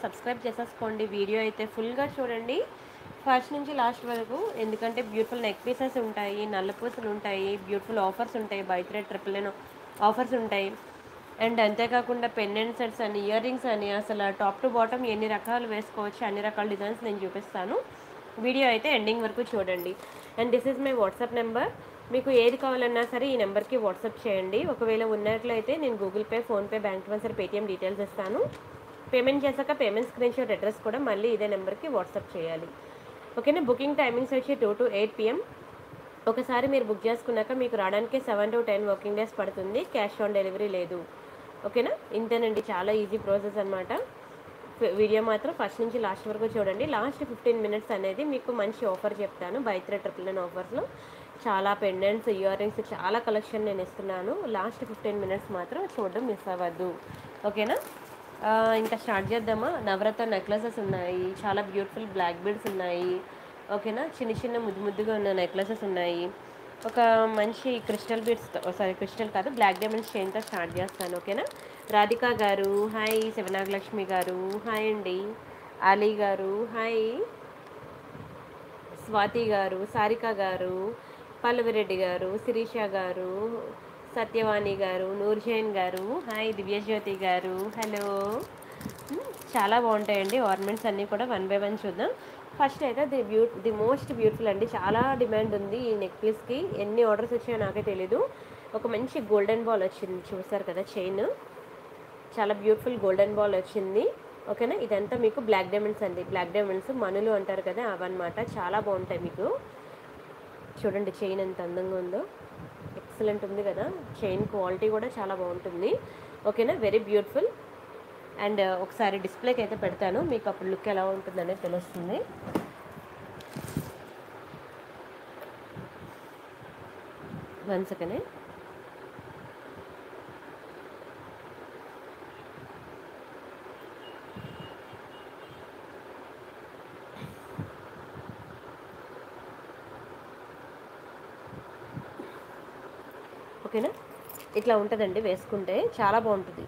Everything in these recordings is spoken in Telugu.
సబ్స్క్రైబ్ చేసేసుకోండి వీడియో అయితే ఫుల్గా చూడండి ఫస్ట్ నుంచి లాస్ట్ వరకు ఎందుకంటే బ్యూటిఫుల్ నెక్ పీసెస్ ఉంటాయి నల్లపూసలు ఉంటాయి బ్యూటిఫుల్ ఆఫర్స్ ఉంటాయి బైత్రే ట్రిపుల్ ఎన్ ఆఫర్స్ ఉంటాయి అండ్ అంతేకాకుండా పెండెంట్ సెట్స్ అని ఇయర్ రింగ్స్ అని అసలు టాప్ టు బాటమ్ ఎన్ని రకాలు వేసుకోవచ్చు అన్ని రకాల డిజైన్స్ నేను చూపిస్తాను వీడియో అయితే ఎండింగ్ వరకు చూడండి and this is my WhatsApp number మీకు ఏది కావాలన్నా సరే ఈ నెంబర్కి వాట్సాప్ చేయండి ఒకవేళ ఉన్నట్లయితే నేను Google pay PhonePe bank transfer Paytm details ఇస్తాను పేమెంట్ చేశాక పేమెంట్ స్క్రీన్ షాట్ అడ్రస్ కూడా మళ్ళీ ఇదే నెంబర్కి వాట్సాప్ చేయాలి ఓకేనా బుకింగ్ టైమింగ్స్ వచ్చి టూ టు ఎయిట్ పిఎం ఒకసారి మీరు బుక్ చేసుకున్నాక మీకు రావడానికి seven to ten working days పడుతుంది క్యాష్ ఆన్ డెలివరీ లేదు ఓకేనా ఇంతేనండి చాలా ఈజీ ప్రాసెస్ అనమాట వీడియో మాత్రం ఫస్ట్ నుంచి లాస్ట్ వరకు చూడండి లాస్ట్ ఫిఫ్టీన్ మినిట్స్ అనేది మీకు మంచి ఆఫర్ చెప్తాను బైత్రే ట్రిపుల్ నైన్ ఆఫర్స్లో చాలా పెండెంట్స్ ఇయర్ రింగ్స్ చాలా కలెక్షన్ నేను ఇస్తున్నాను లాస్ట్ ఫిఫ్టీన్ మినిట్స్ మాత్రం చూడడం మిస్ అవ్వద్దు ఓకేనా ఆ, ఇంకా స్టార్ట్ చేద్దామా నవరత్న నెక్లెసెస్ ఉన్నాయి చాలా బ్యూటిఫుల్ బ్లాక్ బీడ్స్ ఉన్నాయి ఓకేనా చిన్న చిన్న ముద్దు ముద్దుగా ఉన్న నెక్లెసెస్ ఉన్నాయి ఒక మంచి క్రిస్టల్ బీడ్స్తో సారీ క్రిస్టల్ కాదు బ్లాక్ డైమండ్స్ చైన్తో స్టార్ట్ చేస్తాను ఓకేనా రాధిక గారు హాయ్ శివనాగలక్ష్మి గారు హాయ్ అండి అలీ గారు హాయ్ స్వాతి గారు సారిక గారు పల్లవిరెడ్డి గారు శిరీష గారు సత్యవాణి గారు నూర్జైన్ గారు హాయ్ దివ్యజ్యోతి గారు హలో మ్, చాలా బాగుంటాయండి ఆర్నమెంట్స్ అన్నీ కూడా వన్ బై వన్ చూద్దాం ఫస్ట్ అయితే the beau the most beautiful అండి చాలా డిమాండ్ ఉంది ఈ నెక్ పీస్కి ఎన్ని ఆర్డర్స్ వచ్చాయో నాకే తెలీదు ఒక మంచి గోల్డెన్ బాల్ వచ్చింది చూసారు కదా చైన్ చాలా బ్యూటిఫుల్ గోల్డెన్ బాల్ వచ్చింది ఓకేనా ఇదంతా మీకు బ్లాక్ డైమండ్స్ అండి బ్లాక్ డైమండ్స్ మనులు అంటారు కదా అవన్నమాట చాలా బాగుంటాయి మీకు చూడండి చైన్ ఎంత అందంగా ఉందో ఎక్సలెంట్ ఉంది కదా చైన్ క్వాలిటీ కూడా చాలా బాగుంటుంది ఓకేనా వెరీ బ్యూటిఫుల్ అండ్ ఒకసారి డిస్ప్లేకి అయితే పెడతాను మీకు అప్పుడు లుక్ ఎలా ఉంటుందనేది తెలుస్తుంది వన్ సెకండ్ ఓకేనా ఇట్లా ఉంటుందండి వేసుకుంటే చాలా బాగుంటుంది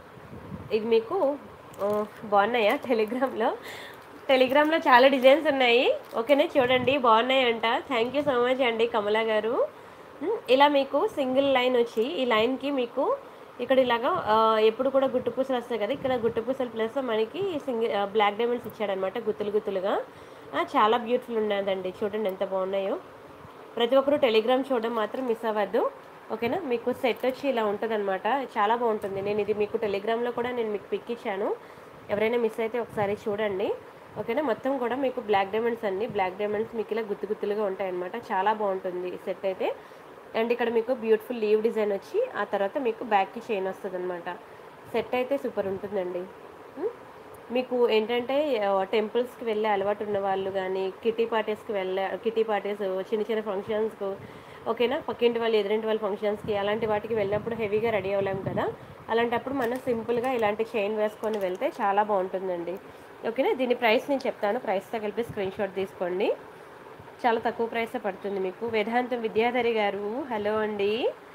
ఇది మీకు ఆ, బాగున్నాయా టెలిగ్రామ్లో టెలిగ్రామ్లో చాలా డిజైన్స్ ఉన్నాయి ఓకేనా చూడండి బాగున్నాయి అంట థ్యాంక్ యూ సో మచ్ అండి కమలా గారు ఉమ్, ఇలా మీకు సింగిల్ లైన్ వచ్చి ఈ లైన్కి మీకు ఇక్కడ ఇలాగా ఆ, ఎప్పుడు కూడా గుట్టు పూసలు వస్తాయి కదా ఇక్కడ గుట్టు పూసలు ప్లస్ మనకి సింగిల్ బ్లాక్ డైమండ్స్ ఇచ్చాడనమాట గుత్తులు గుత్తులుగా ఆ, చాలా బ్యూటిఫుల్ ఉన్నదండి చూడండి ఎంత బాగున్నాయో ప్రతి ఒక్కరు టెలిగ్రామ్ చూడడం మాత్రం మిస్ అవ్వద్దు ఓకేనా మీకు సెట్ వచ్చి ఇలా ఉంటుంది చాలా బాగుంటుంది నేను ఇది మీకు టెలిగ్రామ్లో కూడా నేను మీకు పిక్ ఇచ్చాను ఎవరైనా మిస్ అయితే ఒకసారి చూడండి ఓకేనా మొత్తం కూడా మీకు బ్లాక్ డైమండ్స్ అండి బ్లాక్ డైమండ్స్ మీకు ఇలా గుత్తు గుత్తులుగా ఉంటాయన్నమాట చాలా బాగుంటుంది సెట్ అయితే అండ్ ఇక్కడ మీకు బ్యూటిఫుల్ లీవ్ డిజైన్ వచ్చి ఆ తర్వాత మీకు బ్యాక్కి చైన్ వస్తుంది అనమాట సెట్ అయితే సూపర్ ఉంటుందండి ఉం? మీకు ఏంటంటే టెంపుల్స్కి వెళ్ళే అలవాటు ఉన్న వాళ్ళు కానీ కిటీ పార్టీస్కి వెళ్ళే కిటీ పార్టీస్ చిన్న చిన్న ఫంక్షన్స్కు ఓకేనా పక్కింటి వాళ్ళు ఎదురింటి వాళ్ళ ఫంక్షన్స్కి అలాంటి వాటికి వెళ్ళినప్పుడు హెవీగా రెడీ అవ్వలేం కదా అలాంటప్పుడు మనం సింపుల్గా ఇలాంటి చైన్ వేసుకొని వెళ్తే చాలా బాగుంటుందండి ఓకేనా దీని ప్రైస్ నేను చెప్తాను ప్రైస్తో కలిపి స్క్రీన్ షాట్ తీసుకోండి చాలా తక్కువ ప్రైసే పడుతుంది మీకు వేదాంతం విద్యాధరి గారు హలో అండి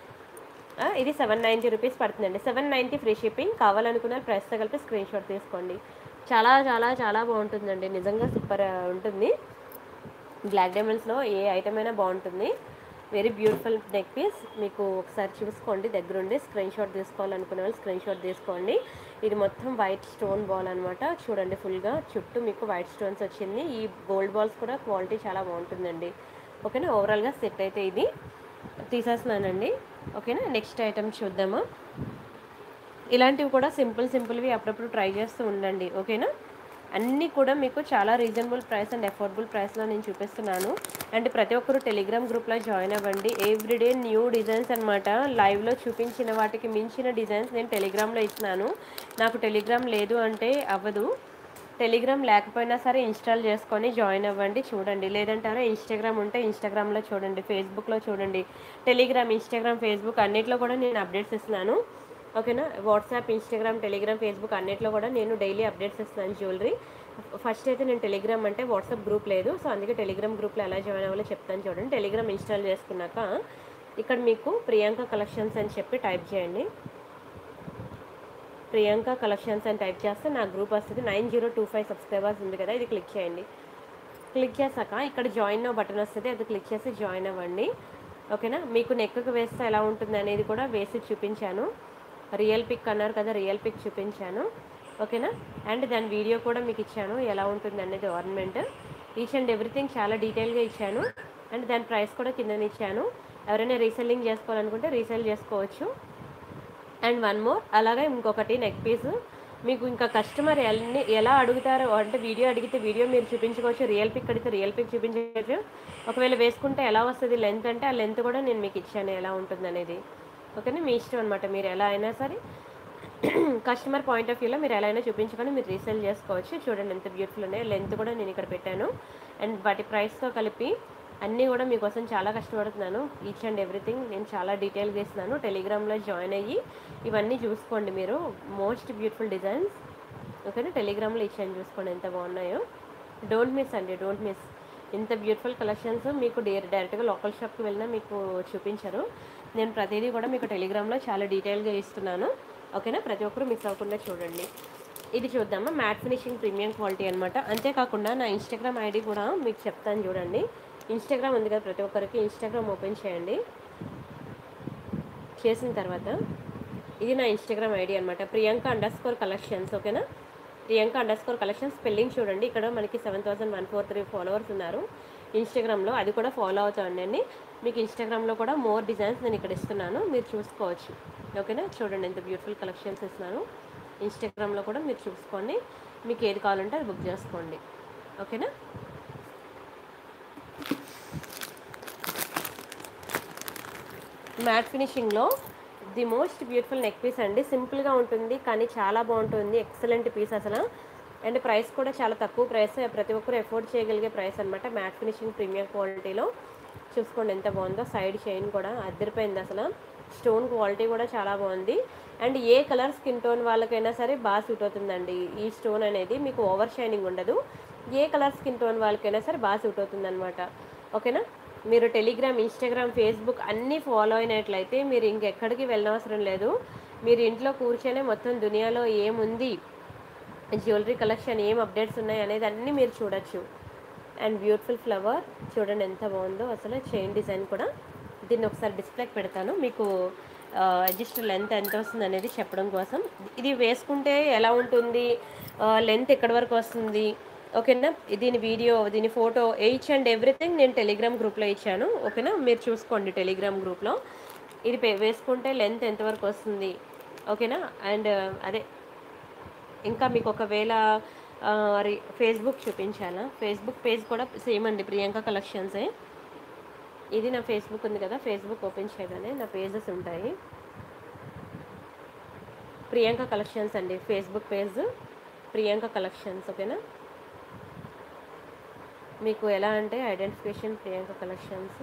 ఆ, ఇది సెవెన్ నైంటీ రూపీస్ పడుతుందండి సెవెన్ నైంటీ ఫ్రీ షిప్పింగ్ కావాలనుకున్న ప్రైస్తో కలిపి స్క్రీన్ షాట్ తీసుకోండి చాలా చాలా చాలా బాగుంటుందండి నిజంగా సూపర్ ఉంటుంది బ్లాక్ డైమండ్స్లో ఏ ఐటమ్ అయినా బాగుంటుంది వెరీ బ్యూటిఫుల్ నెక్ పీస్ మీకు ఒకసారి చూసుకోండి దగ్గరుండి స్క్రీన్ షాట్ తీసుకోవాలనుకునే వాళ్ళు స్క్రీన్ షాట్ తీసుకోండి ఇది మొత్తం వైట్ స్టోన్ బాల్ అనమాట చూడండి ఫుల్గా చుట్టూ మీకు వైట్ స్టోన్స్ వచ్చింది ఈ గోల్డ్ బాల్స్ కూడా క్వాలిటీ చాలా బాగుంటుందండి ఓకేనా ఓవరాల్గా సెట్ అయితే ఇది తీసేస్తున్నానండి ఓకేనా నెక్స్ట్ ఐటమ్ చూద్దామా ఇలాంటివి కూడా సింపుల్ సింపుల్వి అప్పుడప్పుడు ట్రై చేస్తూ ఉండండి ఓకేనా అన్నీ కూడా మీకు చాలా రీజనబుల్ ప్రైస్ అండ్ అఫోర్డబుల్ ప్రైస్లో నేను చూపిస్తున్నాను అండ్ ప్రతి ఒక్కరు టెలిగ్రామ్ గ్రూప్లో జాయిన్ అవ్వండి ఎవ్రీడే న్యూ డిజైన్స్ అనమాట లైవ్లో చూపించిన వాటికి మించిన డిజైన్స్ నేను టెలిగ్రామ్లో ఇస్తున్నాను నాకు టెలిగ్రామ్ లేదు అంటే అవ్వదు టెలిగ్రామ్ లేకపోయినా సరే ఇన్స్టాల్ చేసుకొని జాయిన్ అవ్వండి చూడండి లేదంటారా ఇన్స్టాగ్రామ్ ఉంటే ఇన్స్టాగ్రామ్లో చూడండి ఫేస్బుక్లో చూడండి టెలిగ్రామ్ ఇన్స్టాగ్రామ్ ఫేస్బుక్ అన్నిట్లో కూడా నేను అప్డేట్స్ ఇస్తున్నాను ఓకేనా వాట్సాప్ ఇన్స్టాగ్రామ్ టెలిగ్రామ్ ఫేస్బుక్ అన్నిట్లో కూడా నేను డైలీ అప్డేట్స్ ఇస్తున్నాను జ్యువెలరీ ఫస్ట్ అయితే నేను టెలిగ్రామ్ అంటే వాట్సాప్ గ్రూప్ లేదు సో అందుకే టెలిగ్రామ్ గ్రూప్లో ఎలా జాయిన్ అవ్వాలో చెప్తాను చూడండి టెలిగ్రామ్ ఇన్స్టాల్ చేసుకున్నాక ఇక్కడ మీకు ప్రియాంక కలెక్షన్స్ అని చెప్పి టైప్ చేయండి ప్రియాంక కలెక్షన్స్ అని టైప్ చేస్తే నా గ్రూప్ వస్తుంది nine zero two five subscribers ఉంది కదా ఇది క్లిక్ చేయండి క్లిక్ చేశాక ఇక్కడ జాయిన్ అవ్వ బటన్ వస్తుంది అది క్లిక్ చేసి జాయిన్ అవ్వండి ఓకేనా మీకు నెక్కు వేస్తే ఎలా ఉంటుంది అనేది కూడా వేసి చూపించాను రియల్ పిక్ అన్నారు కదా రియల్ పిక్ చూపించాను ఓకేనా అండ్ దాని వీడియో కూడా మీకు ఇచ్చాను ఎలా ఉంటుంది అనేది ఆర్నమెంట్ ఈచ్ అండ్ ఎవ్రీథింగ్ చాలా డీటెయిల్గా ఇచ్చాను అండ్ దాని ప్రైస్ కూడా కింద ఇచ్చాను ఎవరైనా రీసెల్లింగ్ చేసుకోవాలనుకుంటే రీసెల్ చేసుకోవచ్చు అండ్ వన్ మోర్ అలాగే ఇంకొకటి నెక్ పీస్ మీకు ఇంకా కస్టమర్ ఎన్ని ఎలా అడుగుతారో అంటే వీడియో అడిగితే వీడియో మీరు చూపించుకోవచ్చు రియల్ పిక్ అడిగితే రియల్ పిక్ చూపించవచ్చు ఒకవేళ వేసుకుంటే ఎలా వస్తుంది లెంత్ అంటే ఆ లెంత్ కూడా నేను మీకు ఇచ్చాను ఎలా ఉంటుంది అనేది ఓకేనా మీ ఇష్టం అనమాట మీరు ఎలా అయినా సరే కస్టమర్ పాయింట్ ఆఫ్ వ్యూలో మీరు ఎలా అయినా చూపించుకొని మీరు రీసేల్ చేసుకోవచ్చు చూడండి ఎంత బ్యూటిఫుల్ ఉన్నాయో లెంత్ కూడా నేను ఇక్కడ పెట్టాను అండ్ వాటి ప్రైస్తో కలిపి అన్నీ కూడా మీకోసం చాలా కష్టపడుతున్నాను ఈచ్ అండ్ ఎవ్రీథింగ్ నేను చాలా డీటెయిల్గా ఇస్తున్నాను టెలిగ్రామ్లో జాయిన్ అయ్యి ఇవన్నీ చూసుకోండి మీరు మోస్ట్ బ్యూటిఫుల్ డిజైన్స్ ఓకేనా టెలిగ్రామ్లో ఇచ్చాను చూసుకోండి ఎంత బాగున్నాయో డోంట్ మిస్ అండి డోంట్ మిస్ ఇంత బ్యూటిఫుల్ కలెక్షన్స్ మీకు డైర్ డైరెక్ట్గా లోకల్ షాప్కి వెళ్ళినా మీకు చూపించరు నేను ప్రతిదీ కూడా మీకు టెలిగ్రామ్లో చాలా డీటెయిల్గా ఇస్తున్నాను ఓకేనా ప్రతి ఒక్కరు మిస్ అవ్వకుండా చూడండి ఇది చూద్దామా మ్యాట్ ఫినిషింగ్ ప్రీమియం క్వాలిటీ అనమాట అంతేకాకుండా నా ఇన్స్టాగ్రామ్ ఐడి కూడా మీకు చెప్తాను చూడండి ఇన్స్టాగ్రామ్ ఉంది కదా ప్రతి ఒక్కరికి ఇన్స్టాగ్రామ్ ఓపెన్ చేయండి చేసిన తర్వాత ఇది నా ఇన్స్టాగ్రామ్ ఐడి అనమాట ప్రియాంక అండర్ స్కోర్ కలెక్షన్స్ ఓకేనా Priyanka under score collections spelling చూడండి ఇక్కడ మనకి seven thousand one four three followers ఉన్నారు ఇన్స్టాగ్రామ్లో అది కూడా ఫాలో అవుతానండి మీకు ఇన్స్టాగ్రామ్లో కూడా మోర్ డిజైన్స్ నేను ఇక్కడ ఇస్తున్నాను మీరు చూసుకోవచ్చు ఓకేనా చూడండి ఎంత బ్యూటిఫుల్ కలెక్షన్స్ ఇస్తున్నాను ఇన్స్టాగ్రామ్లో కూడా మీరు చూసుకోండి మీకు ఏది కావాలంటే అది బుక్ చేసుకోండి ఓకేనా మ్యాట్ ఫినిషింగ్లో the most beautiful neck piece అండి సింపుల్గా ఉంటుంది కానీ చాలా బాగుంటుంది ఎక్సలెంట్ పీస్ అసలు అండ్ ప్రైస్ కూడా చాలా తక్కువ ప్రైస్ ప్రతి ఒక్కరు ఎఫోర్డ్ చేయగలిగే ప్రైస్ అనమాట మ్యాట్ ఫినిషింగ్ ప్రీమియం క్వాలిటీలో చూసుకోండి ఎంత బాగుందో సైడ్ చైన్ కూడా అద్దరిపోయింది అసలు స్టోన్ క్వాలిటీ కూడా చాలా బాగుంది అండ్ ఏ కలర్ స్కిన్ టోన్ వాళ్ళకైనా సరే బాగా సూట్ అవుతుందండి ఈ స్టోన్ అనేది మీకు ఓవర్ షైనింగ్ ఉండదు ఏ కలర్ స్కిన్ టోన్ వాళ్ళకైనా సరే బాగా సూట్ అవుతుంది అనమాట ఓకేనా మీరు టెలిగ్రామ్ ఇన్స్టాగ్రామ్ ఫేస్బుక్ అన్నీ ఫాలో అయినట్లయితే మీరు ఇంకెక్కడికి వెళ్ళనవసరం లేదు మీరు ఇంట్లో కూర్చొని మొత్తం దునియాలో ఏముంది జ్యువెలరీ కలెక్షన్ ఏం అప్డేట్స్ ఉన్నాయి అనేది అన్నీ మీరు చూడొచ్చు అండ్ బ్యూటిఫుల్ ఫ్లవర్ చూడండి ఎంత బాగుందో అసలు చైన్ డిజైన్ కూడా దీన్ని ఒకసారి డిస్ప్లేకి పెడతాను మీకు అడ్జస్ట్ లెంత్ ఎంత వస్తుంది అనేది చెప్పడం కోసం ఇది వేసుకుంటే ఎలా ఉంటుంది లెంత్ ఎక్కడి వరకు వస్తుంది ఓకేనా దీని వీడియో దీని ఫోటో ఎయిచ్ అండ్ ఎవ్రీథింగ్ నేను టెలిగ్రామ్ గ్రూప్లో ఇచ్చాను ఓకేనా మీరు చూసుకోండి టెలిగ్రామ్ గ్రూప్లో ఇది పే- వేసుకుంటే లెంత్ ఎంతవరకు వస్తుంది ఓకేనా అండ్ అదే ఇంకా మీకు ఒకవేళ ఆ, రి- ఫేస్బుక్ చూపించాలా ఫేస్బుక్ పేజ్ కూడా సేమ్ అండి ప్రియాంక కలెక్షన్సే ఇది నా ఫేస్బుక్ ఉంది కదా ఫేస్బుక్ ఓపెన్ చేయగానే నా పేజెస్ ఉంటాయి ప్రియాంక కలెక్షన్స్ అండి ఫేస్బుక్ పేజ్ ప్రియాంక కలెక్షన్స్ ఓకేనా మీకు ఎలా అంటే ఐడెంటిఫికేషన్ ప్రియాంక కలెక్షన్స్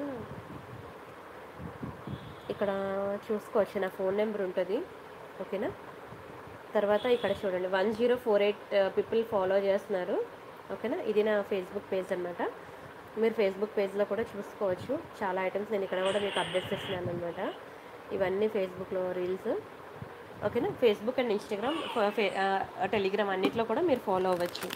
ఇక్కడ చూసుకోవచ్చు నా ఫోన్ నెంబర్ ఉంటుంది ఓకేనా తర్వాత ఇక్కడ చూడండి one zero four eight people follow చేస్తున్నారు ఓకేనా ఇది నా ఫేస్బుక్ పేజ్ అనమాట మీరు ఫేస్బుక్ పేజ్లో కూడా చూసుకోవచ్చు చాలా ఐటమ్స్ నేను ఇక్కడ కూడా మీకు అప్డేట్స్ ఇస్తున్నాను అనమాట ఇవన్నీ ఫేస్బుక్లో రీల్స్ ఓకేనా ఫేస్బుక్ అండ్ ఇన్స్టాగ్రామ్ టెలిగ్రామ్ అన్నిట్లో కూడా మీరు ఫాలో అవ్వచ్చు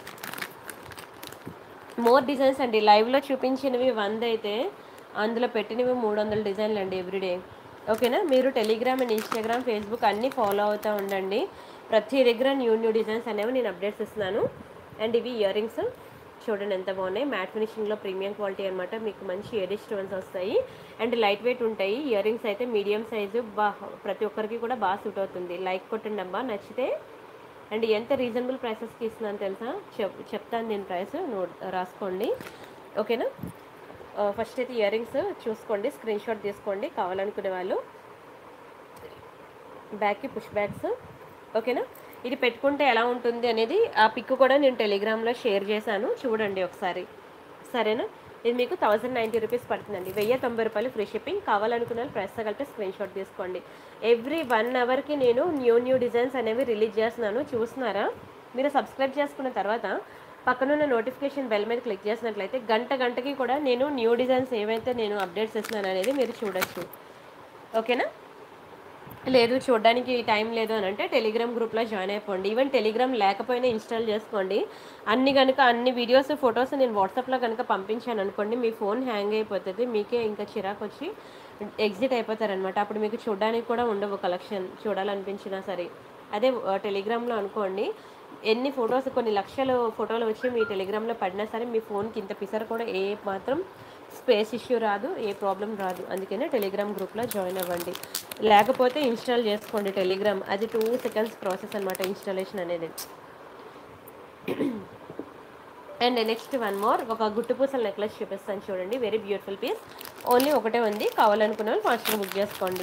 మోర్ డిజైన్స్ అండి లైవ్లో చూపించినవి వంద అయితే అందులో పెట్టినవి మూడు వందల డిజైన్లు అండి ఎవ్రీడే ఓకేనా మీరు టెలిగ్రామ్ అండ్ ఇన్స్టాగ్రామ్ ఫేస్బుక్ అన్నీ ఫాలో అవుతూ ఉండండి ప్రతి దగ్గర న్యూ న్యూ డిజైన్స్ అనేవి నేను అప్డేట్స్ ఇస్తున్నాను అండ్ ఇవి ఇయర్ రింగ్స్ చూడండి ఎంత బాగున్నాయి మ్యాట్ ఫినిషింగ్లో ప్రీమియం క్వాలిటీ అనమాట మీకు మంచి ఎడి స్టోన్స్ వస్తాయి అండ్ లైట్ వెయిట్ ఉంటాయి ఇయర్ రింగ్స్ అయితే మీడియం సైజు బా ప్రతి ఒక్కరికి కూడా బాగా సూట్ అవుతుంది లైక్ కొట్టండి అబ్బా నచ్చితే అండ్ ఎంత రీజనబుల్ ప్రైసెస్కి ఇస్తున్నాను తెలుసా చెప్ చెప్తాను నేను ప్రైస్ నోట్ రాసుకోండి ఓకేనా ఫస్ట్ అయితే ఇయర్ రింగ్స్ చూసుకోండి స్క్రీన్ షాట్ తీసుకోండి కావాలనుకునే వాళ్ళు బ్యాక్కి పుష్ బ్యాగ్స్ ఓకేనా ఇది పెట్టుకుంటే ఎలా ఉంటుంది అనేది ఆ పిక్ కూడా నేను టెలిగ్రామ్లో షేర్ చేశాను చూడండి ఒకసారి సరేనా ఇది మీకు థౌజండ్ నైంటీ రూపీస్ పడుతుందండి వెయ్యి తొంభై రూపాయలు ఫ్రీ షిప్పింగ్ కావాలనుకున్న వాళ్ళు ప్రెస్ కలిపి స్క్రీన్ షాట్ తీసుకోండి ఎవ్రీ వన్ అవర్కి నేను న్యూ న్యూ డిజైన్స్ అనేవి రిలీజ్ చేస్తున్నాను చూస్తున్నారా మీరు సబ్స్క్రైబ్ చేసుకున్న తర్వాత పక్కనున్న నోటిఫికేషన్ బెల్ మీద క్లిక్ చేసినట్లయితే గంట గంటకి కూడా నేను న్యూ డిజైన్స్ ఏవైతే నేను అప్డేట్స్ ఇస్తున్నాను అనేది మీరు చూడొచ్చు ఓకేనా లేదు చూడడానికి టైం లేదు అని అంటే టెలిగ్రామ్ గ్రూప్లో జాయిన్ అయిపోండి ఈవెన్ టెలిగ్రామ్ లేకపోయినా ఇన్స్టాల్ చేసుకోండి అన్ని కనుక అన్ని వీడియోస్ ఫొటోస్ నేను వాట్సాప్లో కనుక పంపించాను అనుకోండి మీ ఫోన్ హ్యాంగ్ అయిపోతుంది మీకే ఇంకా చిరాకు వచ్చి ఎగ్జిట్ అయిపోతారనమాట అప్పుడు మీకు చూడడానికి కూడా ఉండవు కలెక్షన్ చూడాలనిపించినా సరే అదే ఆ, టెలిగ్రామ్లో అనుకోండి ఎన్ని ఫొటోస్ కొన్ని లక్షల ఫోటోలు వచ్చి మీ టెలిగ్రామ్లో పడినా సరే మీ ఫోన్కి ఇంత పిసర్ కూడా ఏ మాత్రం స్పేస్ ఇష్యూ రాదు ఏ ప్రాబ్లం రాదు అందుకనే టెలిగ్రామ్ గ్రూప్లో జాయిన్ అవ్వండి లేకపోతే ఇన్స్టాల్ చేసుకోండి టెలిగ్రామ్ అది టూ సెకండ్స్ ప్రాసెస్ అనమాట ఇన్స్టాలేషన్ అనేది అండ్ నెక్స్ట్ వన్ మోర్ ఒక గుట్టు పూసల నెక్లెస్ చూపిస్తాను చూడండి వెరీ బ్యూటిఫుల్ పీస్ ఓన్లీ ఒకటే ఉంది కావాలనుకున్న వాళ్ళు ఫాస్ట్గా బుక్ చేసుకోండి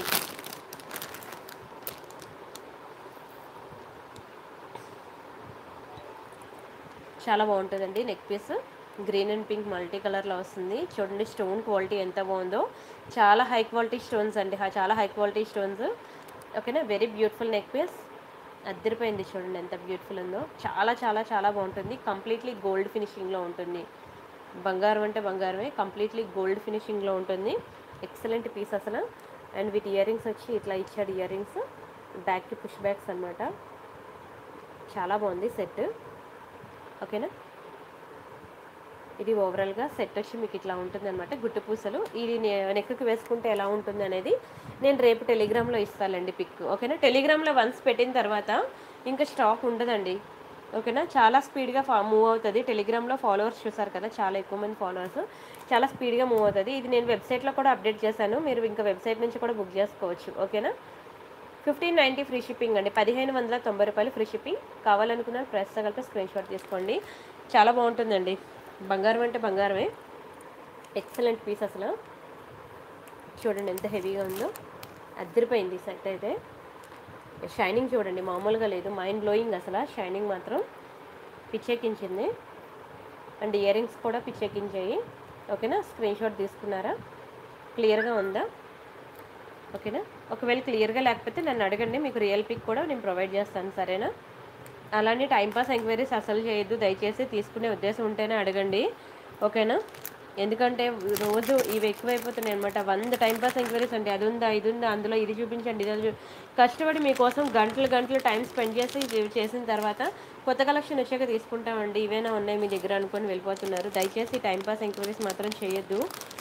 చాలా బాగుంటుందండి neck piece green and pink multi కలర్లో వస్తుంది చూడండి స్టోన్ క్వాలిటీ ఎంత బాగుందో చాలా హై క్వాలిటీ స్టోన్స్ అండి హా- చాలా హై క్వాలిటీ స్టోన్స్ ఓకేనా వెరీ బ్యూటిఫుల్ నెక్ పీస్ అద్దరిపోయింది చూడండి ఎంత బ్యూటిఫుల్ ఉందో చాలా చాలా చాలా బాగుంటుంది కంప్లీట్లీ గోల్డ్ ఫినిషింగ్లో ఉంటుంది బంగారం అంటే బంగారమే కంప్లీట్లీ గోల్డ్ ఫినిషింగ్లో ఉంటుంది ఎక్సలెంట్ పీస్ అసలు అండ్ వీటి ఇయర్ రింగ్స్ వచ్చి ఇట్లా ఇచ్చాడు ఇయర్ రింగ్స్ బ్యాక్కి పుష్ బ్యాక్స్ అనమాట చాలా బాగుంది సెట్ ఓకేనా ఇది ఓవరాల్గా సెట్ వచ్చి మీకు ఇట్లా ఉంటుంది అనమాట గుట్టు పూసలు ఇది నే- నెక్కి వేసుకుంటే ఎలా ఉంటుంది అనేది నేను రేపు టెలిగ్రామ్లో ఇస్తానండి పిక్ ఓకేనా టెలిగ్రామ్లో వన్స్ పెట్టిన తర్వాత ఇంకా స్టాక్ ఉండదండి ఓకేనా చాలా స్పీడ్గా ఫా మూవ్ అవుతుంది టెలిగ్రామ్లో ఫాలోవర్స్ చూసారు కదా చాలా ఎక్కువ మంది ఫాలోవర్స్ చాలా స్పీడ్గా మూవ్ అవుతుంది ఇది నేను వెబ్సైట్లో కూడా అప్డేట్ చేశాను మీరు ఇంకా వెబ్సైట్ నుంచి కూడా బుక్ చేసుకోవచ్చు ఓకేనా ఫిఫ్టీన్ నైంటీ ఫ్రీ షిప్పింగ్ అండి పదిహేను వందల తొంభై రూపాయలు ఫ్రీ షిప్పింగ్ కావాలనుకున్న ప్రెస్ తగిలితే స్క్రీన్ షాట్ తీసుకోండి చాలా బాగుంటుందండి బంగారం అంటే బంగారమే ఎక్సలెంట్ పీస్ అసలు చూడండి ఎంత హెవీగా ఉందో అద్దరిపోయింది సెట్ అయితే షైనింగ్ చూడండి మామూలుగా లేదు మైండ్ బ్లోయింగ్ అసలు షైనింగ్ మాత్రం పిచ్చెక్కించింది అండ్ ఇయర్ రింగ్స్ కూడా పిచ్చెక్కించాయి ఓకేనా స్క్రీన్ షాట్ తీసుకున్నారా క్లియర్గా ఉందా ఓకేనా ఒకవేళ క్లియర్గా లేకపోతే నన్ను అడగండి మీకు రియల్ పిక్ కూడా నేను ప్రొవైడ్ చేస్తాను సరేనా అలానే టైంపాస్ ఎంక్వైరీస్ అసలు చేయొద్దు దయచేసి తీసుకునే ఉద్దేశం ఉంటేనే అడగండి ఓకేనా ఎందుకంటే రోజు ఇవి ఎక్కువైపోతున్నాయి అనమాట వంద టైంపాస్ ఎంక్వైరీస్ అంటే అది ఉందా ఇది ఉందా అందులో ఇది చూపించండి ఇది చూ కష్టపడి మీకోసం గంటలు గంటలు టైం స్పెండ్ చేసి ఇది చేసిన తర్వాత కొత్త కలెక్షన్ వచ్చాక తీసుకుంటామండి ఇవేనా ఉన్నాయి మీ దగ్గర అనుకొని వెళ్ళిపోతున్నారు దయచేసి టైంపాస్ ఎంక్వైరీస్ మాత్రం చేయొద్దు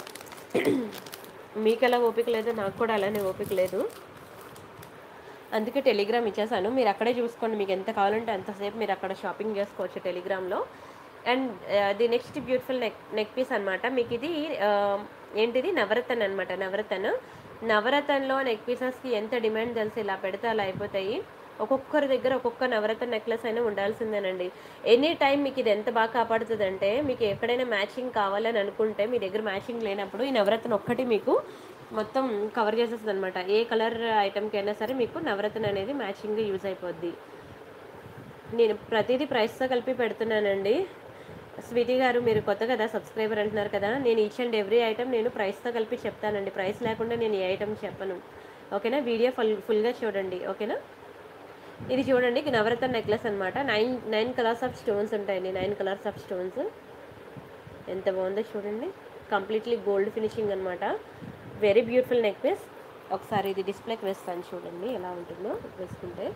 మీకు ఎలా ఓపిక లేదో నాకు కూడా అలానే ఓపిక లేదు అందుకే టెలిగ్రామ్ ఇచ్చేసాను మీరు అక్కడే చూసుకోండి మీకు ఎంత కావాలంటే అంతసేపు మీరు అక్కడ షాపింగ్ చేసుకోవచ్చు టెలిగ్రామ్లో and the next beautiful neck neck piece అనమాట మీకు ఇది ఆ, ఏంటిది నవరత్న అనమాట నవరత్న నవరత్నంలో నెక్ పీసెస్కి ఎంత డిమాండ్ తెలిసి ఇలా పెడితే అలా అయిపోతాయి ఒక్కొక్కరి దగ్గర ఒక్కొక్క నవరత్న నెక్లెస్ అయినా ఉండాల్సిందేనండి ఎనీ టైం మీకు ఇది ఎంత బాగా కాపాడుతుందంటే మీకు ఎక్కడైనా మ్యాచింగ్ కావాలని అనుకుంటే మీ దగ్గర మ్యాచింగ్ లేనప్పుడు ఈ నవరత్న ఒక్కటి మీకు మొత్తం కవర్ చేసేస్తుంది అనమాట ఏ కలర్ ఐటమ్కి అయినా సరే మీకు నవరత్న అనేది మ్యాచింగ్గా యూజ్ అయిపోద్ది నేను ప్రతిదీ ప్రైస్తో కలిపి పెడుతున్నానండి స్వీటీ గారు మీరు కొత్త కదా సబ్స్క్రైబర్ అంటున్నారు కదా నేను ఈచ్ అండ్ ఎవ్రీ ఐటమ్ నేను ప్రైస్తో కలిపి చెప్తానండి ప్రైస్ లేకుండా నేను ఏ ఐటమ్ చెప్పను ఓకేనా వీడియో ఫుల్ ఫుల్గా చూడండి ఓకేనా ఇది చూడండి ఇది నవరత్న నెక్లెస్ అనమాట nine nine colours of stones ఉంటాయండి నైన్ కలర్స్ ఆఫ్ స్టోన్స్ ఎంత బాగుందో చూడండి కంప్లీట్లీ గోల్డ్ ఫినిషింగ్ అనమాట వెరీ బ్యూటిఫుల్ నెక్ పీస్ ఒకసారి ఇది డిస్ప్లేకి వేస్తాను చూడండి ఎలా ఉంటుందో వేసుకుంటే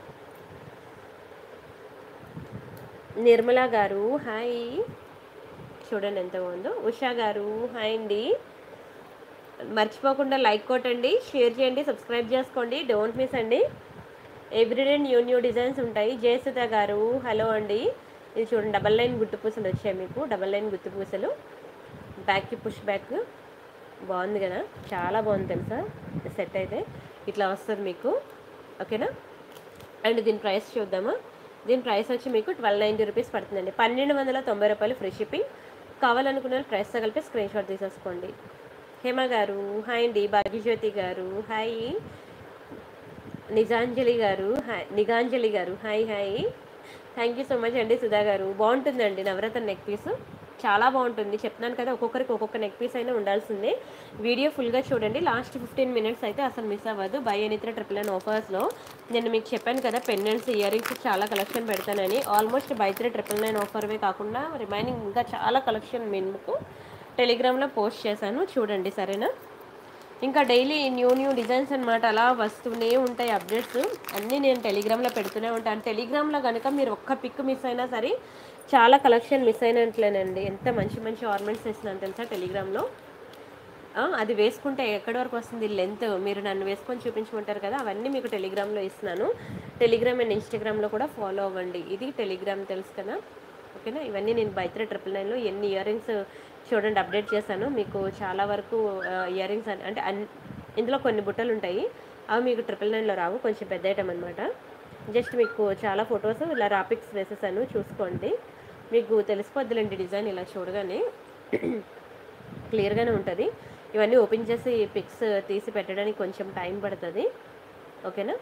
నిర్మల గారు హాయ్ చూడండి ఎంత బాగుందో ఉషా గారు హాయ్ అండి మర్చిపోకుండా లైక్ కొట్టండి షేర్ చేయండి సబ్స్క్రైబ్ చేసుకోండి డోంట్ మిస్ అండి ఎవ్రీడే న్యూ న్యూ డిజైన్స్ ఉంటాయి జయసుధ గారు హలో అండి ఇది చూడండి డబల్ లైన్ గుట్టు పూసలు వచ్చాయి మీకు డబల్ లైన్ గుట్టు పూసలు బ్యాక్కి పుష్ బ్యాక్ బాగుంది కదా చాలా బాగుంది తెలుసా సెట్ అయితే ఇట్లా వస్తుంది మీకు ఓకేనా అండ్ దీని ప్రైస్ చూద్దామా దీని ప్రైస్ వచ్చి మీకు ట్వెల్వ్ నైంటీ రూపీస్ పడుతుందండి పన్నెండు వందల తొంభై రూపాయలు ఫ్రీ షిప్పింగ్ కావాలనుకున్న వాళ్ళు ప్రైస్తో కలిపి స్క్రీన్ షాట్ తీసేసుకోండి హేమ గారు హాయ్ అండి భాగ్యజ్యోతి గారు హాయ్ నిజాంజలి గారు హాయ్ నిగాంజలి గారు hi hi thank you so much అండి సుధా గారు బాగుంటుందండి నవరత్న నెక్ పీస్ చాలా బాగుంటుంది చెప్తున్నాను కదా ఒక్కొక్కరికి ఒక్కొక్క నెక్ పీస్ అయినా ఉండాల్సిందే వీడియో ఫుల్గా చూడండి లాస్ట్ ఫిఫ్టీన్ మినిట్స్ అయితే అసలు మిస్ అవ్వదు బై ఎనిత్ర ట్రిపుల్ నైన్ ఆఫర్స్లో నేను మీకు చెప్పాను కదా పెండెంట్స్ ఇయర్ రింగ్స్ చాలా కలెక్షన్ పెడతానని almost by three triple nine ఆఫర్వే కాకుండా రిమైనింగ్ ఇంకా చాలా కలెక్షన్ మీకు టెలిగ్రామ్లో పోస్ట్ చేశాను చూడండి సరేనా ఇంకా డైలీ న్యూ న్యూ డిజైన్స్ అనమాట అలా వస్తూనే ఉంటాయి అప్డేట్స్ అన్నీ నేను టెలిగ్రామ్లో పెడుతూనే ఉంటాను టెలిగ్రామ్లో కనుక మీరు ఒక్క పిక్ మిస్ అయినా సరే చాలా కలెక్షన్ మిస్ అయినట్లేనండి ఎంత మంచి మంచి ఆర్నమెంట్స్ వేసినాను తెలుసా టెలిగ్రామ్లో ఆ, అది వేసుకుంటే ఎక్కడి వరకు వస్తుంది లెంత్ మీరు నన్ను వేసుకొని చూపించమంటారు కదా అవన్నీ మీకు టెలిగ్రామ్లో ఇస్తున్నాను టెలిగ్రామ్ అండ్ ఇన్స్టాగ్రామ్లో కూడా ఫాలో అవ్వండి ఇది టెలిగ్రామ్ తెలుసు కదా ఓకేనా ఇవన్నీ నేను బైత్రే ట్రిపుల్ నైన్లో ఎన్ని ఇయర్ రింగ్స్ చూడండి అప్డేట్ చేశాను మీకు చాలా వరకు ఇయర్ రింగ్స్ అంటే అన్ ఇందులో కొన్ని బుట్టలు ఉంటాయి అవి మీకు ట్రిపుల్ నైన్లో రావు కొంచెం పెద్ద ఐటమ్ అనమాట జస్ట్ మీకు చాలా ఫొటోస్ ఇలా రాపిక్స్ వేసేసాను చూసుకోండి మీకు తెలిసిపోద్దులేండి డిజైన్ ఇలా చూడగానే క్లియర్గానే ఉంటుంది ఇవన్నీ ఓపెన్ చేసి పిక్స్ తీసి పెట్టడానికి కొంచెం టైం పడుతుంది ఓకేనా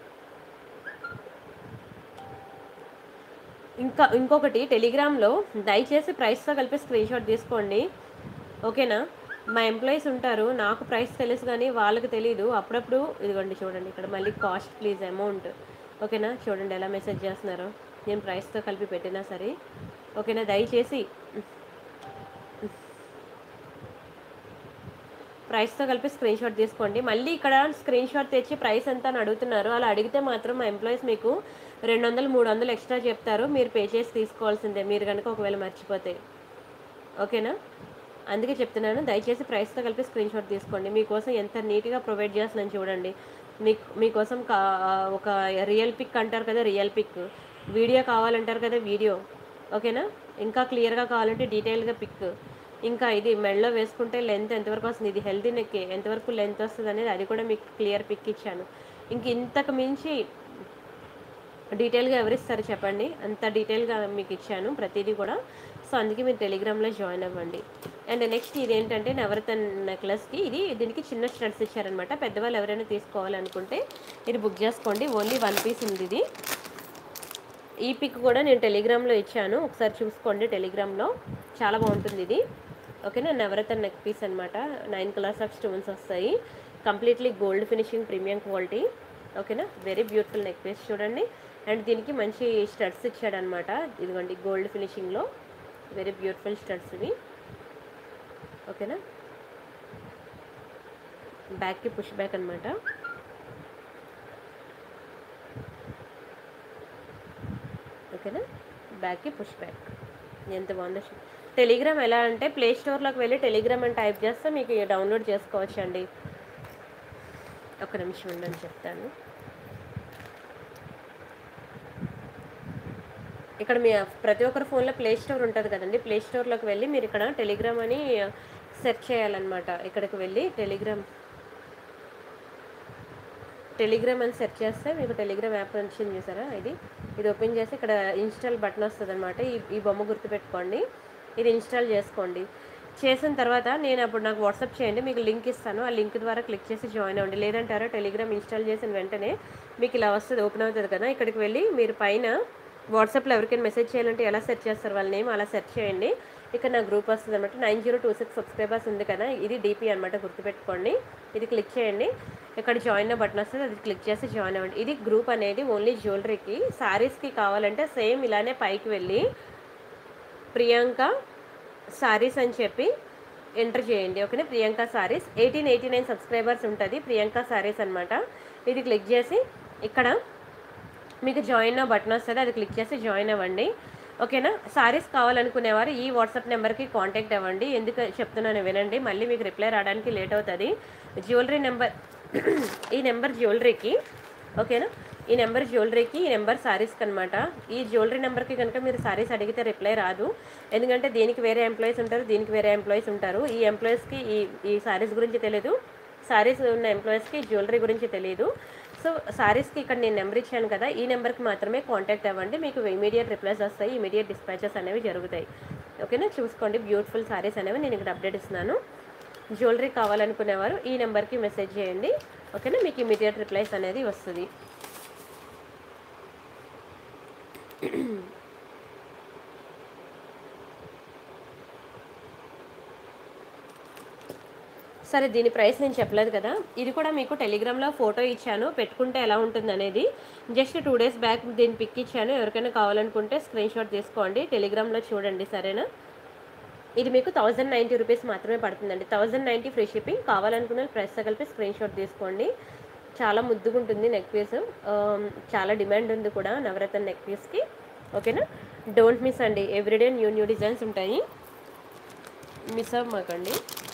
ఇంకా ఇంకొకటి టెలిగ్రామ్లో దయచేసి ప్రైస్తో కలిపి స్క్రీన్ షాట్ తీసుకోండి ఓకేనా మా ఎంప్లాయీస్ ఉంటారు నాకు ప్రైస్ తెలుసు కానీ వాళ్ళకి తెలియదు అప్పుడప్పుడు ఇదిగోండి చూడండి ఇక్కడ మళ్ళీ కాస్ట్ ప్లీజ్ అమౌంట్ ఓకేనా చూడండి ఎలా మెసేజ్ చేస్తున్నారో నేను ప్రైస్తో కలిపి పెట్టినా సరే ఓకేనా దయచేసి ప్రైస్తో కలిపి స్క్రీన్ షాట్ తీసుకోండి మళ్ళీ ఇక్కడ స్క్రీన్ షాట్ తెచ్చి ప్రైస్ ఎంత అని అడుగుతున్నారు అలా అడిగితే మాత్రం మా ఎంప్లాయీస్ మీకు రెండు వందలు మూడు వందలు ఎక్స్ట్రా చెప్తారు మీరు పే చేసి తీసుకోవాల్సిందే మీరు కనుక ఒకవేళ మర్చిపోతే ఓకేనా అందుకే చెప్తున్నాను దయచేసి ప్రైస్తో కలిపి స్క్రీన్ షాట్ తీసుకోండి మీకోసం ఎంత నీట్గా ప్రొవైడ్ చేస్తున్నాను చూడండి మీకు మీకోసం కా ఒక రియల్ పిక్ అంటారు కదా రియల్ పిక్ వీడియో కావాలంటారు కదా వీడియో ఓకేనా ఇంకా క్లియర్గా కావాలంటే డీటెయిల్గా పిక్ ఇంకా ఇది మెడలో వేసుకుంటే లెంత్ ఎంతవరకు వస్తుంది ఇది హెల్తీ నెక్ ఎంతవరకు లెంత్ వస్తుంది అనేది అది కూడా మీకు క్లియర్ పిక్ ఇచ్చాను ఇంక ఇంతకు మించి డీటెయిల్గా ఎవరిస్తారు చెప్పండి అంత డీటెయిల్గా మీకు ఇచ్చాను ప్రతిదీ కూడా సో అందుకే మీరు టెలిగ్రామ్లో జాయిన్ అవ్వండి అండ్ నెక్స్ట్ ఇది ఏంటంటే నవరతన్ నెక్లెస్కి ఇది దీనికి చిన్న స్టడ్స్ ఇచ్చారనమాట పెద్దవాళ్ళు ఎవరైనా తీసుకోవాలనుకుంటే ఇది బుక్ చేసుకోండి ఓన్లీ వన్ పీస్ ఉంది ఇది ఈ పిక్ కూడా నేను టెలిగ్రామ్లో ఇచ్చాను ఒకసారి చూసుకోండి టెలిగ్రామ్లో చాలా బాగుంటుంది ఇది ఓకేనా నవరత్న నెక్ పీస్ అనమాట నైన్ కలర్స్ ఆఫ్ స్టోన్స్ వస్తాయి completely gold finishing premium quality ఓకేనా వెరీ బ్యూటిఫుల్ నెక్ పీస్ చూడండి అండ్ దీనికి మంచి స్టడ్స్ ఇచ్చాడనమాట ఇదిగోండి గోల్డ్ ఫినిషింగ్లో వెరీ బ్యూటిఫుల్ స్టడ్స్ ఇవి ఓకేనా బ్యాక్కి పుష్ బ్యాక్ అనమాట ఓకేనా బ్యాక్కి పుష్ బ్యాక్ ఎంత బాగుందో చూ- టెలిగ్రామ్ ఎలా అంటే ప్లే స్టోర్లోకి వెళ్ళి టెలిగ్రామ్ అని టైప్ చేస్తే మీకు డౌన్లోడ్ చేసుకోవచ్చు అండి ఒక నిమిషం ఉండని చెప్తాను ఇక్కడ మీ ప్రతి ఒక్కరి ఫోన్లో ప్లే స్టోర్ ఉంటుంది కదండి ప్లే స్టోర్లోకి వెళ్ళి మీరు ఇక్కడ టెలిగ్రామ్ అని సెర్చ్ చేయాలన్నమాట ఇక్కడికి వెళ్ళి టెలిగ్రామ్ టెలిగ్రామ్ అని సెర్చ్ చేస్తే మీకు టెలిగ్రామ్ యాప్ వచ్చింది చూసారా ఇది ఇది ఓపెన్ చేసి ఇక్కడ ఇన్స్టాల్ బటన్ వస్తుంది అనమాట ఈ ఈ బొమ్మ గుర్తుపెట్టుకోండి ఇది ఇన్స్టాల్ చేసుకోండి చేసిన తర్వాత నేను అప్పుడు నాకు వాట్సాప్ చేయండి మీకు లింక్ ఇస్తాను ఆ లింక్ ద్వారా క్లిక్ చేసి జాయిన్ అవ్వండి లేదంటారా టెలిగ్రామ్ ఇన్స్టాల్ చేసిన వెంటనే మీకు ఇలా వస్తుంది ఓపెన్ అవుతుంది కదా ఇక్కడికి వెళ్ళి మీరు పైన వాట్సాప్లో ఎవరికైనా మెసేజ్ చేయాలంటే ఎలా సెర్చ్ చేస్తారు వాళ్ళ నేమ్ అలా సెర్చ్ చేయండి ఇక్కడ నా గ్రూప్ వస్తుంది అనమాట nine zero two six subscribers ఉంది కదా ఇది డీపీ అనమాట గుర్తుపెట్టుకోండి ఇది క్లిక్ చేయండి ఇక్కడ జాయిన్ బటన్ వస్తుంది అది క్లిక్ చేసి జాయిన్ అవ్వండి ఇది గ్రూప్ అనేది ఓన్లీ జ్యువెలరీకి శారీస్కి కావాలంటే సేమ్ ఇలానే పైకి వెళ్ళి ప్రియాంక సారీస్ అని చెప్పి ఎంటర్ చేయండి ఓకేనా Priyanka Sarees eighteen eighty nine subscribers ఉంటుంది ప్రియాంక సారీస్ అనమాట ఇది క్లిక్ చేసి ఇక్కడ మీకు జాయిన్ బటన్ వస్తుంది అది క్లిక్ చేసి జాయిన్ అవ్వండి ఓకేనా సారీస్ కావాలనుకునేవారు ఈ వాట్సాప్ నెంబర్కి కాంటాక్ట్ అవ్వండి ఎందుకు చెప్తున్నాను వినండి మళ్ళీ మీకు రిప్లై రావడానికి లేట్ అవుతుంది జ్యువెలరీ నెంబర్ ఈ నెంబర్ జ్యువెలరీకి ఓకేనా ఈ నెంబర్ జ్యువెలరీకి ఈ నెంబర్ సారీస్కి అనమాట ఈ జ్యువెలరీ నెంబర్కి కనుక మీరు సారీస్ అడిగితే రిప్లై రాదు ఎందుకంటే దీనికి వేరే ఎంప్లాయీస్ ఉంటారు దీనికి వేరే ఎంప్లాయీస్ ఉంటారు ఈ ఎంప్లాయీస్కి ఈ ఈ సారీస్ గురించి తెలియదు సారీస్ ఉన్న ఎంప్లాయీస్కి జ్యువెలరీ గురించి తెలియదు సో సారీస్కి ఇక్కడ నేను నెంబర్ ఇచ్చాను కదా ఈ నెంబర్కి మాత్రమే కాంటాక్ట్ అవ్వండి మీకు ఇమీడియట్ రిప్లైస్ వస్తాయి ఇమీడియట్ డిస్పాచెస్ అనేవి జరుగుతాయి ఓకేనా చూసుకోండి బ్యూటిఫుల్ సారీస్ అనేవి నేను ఇక్కడ అప్డేట్ ఇస్తున్నాను జ్యువెలరీ కావాలనుకునేవారు ఈ నెంబర్కి మెసేజ్ చేయండి ఓకేనా మీకు ఇమీడియట్ రిప్లైస్ అనేది వస్తుంది సరే దీని ప్రైస్ నేను చెప్పలేదు కదా ఇది కూడా మీకు టెలిగ్రామ్లో ఫోటో ఇచ్చాను పెట్టుకుంటే ఎలా ఉంటుంది అనేది జస్ట్ టూ డేస్ బ్యాక్ దీని పిక్ ఇచ్చాను ఎవరికైనా కావాలనుకుంటే స్క్రీన్ షాట్ తీసుకోండి టెలిగ్రామ్లో చూడండి సరేనా ఇది మీకు థౌజండ్ నైంటీ రూపీస్ మాత్రమే పడుతుందండి థౌజండ్ నైంటీ ఫ్రీ షిప్పింగ్ కావాలనుకున్న ప్రైస్ కలిపి స్క్రీన్ షాట్ తీసుకోండి చాలా ముద్దుగా ఉంటుంది నెక్ పీస్ చాలా డిమాండ్ ఉంది కూడా నవరత్న నెక్ పీస్కి ఓకేనా డోంట్ మిస్ అండి ఎవ్రీడే న్యూ న్యూ డిజైన్స్ ఉంటాయి మిస్ అవ్వమాకండి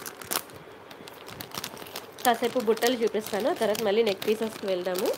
కాసేపు బుట్టలు చూపిస్తాను ఆ తర్వాత మళ్ళీ నెక్ పీసెస్కి వెళ్దాము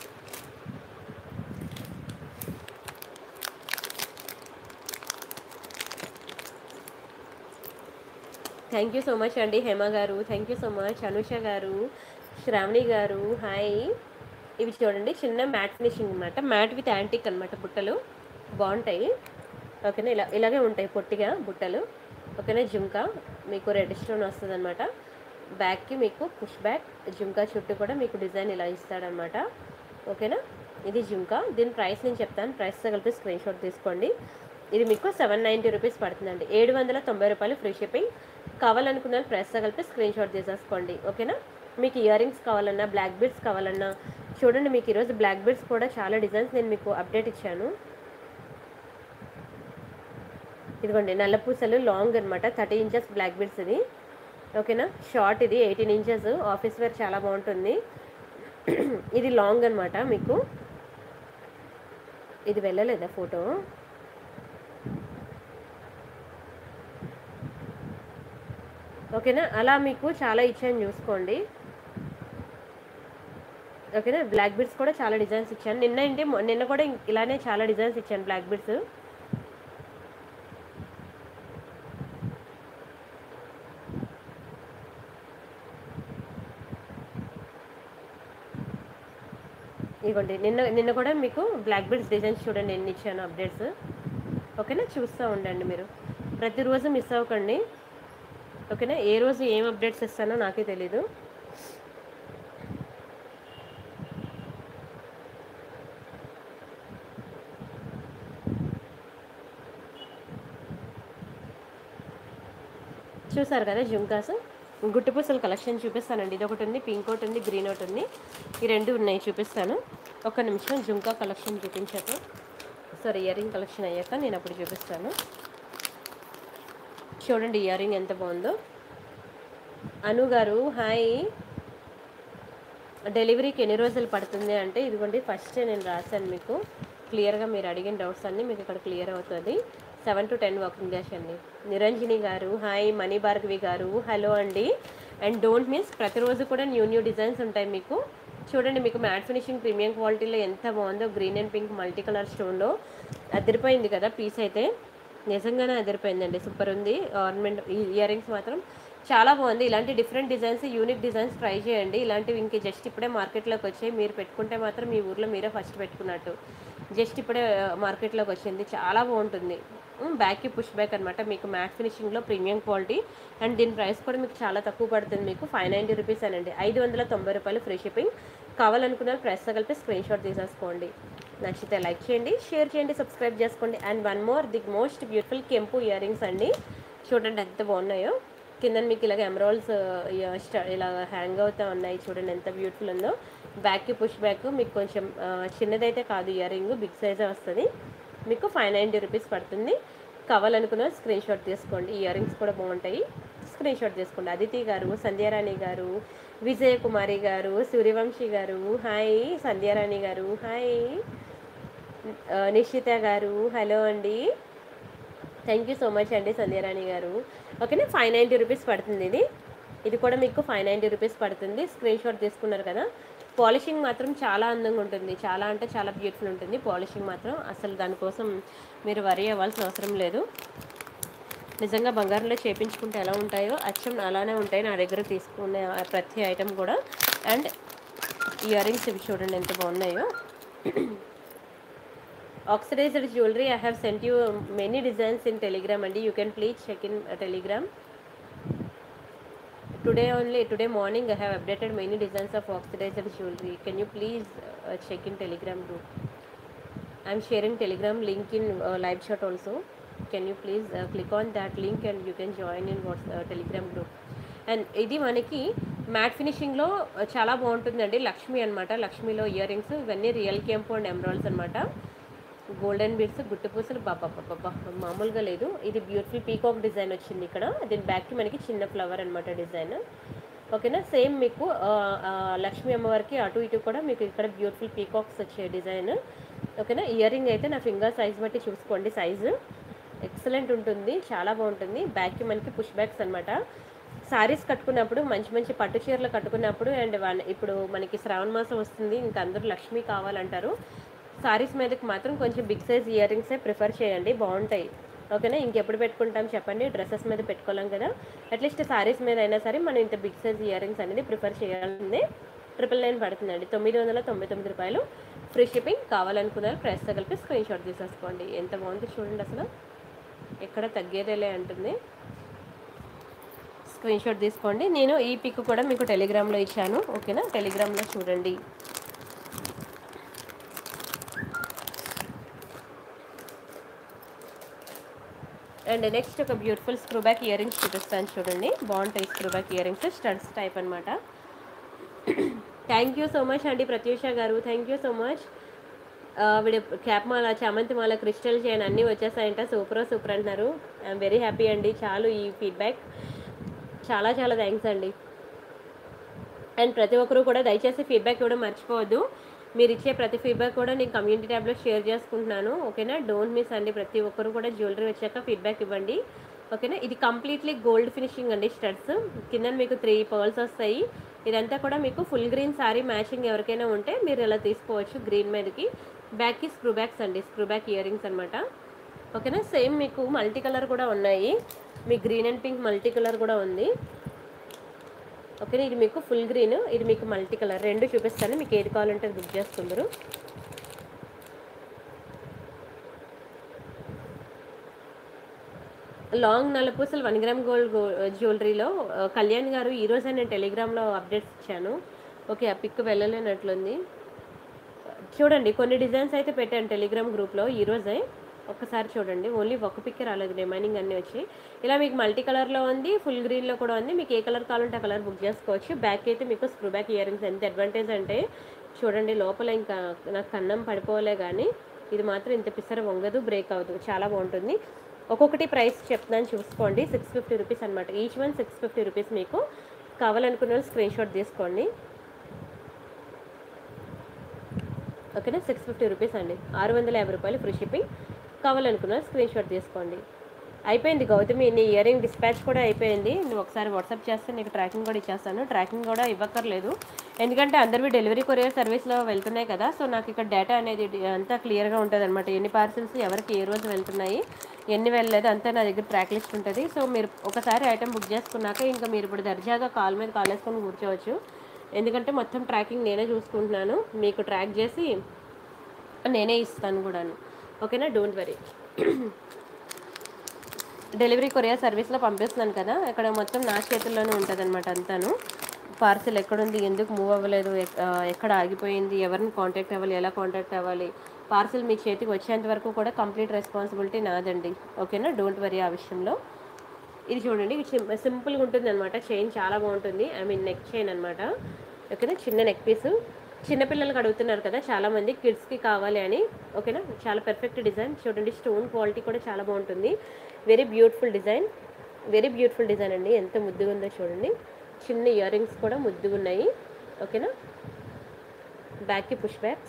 థ్యాంక్ యూ సో మచ్ అండి హేమ గారు thank you so much Anusha గారు శ్రావణి గారు హాయ్ ఇవి చూడండి చిన్న మ్యాట్ ఫినిషింగ్ అనమాట మ్యాట్ విత్ యాంటిక్ అనమాట బుట్టలు బాగుంటాయి ఓకేనా ఇలా ఇలాగే ఉంటాయి పొట్టిగా బుట్టలు ఓకేనా జుంకా మీకు రెడ్ స్టోన్ వస్తుంది అనమాట బ్యాక్కి మీకు పుష్ బ్యాక్ జుంకా చుట్టూ కూడా మీకు డిజైన్ ఇలా ఇస్తాడనమాట ఓకేనా ఇది జుంకా దీని ప్రైస్ నేను చెప్తాను ప్రైస్తో కలిపి స్క్రీన్ షాట్ తీసుకోండి ఇది మీకు సెవెన్ నైంటీ రూపీస్ పడుతుందండి ఏడు వందల తొంభై రూపాయలు ఫ్రీ షిప్పింగ్ కావాలనుకున్న ప్రైస్తో కలిపి స్క్రీన్ షాట్ తీసేసుకోండి ఓకేనా మీకు ఇయర్ రింగ్స్ కావాలన్నా బ్లాక్ బీడ్స్ కావాలన్నా చూడండి మీకు ఈరోజు బ్లాక్ బీడ్స్ కూడా చాలా డిజైన్స్ నేను మీకు అప్డేట్ ఇచ్చాను ఇదిగోండి నల్ల పూసలు లాంగ్ అనమాట థర్టీ ఇంచెస్ బ్లాక్ బీడ్స్ ఇది ఓకేనా షార్ట్ ఇది ఎయిటీన్ ఇంచెస్ ఆఫీస్ వేర్ చాలా బాగుంటుంది ఇది లాంగ్ అనమాట మీకు ఇది వెళ్ళలేదా ఫోటో ఓకేనా అలా మీకు చాలా ఇచ్చాను చూసుకోండి ఓకేనా బ్లాక్ బీడ్స్ కూడా చాలా డిజైన్స్ ఇచ్చాను నిన్న ఏంటి మొ- నిన్న కూడా ఇం- ఇలానే చాలా డిజైన్స్ ఇచ్చాను బ్లాక్ బీడ్స్ ఇదిగోండి నిన్న నిన్న కూడా మీకు బ్లాక్ బీడ్స్ డిజైన్స్ చూడండి ఎన్ని ఇచ్చాను అప్డేట్స్ ఓకేనా చూస్తూ ఉండండి మీరు ప్రతిరోజు మిస్ అవ్వకండి ఓకేనా ఏ రోజు ఏం అప్డేట్స్ ఇస్తానో నాకే తెలీదు చూసారు కదా జుంకాస్ గుట్టు పూసల కలెక్షన్ చూపిస్తానండి ఇది ఒకటి ఉంది పింక్ ఒకటి ఉంది గ్రీన్ ఒకటి ఉంది ఈ రెండు ఉన్నాయి చూపిస్తాను ఒక నిమిషం జుంకా కలెక్షన్ చూపించాక సారీ ఇయర్ రింగ్ కలెక్షన్ అయ్యాక నేను అప్పుడు చూపిస్తాను చూడండి ఇయర్ రింగ్ ఎంత బాగుందో అను గారు హాయ్ డెలివరీకి ఎన్ని రోజులు పడుతుంది అంటే ఇదిగోండి ఫస్ట్ నేను రాశాను మీకు క్లియర్గా మీరు అడిగిన డౌట్స్ అన్నీ మీకు ఇక్కడ క్లియర్ అవుతుంది seven to ten working days అండి నిరంజని గారు హాయ్ మణి భార్గవి గారు హలో అండి అండ్ డోంట్ మిస్ ప్రతిరోజు కూడా న్యూ న్యూ డిజైన్స్ ఉంటాయి మీకు చూడండి మీకు మ్యాట్ ఫినిషింగ్ ప్రీమియం క్వాలిటీలో ఎంత బాగుందో green and pink multi colour స్టోన్లో అదిరిపోయింది కదా పీస్ అయితే నిజంగానే అదిరిపోయిందండి సూపర్ ఉంది ఆర్నమెంట్ ఇయర్ రింగ్స్ మాత్రం చాలా బాగుంది ఇలాంటి different designs unique designs try చేయండి ఇలాంటివి ఇంక జస్ట్ ఇప్పుడే మార్కెట్లోకి వచ్చాయి మీరు పెట్టుకుంటే మాత్రం మీ ఊర్లో మీరే ఫస్ట్ పెట్టుకున్నట్టు జస్ట్ ఇప్పుడే మార్కెట్లోకి వచ్చింది చాలా బాగుంటుంది బ్యాక్కి పుష్ బ్యాక్ అనమాట మీకు మ్యాట్ ఫినిషింగ్లో ప్రీమియం క్వాలిటీ అండ్ దీని ప్రైస్ కూడా మీకు చాలా తక్కువ పడుతుంది మీకు ఫైవ్ నైంటీ రూపీస్ అనండి ఐదు వందల తొంభై రూపాయలు ఫ్రీ షిప్పింగ్ కావాలనుకున్న ప్రైస్తో కలిపి స్క్రీన్ షాట్ తీసేసుకోండి నచ్చితే లైక్ చేయండి షేర్ చేయండి సబ్స్క్రైబ్ చేసుకోండి and one more the most beautiful కెంపు ఇయర్ రింగ్స్ అండి చూడండి ఎంత బాగున్నాయో కింద మీకు ఇలాగ ఎమరాల్స్ ఇలా హ్యాంగ్ అవుతా ఉన్నాయి చూడండి ఎంత బ్యూటిఫుల్ ఉందో బ్యాక్కి పుష్ బ్యాక్ మీకు కొంచెం ఆ, చిన్నదైతే కాదు ఇయర్ రింగ్ బిగ్ సైజే వస్తుంది మీకు ఫైవ్ నైంటీ రూపీస్ పడుతుంది కావాలనుకున్న స్క్రీన్ షాట్ తీసుకోండి ఇయర్ రింగ్స్ కూడా బాగుంటాయి స్క్రీన్ షాట్ తీసుకోండి అదితి గారు సంధ్యారాణి గారు విజయ కుమారి గారు సూర్యవంశీ గారు హాయ్ సంధ్యారాణి గారు హాయ్ ఆ, నిషిత గారు హలో అండి థ్యాంక్ యూ సో మచ్ అండి సంధ్యారాణి గారు ఓకేనా ఫైవ్ నైంటీ రూపీస్ పడుతుంది ఇది ఇది కూడా మీకు ఫైవ్ నైంటీ రూపీస్ పడుతుంది స్క్రీన్ షాట్ తీసుకున్నారు కదా పాలిషింగ్ మాత్రం చాలా అందంగా ఉంటుంది చాలా అంటే చాలా బ్యూటిఫుల్ ఉంటుంది పాలిషింగ్ మాత్రం అసలు దానికోసం మీరు వరి అవ్వాల్సిన అవసరం లేదు నిజంగా బంగారంలో చేపించుకుంటే ఎలా ఉంటాయో అచ్చం అలానే ఉంటాయి నా దగ్గర తీసుకునే ఆ ప్రతి ఐటెం కూడా అండ్ ఇయర్ రింగ్స్ ఇవి చూడండి ఎంత బాగున్నాయో oxidised jewellery I have sent you many designs in Telegram అండి you can please check in Telegram today only today morning I have updated many designs of oxidised jewellery can you please check in Telegram group I'm sharing Telegram link in live shot also can you please click on that link and you can join in what's Telegram group and ఇది మనకి మ్యాట్ ఫినిషింగ్లో చాలా బాగుంటుందండి లక్ష్మి అనమాట లక్ష్మిలో ఇయర్ రింగ్స్ ఇవన్నీ రియల్ కెంపు అండ్ ఎమరాల్స్ అనమాట గోల్డెన్ బీడ్స్ గుట్టు పూసలు బాబా బాబా మామూలుగా లేదు ఇది బ్యూటిఫుల్ పీకాక్ డిజైన్ వచ్చింది ఇక్కడ దీని బ్యాక్కి మనకి చిన్న ఫ్లవర్ అనమాట డిజైన్ ఓకేనా సేమ్ మీకు ఆ, ఆ, లక్ష్మీ అమ్మవారికి అటు ఇటు కూడా మీకు ఇక్కడ బ్యూటిఫుల్ పీకాక్స్ వచ్చే డిజైన్ ఓకేనా ఇయర్ రింగ్ అయితే నా ఫింగర్ సైజ్ బట్టి చూసుకోండి సైజు ఎక్సలెంట్ ఉంటుంది చాలా బాగుంటుంది బ్యాక్కి మనకి పుష్ బ్యాక్స్ అనమాట సారీస్ కట్టుకున్నప్పుడు మంచి మంచి పట్టు చీరలు కట్టుకున్నప్పుడు అండ్ వన్ ఇప్పుడు మనకి శ్రావణ మాసం వస్తుంది ఇంకా అందరూ లక్ష్మి కావాలంటారు సారీస్ మీదకి మాత్రం కొంచెం బిగ్ సైజ్ ఇయర్ రింగ్సే ప్రిఫర్ చేయండి బాగుంటాయి ఓకేనా ఇంకెప్పుడు పెట్టుకుంటాం చెప్పండి డ్రెస్సెస్ మీద పెట్టుకోలేం కదా అట్లీస్ట్ సారీస్ మీద అయినా సరే మనం ఇంత బిగ్ సైజ్ ఇయర్ రింగ్స్ అనేది ప్రిఫర్ చేయాల్సిందే ట్రిపుల్ నైన్ పడుతుందండి తొమ్మిది వందల తొంభై తొమ్మిది రూపాయలు ఫ్రీ షిప్పింగ్ కావాలనుకున్నారు ప్రైస్తో కలిపి స్క్రీన్ షాట్ తీసేసుకోండి ఎంత బాగుంది చూడండి అసలు ఎక్కడ తగ్గేదేలే అంటుంది స్క్రీన్ షాట్ తీసుకోండి నేను ఈ పిక్ కూడా మీకు టెలిగ్రామ్లో ఇచ్చాను ఓకేనా టెలిగ్రామ్లో చూడండి అండ్ నెక్స్ట్ ఒక beautiful screw back year earrings చూపిస్తాను చూడండి బాగుంటాయి screw back year earrings studs type అనమాట థ్యాంక్ యూ సో మచ్ అండి ప్రత్యూష గారు థ్యాంక్ యూ సో మచ్ వీడి క్యాప్ మాల చామంతి మాల క్రిస్టల్ చైన్ అన్నీ వచ్చేసాయంట సూపర్ సూపర్ అంటున్నారు ఐఎమ్ వెరీ హ్యాపీ అండి చాలు ఈ ఫీడ్బ్యాక్ చాలా చాలా థ్యాంక్స్ అండి అండ్ ప్రతి ఒక్కరూ కూడా దయచేసి ఫీడ్బ్యాక్ ఇవ్వడం మర్చిపోవద్దు మీరు ఇచ్చే ప్రతి ఫీడ్బ్యాక్ కూడా నేను కమ్యూనిటీ ట్యాబ్లో షేర్ చేసుకుంటున్నాను ఓకేనా డోంట్ మిస్ అండి ప్రతి ఒక్కరు కూడా జ్యువెలరీ వచ్చాక ఫీడ్బ్యాక్ ఇవ్వండి ఓకేనా ఇది కంప్లీట్లీ గోల్డ్ ఫినిషింగ్ అండి స్టడ్స్ కింద మీకు త్రీ పర్ల్స్ వస్తాయి ఇదంతా కూడా మీకు ఫుల్ గ్రీన్ సారీ మ్యాచింగ్ ఎవరికైనా ఉంటే మీరు ఇలా తీసుకోవచ్చు గ్రీన్ మీదకి బ్యాక్కి స్క్రూ బ్యాక్స్ అండి స్క్రూ బ్యాక్ ఇయర్ రింగ్స్ అనమాట ఓకేనా సేమ్ మీకు మల్టీ కలర్ కూడా ఉన్నాయి మీ green and pink multi colour కూడా ఉంది ఓకేనా ఇది మీకు ఫుల్ గ్రీన్ ఇది మీకు మల్టీ కలర్ రెండు చూపిస్తాను మీకు ఏది కావాలంటే అది బుక్ చేసుకుందరు లాంగ్ నల్లపూసలు వన్ గ్రామ్ గోల్డ్ గో జ్యువెలరీలో ఆ, కళ్యాణ్ గారు ఈ రోజే నేను టెలిగ్రామ్లో అప్డేట్స్ ఇచ్చాను ఓకే ఆ పిక్ వెళ్ళలేనట్లుంది చూడండి కొన్ని డిజైన్స్ అయితే పెట్టాను టెలిగ్రామ్ గ్రూప్లో ఈ రోజే ఒక్కసారి చూడండి ఓన్లీ ఒక పిక్ రాలేదు రిమైనింగ్ అన్నీ వచ్చి ఇలా మీకు మల్టీ కలర్లో ఉంది ఫుల్ గ్రీన్లో కూడా ఉంది మీకు ఏ కలర్ కావాలంటే ఆ కలర్ బుక్ చేసుకోవచ్చు బ్యాక్ అయితే మీకు స్క్రూ బ్యాక్ ఇయర్ రింగ్స్ ఎంత అడ్వాంటేజ్ అంటే చూడండి లోపల ఇంకా నాకు కన్నం పడిపోలే కానీ ఇది మాత్రం ఇంత పిసర వంగదు బ్రేక్ అవ్వదు చాలా బాగుంటుంది ఒక్కొక్కటి ప్రైస్ చెప్తున్నాను చూసుకోండి సిక్స్ ఫిఫ్టీ రూపీస్ అనమాట each one six fifty rupees మీకు కావాలనుకున్న స్క్రీన్ షాట్ తీసుకోండి ఓకేనా సిక్స్ ఫిఫ్టీ రూపీస్ అండి ఆరు వందల యాభై రూపాయలు ఫ్రీ షిప్పింగ్ కావాలనుకున్న స్క్రీన్ షాట్ తీసుకోండి అయిపోయింది గౌతమి నీ ఇయర్ రింగ్ డిస్పాచ్ కూడా అయిపోయింది నువ్వు ఒకసారి వాట్సాప్ చేస్తే నీకు ట్రాకింగ్ కూడా ఇచ్చేస్తాను ట్రాకింగ్ కూడా ఇవ్వక్కర్లేదు ఎందుకంటే అందరివి డెలివరీ కొరియర్ సర్వీస్లో వెళ్తున్నాయి కదా సో నాకు ఇక్కడ డేటా అనేది డి- అంతా క్లియర్గా ఉంటుంది అనమాట ఎన్ని పార్సిల్స్ ఎవరికి ఏ రోజు వెళ్తున్నాయి ఎన్ని వెళ్ళలేదు అంతా నా దగ్గర ట్రాక్ లిస్ట్ ఉంటుంది సో మీరు ఒకసారి ఐటెం బుక్ చేసుకున్నాక ఇంకా మీరు ఇప్పుడు దర్జాగా కాల్ మీద కాల్ వేసుకొని కూర్చోవచ్చు ఎందుకంటే మొత్తం ట్రాకింగ్ నేనే చూసుకుంటున్నాను మీకు ట్రాక్ చేసి నేనే ఇస్తాను కూడాను ఓకేనా డోంట్ వరీ డెలివరీ కొరియర్ సర్వీస్లో పంపిస్తున్నాను కదా ఇక్కడ మొత్తం నా చేతుల్లోనే ఉంటుంది అనమాట అంతాను పార్సిల్ ఎక్కడుంది ఎందుకు మూవ్ అవ్వలేదు ఎక్- ఆ, ఎక్కడ ఆగిపోయింది ఎవరిని కాంటాక్ట్ అవ్వాలి ఎలా కాంటాక్ట్ అవ్వాలి పార్సిల్ మీ చేతికి వచ్చేంత వరకు కూడా కంప్లీట్ రెస్పాన్సిబిలిటీ నాదండి ఓకేనా డోంట్ వరీ ఆ విషయంలో ఇది చూడండి ఇది సిం- సింపుల్గా ఉంటుంది అనమాట చైన్ చాలా బాగుంటుంది ఐ మీన్ నెక్ చైన్ అనమాట ఓకేనా చిన్న నెక్ పీస్ చిన్నపిల్లలకి అడుగుతున్నారు కదా చాలామంది కిడ్స్కి కావాలి అని ఓకేనా చాలా పెర్ఫెక్ట్ డిజైన్ చూడండి స్టోన్ క్వాలిటీ కూడా చాలా బాగుంటుంది very beautiful design very beautiful design అండి ఎంత ముద్దుగా ఉందో చూడండి చిన్న ఇయర్ రింగ్స్ కూడా ముద్దుగా ఉన్నాయి ఓకేనా బ్యాక్కి పుష్ బ్యాక్స్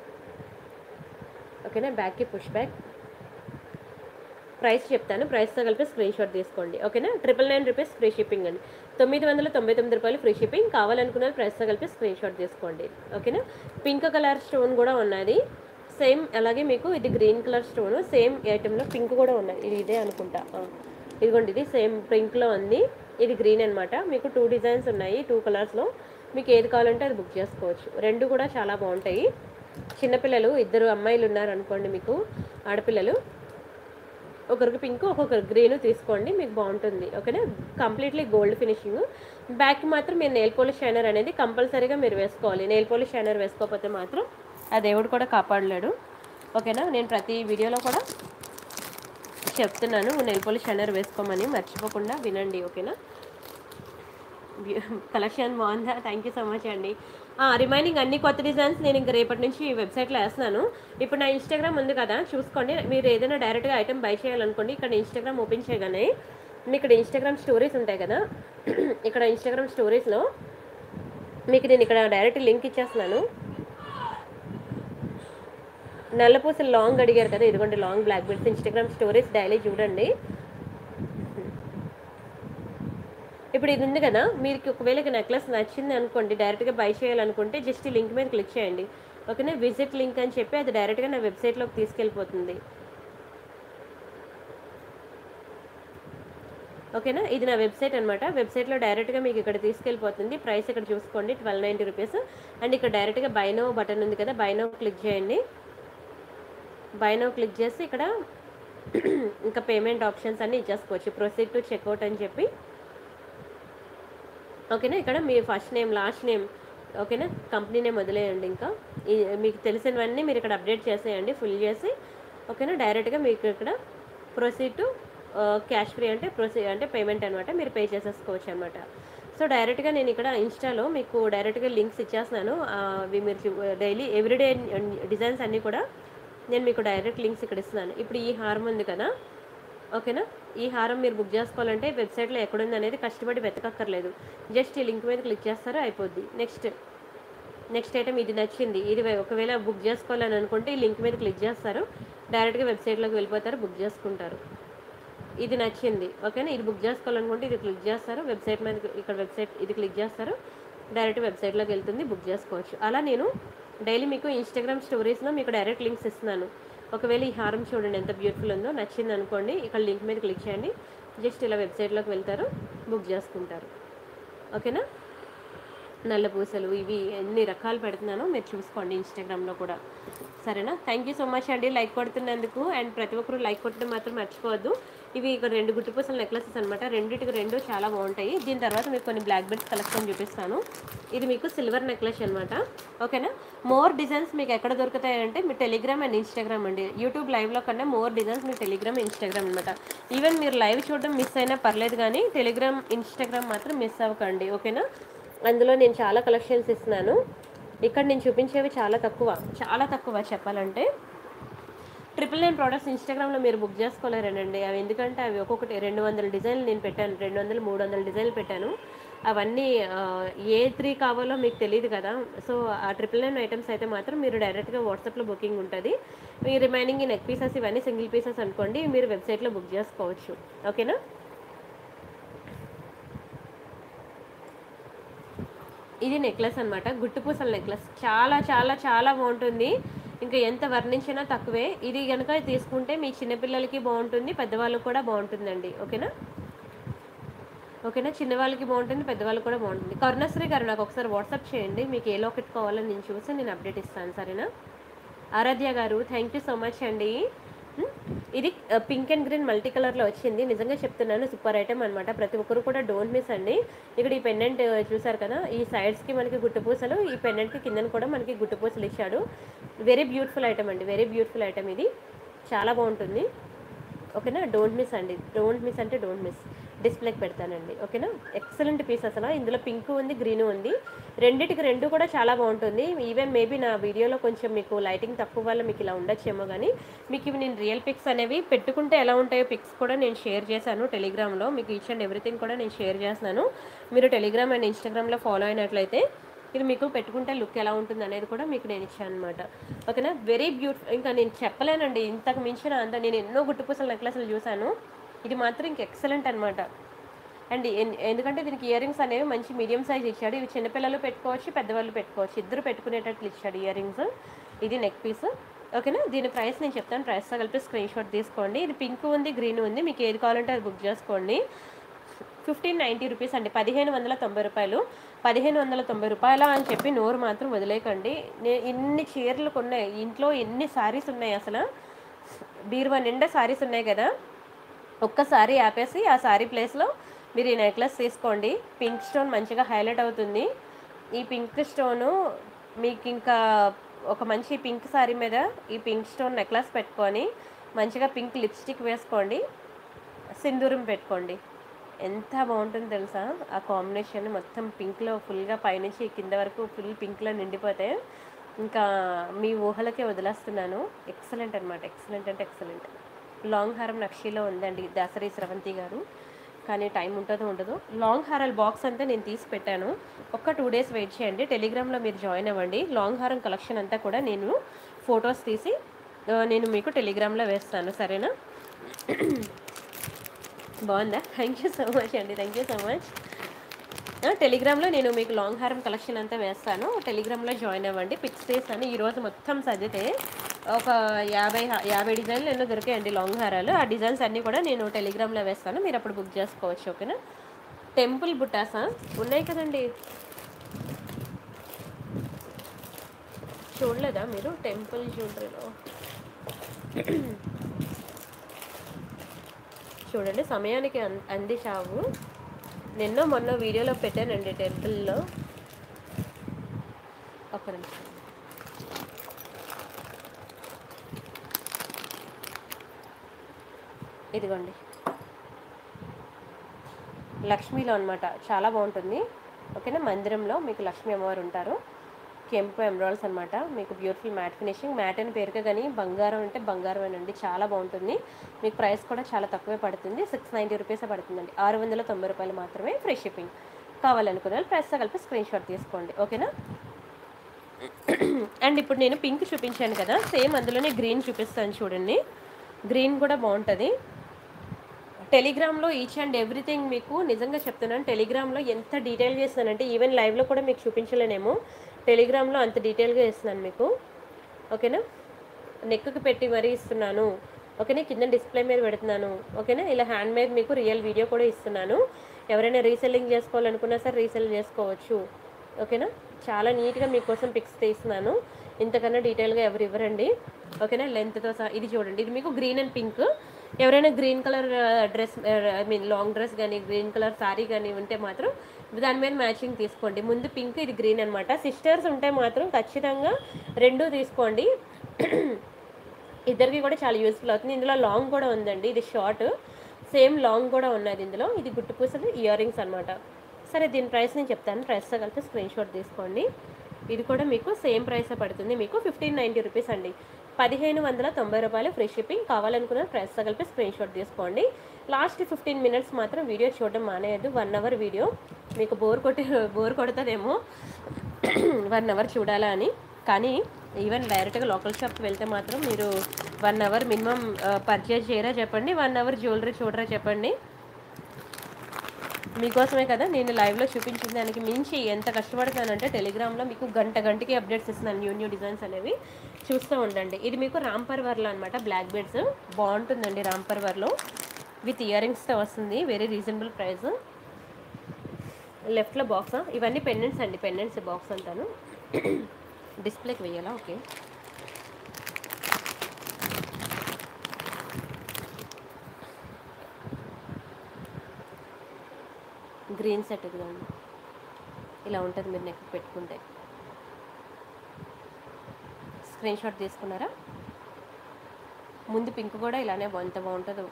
ఓకేనా బ్యాక్కి పుష్ బ్యాక్ ప్రైస్ చెప్తాను ప్రైస్తో కలిపి స్క్రీన్ షాట్ తీసుకోండి ఓకేనా triple nine rupees free shipping అండి తొమ్మిది వందల తొంభై తొమ్మిది రూపాయలు ఫ్రీ షిప్పింగ్ కావాలనుకున్న ప్రైస్తో కలిపి స్క్రీన్ షాట్ తీసుకోండి ఓకేనా పింక్ కలర్ స్టోన్ కూడా ఉన్నది సేమ్ అలాగే మీకు ఇది గ్రీన్ కలర్ స్టోన్ సేమ్ ఐటెంలో పింక్ కూడా ఉన్నది ఇది ఇదే అనుకుంటా ఆ. ఇదిగోండి ఇది సేమ్ పింక్లో ఉంది ఇది గ్రీన్ అన్నమాట మీకు టూ డిజైన్స్ ఉన్నాయి టూ కలర్స్లో మీకు ఏది కావాలంటే అది బుక్ చేసుకోవచ్చు రెండు కూడా చాలా బాగుంటాయి చిన్నపిల్లలు ఇద్దరు అమ్మాయిలు ఉన్నారు అనుకోండి మీకు ఆడపిల్లలు ఒకరికి పింక్ ఒక్కొక్కరు గ్రీన్ తీసుకోండి మీకు బాగుంటుంది ఓకేనా కంప్లీట్లీ గోల్డ్ ఫినిషింగ్ బ్యాక్ మాత్రం మీరు నెయిల్ పోలిష్ షైనర్ అనేది కంపల్సరీగా మీరు వేసుకోవాలి నెయిల్ పోలిష్ షైనర్ వేసుకోకపోతే మాత్రం ఆ దేవుడు కూడా కాపాడలేడు ఓకేనా నేను ప్రతి వీడియోలో కూడా చెప్తున్నాను నెయిల్ పోలిష్ షైనర్ వేసుకోమని మర్చిపోకుండా వినండి ఓకేనా కలెక్షన్ బాగుందా థ్యాంక్ యూ సో మచ్ అండి రిమైనింగ్ అన్ని కొత్త డిజైన్స్ నేను ఇంకా రేపటి నుంచి వెబ్సైట్లో వేస్తున్నాను ఇప్పుడు నా ఇన్స్టాగ్రామ్ ఉంది కదా చూసుకోండి మీరు ఏదైనా డైరెక్ట్గా ఐటమ్ బై చేయాలనుకోండి ఇక్కడ ఇన్స్టాగ్రామ్ ఓపెన్ చేయగానే మీకు ఇక్కడ ఇన్స్టాగ్రామ్ స్టోరీస్ ఉంటాయి కదా ఇక్కడ ఇన్స్టాగ్రామ్ స్టోరీస్లో మీకు నేను ఇక్కడ డైరెక్ట్ లింక్ ఇచ్చేస్తున్నాను నల్లపూసలు లాంగ్ అడిగారు కదా ఇదిగోండి long black belts Instagram stories daily చూడండి ఇప్పుడు ఇది ఉంది కదా మీకు ఒకవేళ నెక్లెస్ నచ్చింది అనుకోండి డైరెక్ట్గా బై చేయాలనుకుంటే జస్ట్ ఈ లింక్ మీద క్లిక్ చేయండి ఓకేనా విజిట్ లింక్ అని చెప్పి అది డైరెక్ట్గా నా వెబ్సైట్లోకి తీసుకెళ్ళిపోతుంది ఓకేనా ఇది నా వెబ్సైట్ అనమాట వెబ్సైట్లో డైరెక్ట్గా మీకు ఇక్కడ తీసుకెళ్ళిపోతుంది ప్రైస్ ఇక్కడ చూసుకోండి ట్వెల్వ్ నైంటీ రూపీస్ అండ్ ఇక్కడ డైరెక్ట్గా బైనో బటన్ ఉంది కదా బైనో క్లిక్ చేయండి బైనో క్లిక్ చేసి ఇక్కడ ఇంకా పేమెంట్ ఆప్షన్స్ అన్నీ ఇచ్చేసుకోవచ్చు ప్రొసీడ్ టు చెక్అవుట్ అని చెప్పి ఓకేనా ఇక్కడ మీ ఫస్ట్ నేమ్ లాస్ట్ నేమ్ ఓకేనా కంపెనీ నేమ్ వదిలేయండి ఇంకా ఈ మీకు తెలిసినవన్నీ మీరు ఇక్కడ అప్డేట్ చేసేయండి ఫుల్ చేసి ఓకేనా డైరెక్ట్గా మీకు ఇక్కడ ప్రొసీడ్ టు క్యాష్ ఫ్రీ అంటే ప్రొసీ అంటే పేమెంట్ అనమాట మీరు పే చేసేసుకోవచ్చు అనమాట సో డైరెక్ట్గా నేను ఇక్కడ ఇన్స్టాలో మీకు డైరెక్ట్గా లింక్స్ ఇచ్చేస్తున్నాను ఆ, అవి మీరు డైలీ ఎవ్రీడే డిజైన్స్ అన్నీ కూడా నేను మీకు డైరెక్ట్ లింక్స్ ఇక్కడ ఇస్తున్నాను ఇప్పుడు ఈ హారం ఉంది కదా ఓకేనా ఈ హారం మీరు బుక్ చేసుకోవాలంటే వెబ్సైట్లో ఎక్కడుంది అనేది కష్టపడి వెతకక్కర్లేదు జస్ట్ ఈ లింక్ మీద క్లిక్ చేస్తారో అయిపోద్ది నెక్స్ట్ నెక్స్ట్ ఐటమ్ ఇది నచ్చింది ఇది వే- ఒకవేళ బుక్ చేసుకోవాలని అనుకుంటే ఈ లింక్ మీద క్లిక్ చేస్తారు డైరెక్ట్గా వెబ్సైట్లోకి వెళ్ళిపోతారు బుక్ చేసుకుంటారు ఇది నచ్చింది ఓకేనా ఇది బుక్ చేసుకోవాలనుకుంటే ఇది క్లిక్ చేస్తారు వెబ్సైట్ మీద ఇక్కడ వెబ్సైట్ ఇది క్లిక్ చేస్తారు డైరెక్ట్ వెబ్సైట్లోకి వెళ్తుంది బుక్ చేసుకోవచ్చు అలా నేను డైలీ మీకు ఇన్స్టాగ్రామ్ స్టోరీస్లో మీకు డైరెక్ట్ లింక్స్ ఇస్తున్నాను ఒకవేళ ఈ హారం చూడండి ఎంత బ్యూటిఫుల్ ఉందో నచ్చింది అనుకోండి ఇక్కడ లింక్ మీద క్లిక్ చేయండి జస్ట్ ఇలా వెబ్సైట్లోకి వెళ్తారు బుక్ చేసుకుంటారు ఓకేనా నల్ల పూసలు ఇవి ఎన్ని రకాలు పెడుతున్నానో మీరు చూసుకోండి ఇన్స్టాగ్రామ్లో కూడా సరేనా థ్యాంక్ యూ సో మచ్ అండి లైక్ కొడుతున్నందుకు అండ్ ప్రతి ఒక్కరు లైక్ కొట్టడం మాత్రం మర్చిపోవద్దు ఇవి ఇక్కడ రెండు గుట్టు పూసల నెక్లెసెస్ అనమాట రెండింటికి రెండు చాలా బాగుంటాయి దీని తర్వాత మీకు కొన్ని బ్లాక్ బెడ్స్ కలెక్షన్ చూపిస్తాను ఇది మీకు సిల్వర్ నెక్లెస్ అనమాట ఓకేనా మోర్ డిజైన్స్ మీకు ఎక్కడ దొరుకుతాయంటే మీ టెలిగ్రామ్ అండ్ ఇన్స్టాగ్రామ్ అండి యూట్యూబ్ లైవ్లో కన్నా మోర్ డిజైన్స్ మీ టెలిగ్రామ్ ఇన్స్టాగ్రామ్ అనమాట ఈవెన్ మీరు లైవ్ చూడడం మిస్ అయినా పర్లేదు కానీ టెలిగ్రామ్ ఇన్స్టాగ్రామ్ మాత్రం మిస్ అవ్వకండి ఓకేనా అందులో నేను చాలా కలెక్షన్స్ ఇస్తున్నాను ఇక్కడ నేను చూపించేవి చాలా తక్కువ చాలా తక్కువ చెప్పాలంటే ట్రిపుల్ నైన్ ప్రోడక్ట్స్ ఇన్స్టాగ్రామ్లో మీరు బుక్ చేసుకోలేరండి అవి ఎందుకంటే అవి ఒక్కొక్కటి రెండు వందల డిజైన్లు నేను పెట్టాను రెండు వందలు మూడు వందల డిజైన్లు పెట్టాను అవన్నీ ఆ, ఏ త్రీ కావాలో మీకు తెలియదు కదా సో ఆ ట్రిపుల్ నైన్ ఐటమ్స్ అయితే మాత్రం మీరు డైరెక్ట్గా వాట్సాప్లో బుకింగ్ ఉంటుంది మీ రిమైనింగ్ ఈ నెక్ పీసెస్ ఇవన్నీ సింగిల్ పీసెస్ అనుకోండి మీరు వెబ్సైట్లో బుక్ చేసుకోవచ్చు ఓకేనా ఇది నెక్లెస్ అనమాట గుట్టుపూసల నెక్లెస్ చాలా చాలా చాలా బాగుంటుంది ఇంకా ఎంత వర్ణించినా తక్కువే ఇది కనుక తీసుకుంటే మీ చిన్నపిల్లలకి బాగుంటుంది పెద్దవాళ్ళకి కూడా బాగుంటుందండి ఓకేనా ఓకేనా చిన్నవాళ్ళకి బాగుంటుంది పెద్దవాళ్ళకి కూడా బాగుంటుంది కరుణశ్రీ గారు నాకు ఒకసారి వాట్సాప్ చేయండి మీకు ఏ లోకెట్ కావాలో నేను చూసి నేను అప్డేట్ ఇస్తాను సరేనా ఆరాధ్య గారు థ్యాంక్ యూ సో మచ్ అండి ఉమ్, ఇది పింక్ అండ్ గ్రీన్ మల్టీ కలర్లో వచ్చింది నిజంగా చెప్తున్నాను సూపర్ ఐటమ్ అనమాట ప్రతి ఒక్కరు కూడా డోంట్ మిస్ అండి ఇక్కడ ఈ పెండెంట్ చూసారు కదా ఈ సైడ్స్కి మనకి గుట్టుపూసలు ఈ పెండెంట్కి కిందన కూడా మనకి గుట్టుపూసలు ఇచ్చాడు వెరీ బ్యూటిఫుల్ ఐటమ్ అండి వెరీ బ్యూటిఫుల్ ఐటమ్ ఇది చాలా బాగుంటుంది ఓకేనా డోంట్ మిస్ అండి డోంట్ మిస్ అంటే డోంట్ మిస్ డిస్ప్లేకి పెడతానండి ఓకేనా ఎక్సలెంట్ పీస్ అసలు ఇందులో పింక్ ఉంది గ్రీన్ ఉంది రెండిటికి రెండు కూడా చాలా బాగుంటుంది ఈవెన్ మేబీ నా వీడియోలో కొంచెం మీకు లైటింగ్ తక్కువ వల్ల మీకు ఇలా ఉండొచ్చేమో కానీ మీకు ఇవి నేను రియల్ పిక్స్ అనేవి పెట్టుకుంటే ఎలా ఉంటాయో పిక్స్ కూడా నేను షేర్ చేశాను టెలిగ్రామ్లో మీకు ఈచ్ అండ్ ఎవ్రీథింగ్ కూడా నేను షేర్ చేస్తున్నాను మీరు టెలిగ్రామ్ అండ్ ఇన్స్టాగ్రామ్లో ఫాలో అయినట్లయితే ఇది మీకు పెట్టుకుంటే లుక్ ఎలా ఉంటుంది అనేది కూడా మీకు నేను ఇచ్చాను అనమాట ఓకేనా వెరీ బ్యూటిఫుల్ ఇంకా నేను చెప్పలేనండి ఇంతకు మించిన అంత నేను ఎన్నో గుట్టుపూసల నెక్లెస్లు చూశాను ఇది మాత్రం ఇంక ఎక్సలెంట్ అనమాట అండ్ ఎన్- ఎందుకంటే దీనికి ఇయర్ రింగ్స్ అనేవి మంచి మీడియం సైజ్ ఇచ్చాడు ఇవి చిన్నపిల్లలు పెట్టుకోవచ్చు పెద్దవాళ్ళు పెట్టుకోవచ్చు ఇద్దరు పెట్టుకునేటట్లు ఇచ్చాడు ఇయర్ రింగ్స్ ఇది నెక్ పీస్ ఓకేనా దీని ప్రైస్ నేను చెప్తాను ప్రైస్తో కలిపి స్క్రీన్ షాట్ తీసుకోండి ఇది పింక్ ఉంది గ్రీన్ ఉంది మీకు ఏది కావాలంటే అది బుక్ చేసుకోండి ఫిఫ్టీన్ నైంటీ రూపీస్ అండి పదిహేను వందల తొంభై రూపాయలు పదిహేను వందల తొంభై రూపాయల అని చెప్పి నోరు మాత్రం వదిలేకండి నే- ఇన్ని చీరలు ఉన్నాయి ఇంట్లో ఎన్ని శారీస్ ఉన్నాయి అసలు బీరువా నిండా శారీస్ ఉన్నాయి కదా ఒక్కసారి ఆపేసి ఆ శారీ ప్లేస్లో మీరు ఈ నెక్లెస్ తీసుకోండి పింక్ స్టోన్ మంచిగా హైలైట్ అవుతుంది ఈ పింక్ స్టోను మీకు ఇంకా ఒక మంచి పింక్ శారీ మీద ఈ పింక్ స్టోన్ నెక్లెస్ పెట్టుకొని మంచిగా పింక్ లిప్స్టిక్ వేసుకోండి సింధూరం పెట్టుకోండి ఎంత బాగుంటుందో తెలుసా ఆ కాంబినేషన్ మొత్తం పింక్లో ఫుల్గా పైనుంచి కింద వరకు ఫుల్ పింక్లో నిండిపోతే ఇంకా మీ ఊహలకే వదిలేస్తున్నాను ఎక్సలెంట్ అనమాట ఎక్సలెంట్ అంటే ఎక్సలెంట్ లాంగ్ హారం నక్షిలో ఉందండి దాసరి స్రవంతి గారు కానీ టైం ఉంటుందో ఉండదో లాంగ్ హారాల బాక్స్ అంతా నేను తీసి పెట్టాను ఒక్క టూ డేస్ వెయిట్ చేయండి టెలిగ్రామ్లో మీరు జాయిన్ అవ్వండి లాంగ్ హారం కలెక్షన్ అంతా కూడా నేను ఫొటోస్ తీసి ఆ, నేను మీకు టెలిగ్రామ్లో వేస్తాను సరేనా బాగుందా థ్యాంక్ యూ సో మచ్ అండి థ్యాంక్ యూ సో మచ్ టెలిగ్రామ్లో నేను మీకు లాంగ్ హారం కలెక్షన్ అంతా వేస్తాను టెలిగ్రామ్లో జాయిన్ అవ్వండి పిక్స్ తీస్తాను ఈరోజు మొత్తం సర్దితే ఒక యాభై హా- యాభై డిజైన్లు ఎన్నో దొరికాయండి లాంగ్ హారాలు ఆ డిజైన్స్ అన్నీ కూడా నేను టెలిగ్రామ్లో వేస్తాను మీరు అప్పుడు బుక్ చేసుకోవచ్చు ఓకేనా టెంపుల్ బుట్టాసా ఉన్నాయి కదండి చూడలేదా మీరు టెంపుల్ జ్యువెలరీలో చూడండి సమయానికి అం- అంది చావు నిన్న మొన్న వీడియోలో పెట్టానండి టెంపుల్లో ఒక నిమిషం ఇదిగోండి లక్ష్మీలో అనమాట చాలా బాగుంటుంది ఓకేనా మందిరంలో మీకు లక్ష్మీ అమ్మవారు ఉంటారు కెంపు ఎమరాల్స్ అనమాట మీకు బ్యూటిఫుల్ మ్యాట్ ఫినిషింగ్ మ్యాట్ అని పేరుకే కానీ బంగారం అంటే బంగారం అండి చాలా బాగుంటుంది మీకు ప్రైస్ కూడా చాలా తక్కువే పడుతుంది సిక్స్ నైంటీ రూపీసే పడుతుందండి ఆరు వందల తొంభై రూపాయలు మాత్రమే ఫ్రీ షిప్పింగ్ కావాలనుకునే వాళ్ళు ప్రైస్తో కలిపి స్క్రీన్ షాట్ తీసుకోండి ఓకేనా అండ్ ఇప్పుడు నేను పింక్ చూపించాను కదా సేమ్ అందులోనే గ్రీన్ చూపిస్తాను చూడండి గ్రీన్ కూడా బాగుంటుంది టెలిగ్రామ్లో ఈచ్ అండ్ ఎవ్రీథింగ్ మీకు నిజంగా చెప్తున్నాను టెలిగ్రామ్లో ఎంత డీటెయిల్గా ఇస్తానంటే ఈవెన్ లైవ్లో కూడా మీకు చూపించలేనేమో టెలిగ్రామ్లో అంత డీటెయిల్గా ఇస్తున్నాను మీకు ఓకేనా నెక్కి పెట్టి మరీ ఇస్తున్నాను ఓకేనా కింద డిస్ప్లే మీద పెడుతున్నాను ఓకేనా ఇలా హ్యాండ్ మేడ్ మీకు రియల్ వీడియో కూడా ఇస్తున్నాను ఎవరైనా రీసెల్లింగ్ చేసుకోవాలనుకున్నా సరే రీసెల్ చేసుకోవచ్చు ఓకేనా చాలా నీట్గా మీకోసం పిక్స్ తీస్తున్నాను ఇంతకన్నా డీటెయిల్గా ఎవరు ఇవ్వరండి ఓకేనా లెంత్తో సహా ఇది చూడండి ఇది మీకు గ్రీన్ అండ్ పింక్ ఎవరైనా green colour dress I mean long dress కానీ గ్రీన్ కలర్ సారీ కానీ ఉంటే మాత్రం దాని మీద మ్యాచింగ్ తీసుకోండి ముందు పింక్ ఇది గ్రీన్ అనమాట సిస్టర్స్ ఉంటే మాత్రం ఖచ్చితంగా రెండు తీసుకోండి ఇద్దరికి కూడా చాలా యూస్ఫుల్ అవుతుంది ఇందులో లాంగ్ కూడా ఉందండి ఇది షార్ట్ సేమ్ లాంగ్ కూడా ఉన్నది ఇందులో ఇది గుట్టు పూసలు ఇయర్ రింగ్స్ అనమాట సరే దీని ప్రైస్ నేను చెప్తాను ప్రైస్తో కలిపి స్క్రీన్ షాట్ తీసుకోండి ఇది కూడా మీకు సేమ్ ప్రైస్ పడుతుంది మీకు ఫిఫ్టీన్ నైంటీ రూపీస్ అండి పదిహేను వందల తొంభై రూపాయలు ఫ్రీ షిప్పింగ్ కావాలనుకున్న ప్రైస్తో కలిపి స్క్రీన్ షాట్ తీసుకోండి లాస్ట్ ఫిఫ్టీన్ మినిట్స్ మాత్రం వీడియో చూడడం మానేయద్దు వన్ అవర్ వీడియో మీకు బోర్ కొట్టి బోర్ కొడుతుందేమో వన్ అవర్ చూడాలా అని కానీ ఈవెన్ డైరెక్ట్గా లోకల్ షాప్కి వెళ్తే మాత్రం మీరు వన్ అవర్ మినిమం పర్చేజ్ చేయరా చెప్పండి వన్ అవర్ జ్యువెలరీ చూడరా చెప్పండి మీకోసమే కదా నేను లైవ్లో చూపించిన దానికి మించి ఎంత కష్టపడుతున్నానంటే టెలిగ్రామ్లో మీకు గంట గంటకి అప్డేట్స్ ఇస్తున్నాను న్యూ న్యూ డిజైన్స్ అనేవి చూస్తూ ఉండండి ఇది మీకు రాంపర్వర్లో అనమాట బ్లాక్ బెడ్స్ బాగుంటుందండి రాంపర్వర్లో విత్ ఇయర్ రింగ్స్తో వస్తుంది వెరీ రీజనబుల్ ప్రైస్ లెఫ్ట్లో బాక్స్ ఇవన్నీ పెండెంట్స్ అండి పెండెంట్స్ బాక్స్ అంటాను డిస్ప్లేకి వేయాలా ఓకే గ్రీన్ సెట్ ఇదిగోండి ఇలా ఉంటుంది మీరు నెక్ పెట్టుకుంటే స్క్రీన్ షాట్ తీసుకున్నారా ముందు పింక్ కూడా ఇలానే బా- ఎంత బాగుంటుందో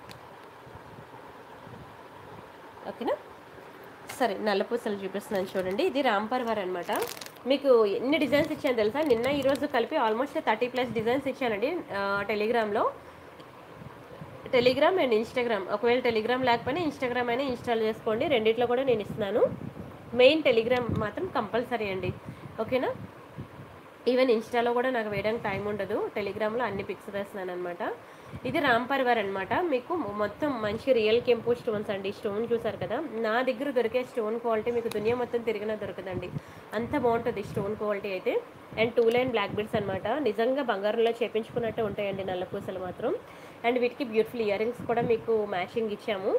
ఓకేనా సరే నల్ల పూసలు చూపిస్తున్నాను చూడండి ఇది రాంపర్వర్ అనమాట మీకు ఎన్ని డిజైన్స్ ఇచ్చాను తెలుసా నిన్న ఈరోజు కలిపి ఆల్మోస్ట్ థర్టీ ప్లస్ డిజైన్స్ ఇచ్చానండి ఆ, టెలిగ్రామ్లో టెలిగ్రామ్ అండ్ ఇన్స్టాగ్రామ్ ఒకవేళ టెలిగ్రామ్ లేకపోయినా ఇన్స్టాగ్రామ్ అయినా ఇన్స్టాల్ చేసుకోండి రెండిట్లో కూడా నేను ఇస్తున్నాను మెయిన్ టెలిగ్రామ్ మాత్రం కంపల్సరీ అండి ఓకేనా ఈవెన్ ఇన్స్టాలో కూడా నాకు వేయడానికి టైం ఉండదు టెలిగ్రామ్లో అన్ని పిక్స్ వేస్తున్నాను అనమాట ఇది రాంపర్వర్ అనమాట మీకు మొత్తం మంచి రియల్ కెంపు స్టోన్స్ అండి స్టోన్ చూసారు కదా నా దగ్గర దొరికే స్టోన్ క్వాలిటీ మీకు దునియా మొత్తం తిరిగినా దొరకదండి అంత బాగుంటుంది స్టోన్ క్వాలిటీ అయితే and two line black beads అనమాట నిజంగా బంగారంలో చేపించుకున్నట్టే ఉంటాయండి నల్ల పూసలు మాత్రం అండ్ వీటికి బ్యూటిఫుల్ ఇయర్ రింగ్స్ కూడా మీకు మ్యాచింగ్ ఇచ్చాము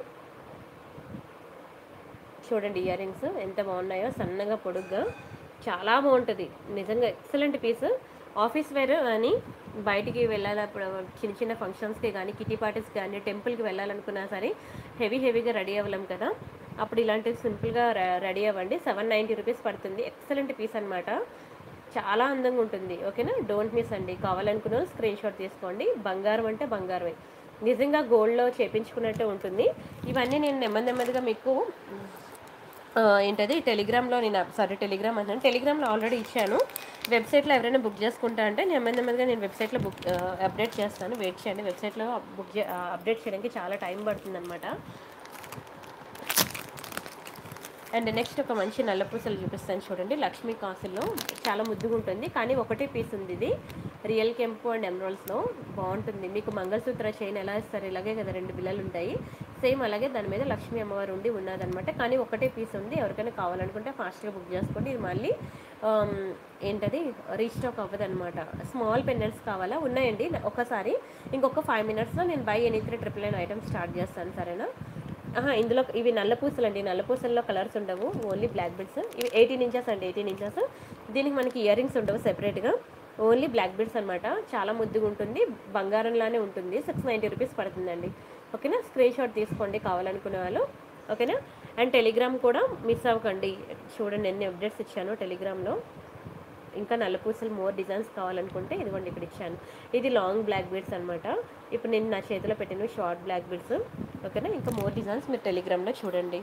చూడండి ఇయర్ రింగ్స్ ఎంత బాగున్నాయో సన్నగా పొడుగ్గా చాలా బాగుంటుంది నిజంగా ఎక్సలెంట్ పీస్ ఆఫీస్ వేర్ కానీ బయటికి వెళ్ళాలప్పుడు చిన్న చిన్న ఫంక్షన్స్కి కానీ కిటీ పార్టీస్ కానీ టెంపుల్కి వెళ్ళాలనుకున్నా సరే హెవీ హెవీగా రెడీ అవ్వలేం కదా అప్పుడు ఇలాంటివి సింపుల్గా రెడీ అవ్వండి సెవెన్ నైంటీ రూపీస్ పడుతుంది ఎక్సలెంట్ పీస్ అనమాట చాలా అందంగా ఉంటుంది ఓకేనా డోంట్ మిస్ అండి కావాలనుకున్న స్క్రీన్ షాట్ తీసుకోండి బంగారం అంటే బంగారమే నిజంగా గోల్డ్లో చేపించుకున్నట్టే ఉంటుంది ఇవన్నీ నేను నెమ్మది నెమ్మదిగా మీకు ఆ, ఏంటది టెలిగ్రామ్లో నేను సారీ టెలిగ్రామ్ అంటాను టెలిగ్రామ్లో ఆల్రెడీ ఇచ్చాను వెబ్సైట్లో ఎవరైనా బుక్ చేసుకుంటా అంటే నెమ్మది నెమ్మదిగా నేను వెబ్సైట్లో బుక్ అప్డేట్ చేస్తాను వెయిట్ చేయండి వెబ్సైట్లో బుక్ చే అప్డేట్ చేయడానికి చాలా టైం పడుతుంది అండ్ నెక్స్ట్ ఒక మంచి నల్ల పూసలు చూపిస్తాను చూడండి లక్ష్మీ కాసుల్లో చాలా ముద్దుగా ఉంటుంది కానీ ఒకటే పీస్ ఉంది ఇది రియల్ కెంపు అండ్ ఎమరాల్డ్స్లో బాగుంటుంది మీకు మంగళసూత్ర చైన్ ఎలా ఇస్తారు ఇలాగే కదా రెండు బిల్లలు ఉంటాయి సేమ్ అలాగే దాని మీద లక్ష్మీ అమ్మవారు ఉండి ఉన్నదనమాట కానీ ఒకటే పీస్ ఉంది ఎవరికైనా కావాలనుకుంటే ఫాస్ట్గా బుక్ చేసుకోండి ఇది మళ్ళీ ఆమ్, ఏంటది రీస్టాక్ అవ్వదు అనమాట స్మాల్ పెన్నెంట్స్ కావాలా ఉన్నాయండి ఒకసారి ఇంకొక ఫైవ్ మినిట్స్లో నేను buy any three triple nine items start చేస్తాను సరేనా ఆహా, ఇందులో ఇవి నల్ల పూసలు అండి నల్ల పూసల్లో కలర్స్ ఉండవు ఓన్లీ బ్లాక్ బిడ్స్ ఇవి ఎయిటీన్ ఇంచెస్ అండి ఎయిటీన్ ఇంచెస్ దీనికి మనకి ఇయర్ రింగ్స్ ఉండవు సెపరేట్గా ఓన్లీ బ్లాక్ బిడ్స్ అనమాట చాలా ముద్దుగా ఉంటుంది బంగారంలానే ఉంటుంది సిక్స్ నైంటీ రూపీస్ పడుతుందండి ఓకేనా స్క్రీన్ షాట్ తీసుకోండి కావాలనుకునే వాళ్ళు ఓకేనా అండ్ టెలిగ్రామ్ కూడా మిస్ అవ్వకండి చూడండి ఎన్ని అప్డేట్స్ ఇచ్చాను టెలిగ్రామ్లో ఇంకా నల్లపూసలు మోర్ డిజైన్స్ కావాలనుకుంటే ఇదిగోండి ఇక్కడ ఇచ్చాను ఇది లాంగ్ బ్లాక్ బీడ్స్ అనమాట ఇప్పుడు నేను నా చేతిలో పెట్టిన షార్ట్ బ్లాక్ బీడ్స్ ఓకేనా ఇంకా మోర్ డిజైన్స్ మీరు టెలిగ్రామ్లో చూడండి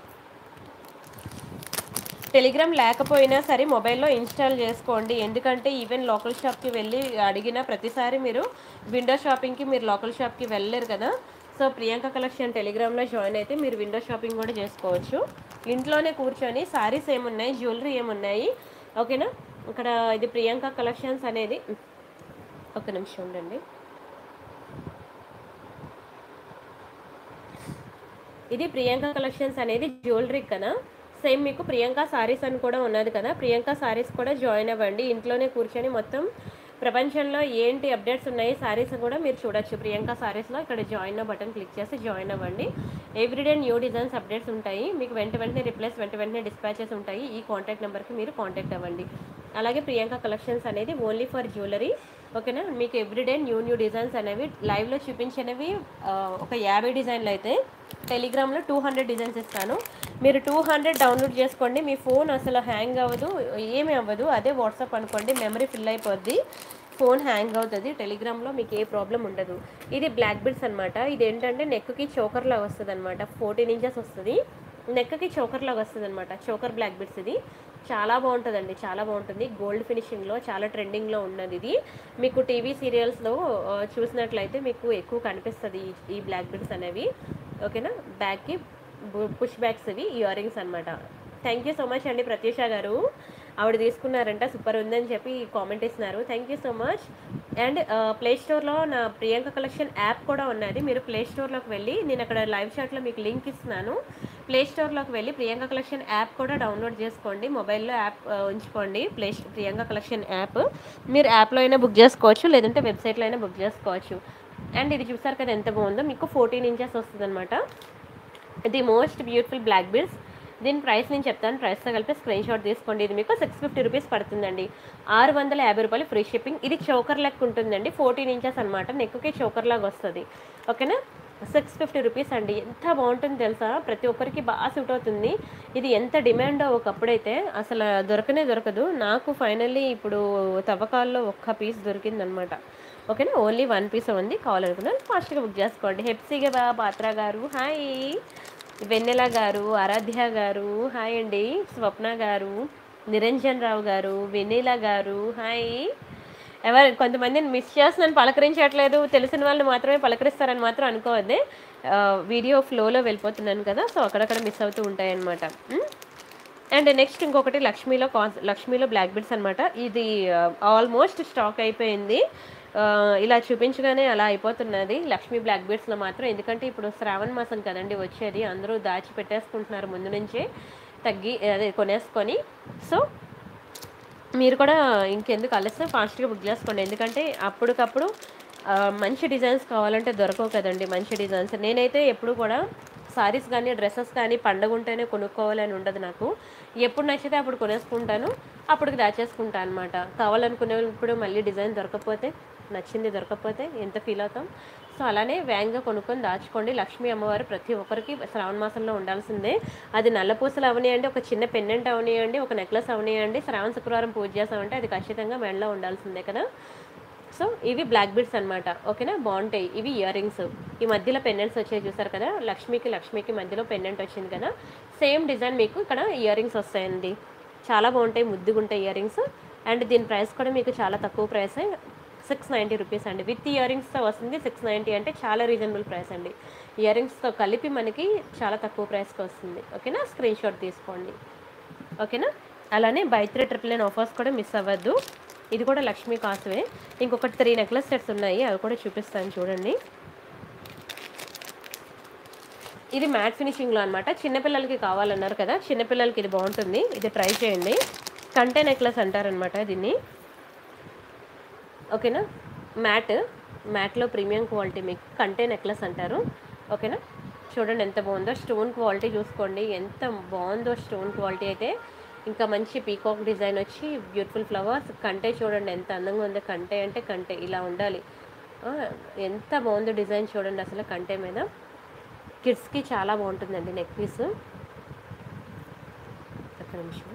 టెలిగ్రామ్ లేకపోయినా సరే మొబైల్లో ఇన్స్టాల్ చేసుకోండి ఎందుకంటే ఈవెన్ లోకల్ షాప్కి వెళ్ళి అడిగిన ప్రతిసారి మీరు విండో షాపింగ్కి మీరు లోకల్ షాప్కి వెళ్ళలేరు కదా సో ప్రియాంక కలెక్షన్ టెలిగ్రామ్లో జాయిన్ అయితే మీరు విండో షాపింగ్ కూడా చేసుకోవచ్చు ఇంట్లోనే కూర్చొని సారీస్ ఏమున్నాయి జ్యువెలరీ ఏమున్నాయి ఓకేనా ఇక్కడ ఇది ప్రియాంక కలెక్షన్స్ అనేది ఒక నిమిషం ఉండండి ఇది ప్రియాంక కలెక్షన్స్ అనేది జ్యువెలరీ కదా సేమ్ మీకు ప్రియాంక సారీస్ అని కూడా ఉన్నది కదా ప్రియాంక సారీస్ కూడా జాయిన్ అవ్వండి ఇంట్లోనే కూర్చొని మొత్తం ప్రపంచంలో ఏంటి అప్డేట్స్ ఉన్నాయి సారీస్ కూడా మీరు చూడొచ్చు ప్రియాంక సారీస్లో ఇక్కడ జాయిన్ బటన్ క్లిక్ చేసి జాయిన్ అవ్వండి ఎవ్రీడే న్యూ డిజైన్స్ అప్డేట్స్ ఉంటాయి మీకు వెంట వెంటనే రిప్లైస్ వెంట వెంటనే డిస్పాచెస్ ఉంటాయి ఈ కాంటాక్ట్ నెంబర్కి మీరు కాంటాక్ట్ అవ్వండి అలాగే ప్రియాంక కలెక్షన్స్ అనేది ఓన్లీ ఫర్ జ్యువెలరీ ఓకేనా మీకు ఎవ్రీడే న్యూ న్యూ డిజైన్స్ అనేవి లైవ్లో చూపించినవి ఆ, ఒక యాభై డిజైన్లు అయితే టెలిగ్రామ్లో టూ హండ్రెడ్ డిజైన్స్ ఇస్తాను మీరు టూ హండ్రెడ్ డౌన్లోడ్ చేసుకోండి మీ ఫోన్ అసలు హ్యాంగ్ అవ్వదు ఏమీ అవ్వదు అదే వాట్సాప్ అనుకోండి మెమరీ ఫిల్ అయిపోద్ది ఫోన్ హ్యాంగ్ అవుతుంది టెలిగ్రామ్లో మీకు ఏ ప్రాబ్లం ఉండదు ఇది బ్లాక్ బిడ్స్ అనమాట ఇది ఏంటంటే నెక్కి చోకర్ లాగా వస్తుంది అనమాట ఫోర్టీన్ ఇంచెస్ వస్తుంది నెక్కి చోకర్ లాగా వస్తుంది అనమాట చోకర్ బ్లాక్ బిడ్స్ ఇది చాలా బాగుంటుందండి చాలా బాగుంటుంది గోల్డ్ ఫినిషింగ్లో చాలా ట్రెండింగ్లో ఉన్నది ఇది మీకు టీవీ సీరియల్స్లో ఆ, చూసినట్లయితే మీకు ఎక్కువ కనిపిస్తుంది ఈ- ఈ బ్లాక్ బిడ్స్ అనేవి ఓకేనా బ్యాక్కి పుష్ బ్యాగ్స్ ఇవి ఇయర్ రింగ్స్ అనమాట థ్యాంక్ యూ సో మచ్ అండి ప్రత్యూష గారు ఆవిడ తీసుకున్నారంట సూపర్ ఉందని చెప్పి కామెంట్ ఇస్తున్నారు thank you so much and play స్టోర్లో నా ప్రియాంక కలెక్షన్ యాప్ కూడా ఉన్నది మీరు ప్లే స్టోర్లోకి వెళ్ళి నేను అక్కడ లైవ్ చాట్లో మీకు లింక్ ఇస్తున్నాను ప్లే స్టోర్లోకి వెళ్ళి ప్రియాంక కలెక్షన్ యాప్ కూడా డౌన్లోడ్ చేసుకోండి మొబైల్లో యాప్ ఆ, ఉంచుకోండి ప్లే ప్రియాంక కలెక్షన్ యాప్ మీరు యాప్లో అయినా బుక్ చేసుకోవచ్చు లేదంటే వెబ్సైట్లో అయినా బుక్ చేసుకోవచ్చు అండ్ ఇది చూసారు కదా ఎంత బాగుందో మీకు ఫోర్టీన్ ఇంచెస్ వస్తుంది the most beautiful black beads దీని ప్రైస్ నేను చెప్తాను ప్రైస్తో కలిపి స్క్రీన్ షాట్ తీసుకోండి ఇది మీకు సిక్స్ ఫిఫ్టీ రూపీస్ పడుతుందండి ఆరు వందల యాభై రూపాయలు ఫ్రీ షిప్పింగ్ ఇది చోకర్ లెక్క ఉంటుందండి ఫోర్టీన్ ఇంచెస్ అనమాట నెక్కి చోకర్ లాగా వస్తుంది ఓకేనా సిక్స్ ఫిఫ్టీ రూపీస్ అండి ఎంత బాగుంటుంది తెలుసా ప్రతి ఒక్కరికి బాగా సూట్ అవుతుంది ఇది ఎంత డిమాండో ఒకప్పుడైతే అసలు దొరకనే దొరకదు నాకు ఫైనల్లీ ఇప్పుడు తవ్వకాల్లో ఒక్క పీస్ దొరికిందనమాట ఓకేనా ఓన్లీ వన్ పీస్ ఉంది కావాలనుకున్నాను ఫాస్ట్గా బుక్ చేసుకోండి హెప్సీగా పాత్ర గారు హాయ్ వెన్నెల గారు ఆరాధ్య గారు హాయ్ అండి స్వప్న గారు నిరంజన్ రావు గారు వెన్నెల గారు హాయ్ ఎవరు కొంతమందిని మిస్ చేస్తున్నాను పలకరించట్లేదు తెలిసిన వాళ్ళు మాత్రమే పలకరిస్తారని మాత్రం అనుకోవద్దే ఆ, వీడియో ఫ్లోలో వెళ్ళిపోతున్నాను కదా సో అక్కడక్కడ మిస్ అవుతూ ఉంటాయన్నమాట ఉమ్? అండ్ నెక్స్ట్ ఇంకొకటి లక్ష్మీలో కాన్స్ లక్ష్మీలో బ్లాక్ బిడ్స్ అనమాట ఇది ఆల్మోస్ట్ స్టాక్ అయిపోయింది ఆ, ఇలా చూపించగానే అలా అయిపోతున్నది లక్ష్మీ బ్లాక్ బీడ్స్లో మాత్రం ఎందుకంటే ఇప్పుడు శ్రావణ మాసం కదండి వచ్చేది అందరూ దాచి పెట్టేసుకుంటున్నారు ముందు నుంచే తగ్గి అదే కొనేసుకొని సో మీరు కూడా ఇంకెందుకు ఆలస్యం ఫాస్ట్గా బుక్ చేసుకోండి ఎందుకంటే అప్పటికప్పుడు ఆ, మంచి డిజైన్స్ కావాలంటే దొరకవు కదండి మంచి డిజైన్స్ నేనైతే ఎప్పుడు కూడా సారీస్ కానీ డ్రెస్సెస్ కానీ పండగ ఉంటేనే కొనుక్కోవాలని ఉండదు నాకు ఎప్పుడు నచ్చితే అప్పుడు కొనేసుకుంటాను అప్పటికి దాచేసుకుంటాను అనమాట కావాలనుకునేప్పుడు మళ్ళీ డిజైన్ దొరకకపోతే నచ్చింది దొరకకపోతే ఎంత ఫీల్ అవుతాం సో అలానే వేగంగా కొనుక్కొని దాచుకోండి లక్ష్మీ అమ్మవారు ప్రతి ఒక్కరికి శ్రావణ మాసంలో ఉండాల్సిందే అది నల్లపూసలు అవనియండి ఒక చిన్న పెన్నెంట్ అవనియండి ఒక నెక్లెస్ అవనియండి శ్రావణ శుక్రవారం పూజ చేసామంటే అది ఖచ్చితంగా మెడలో ఉండాల్సిందే కదా సో ఇవి బ్లాక్ బీడ్స్ అనమాట ఓకేనా బాగుంటాయి ఇవి ఇయర్ రింగ్స్ ఈ మధ్యలో పెండెంట్స్ వచ్చాయి చూసారు కదా లక్ష్మికి లక్ష్మికి మధ్యలో పెండెంట్ వచ్చింది కదా సేమ్ డిజైన్ మీకు ఇక్కడ ఇయర్ రింగ్స్ వస్తాయండి చాలా బాగుంటాయి ముద్దుగా ఉంటాయి ఇయర్ రింగ్స్ అండ్ దీని ప్రైస్ కూడా మీకు చాలా తక్కువ ప్రైస్ సిక్స్ నైంటీ రూపీస్ అండి విత్ ఇయర్ రింగ్స్తో వస్తుంది సిక్స్ నైంటీ అంటే చాలా రీజనబుల్ ప్రైస్ అండి ఇయర్ రింగ్స్తో కలిపి మనకి చాలా తక్కువ ప్రైస్కి వస్తుంది ఓకేనా స్క్రీన్ షాట్ తీసుకోండి ఓకేనా అలానే buy three triple nine offers కూడా మిస్ అవ్వద్దు ఇది కూడా లక్ష్మీ కాసువే ఇంకొకటి త్రీ నెక్లెస్ సెట్స్ ఉన్నాయి అవి కూడా చూపిస్తాను చూడండి ఇది మ్యాట్ ఫినిషింగ్లో అనమాట చిన్నపిల్లలకి కావాలన్నారు కదా చిన్నపిల్లలకి ఇది బాగుంటుంది ఇది ట్రై చేయండి కంటే నెక్లెస్ అంటారనమాట దీన్ని ఓకేనా మ్యాట్ మ్యాట్లో ప్రీమియం క్వాలిటీ మీకు కంటే నెక్లెస్ అంటారు ఓకేనా చూడండి ఎంత బాగుందో స్టోన్ క్వాలిటీ చూసుకోండి ఎంత బాగుందో స్టోన్ క్వాలిటీ అయితే ఇంకా మంచి పీకాక్ డిజైన్ వచ్చి బ్యూటిఫుల్ ఫ్లవర్స్ కంటే చూడండి ఎంత అందంగా ఉందో కంటే అంటే కంటే ఇలా ఉండాలి ఆ, ఎంత బాగుందో డిజైన్ చూడండి అసలు కంటే మీద కిడ్స్కి చాలా బాగుంటుందండి నెక్ పీస్ ఒక్క నిమిషం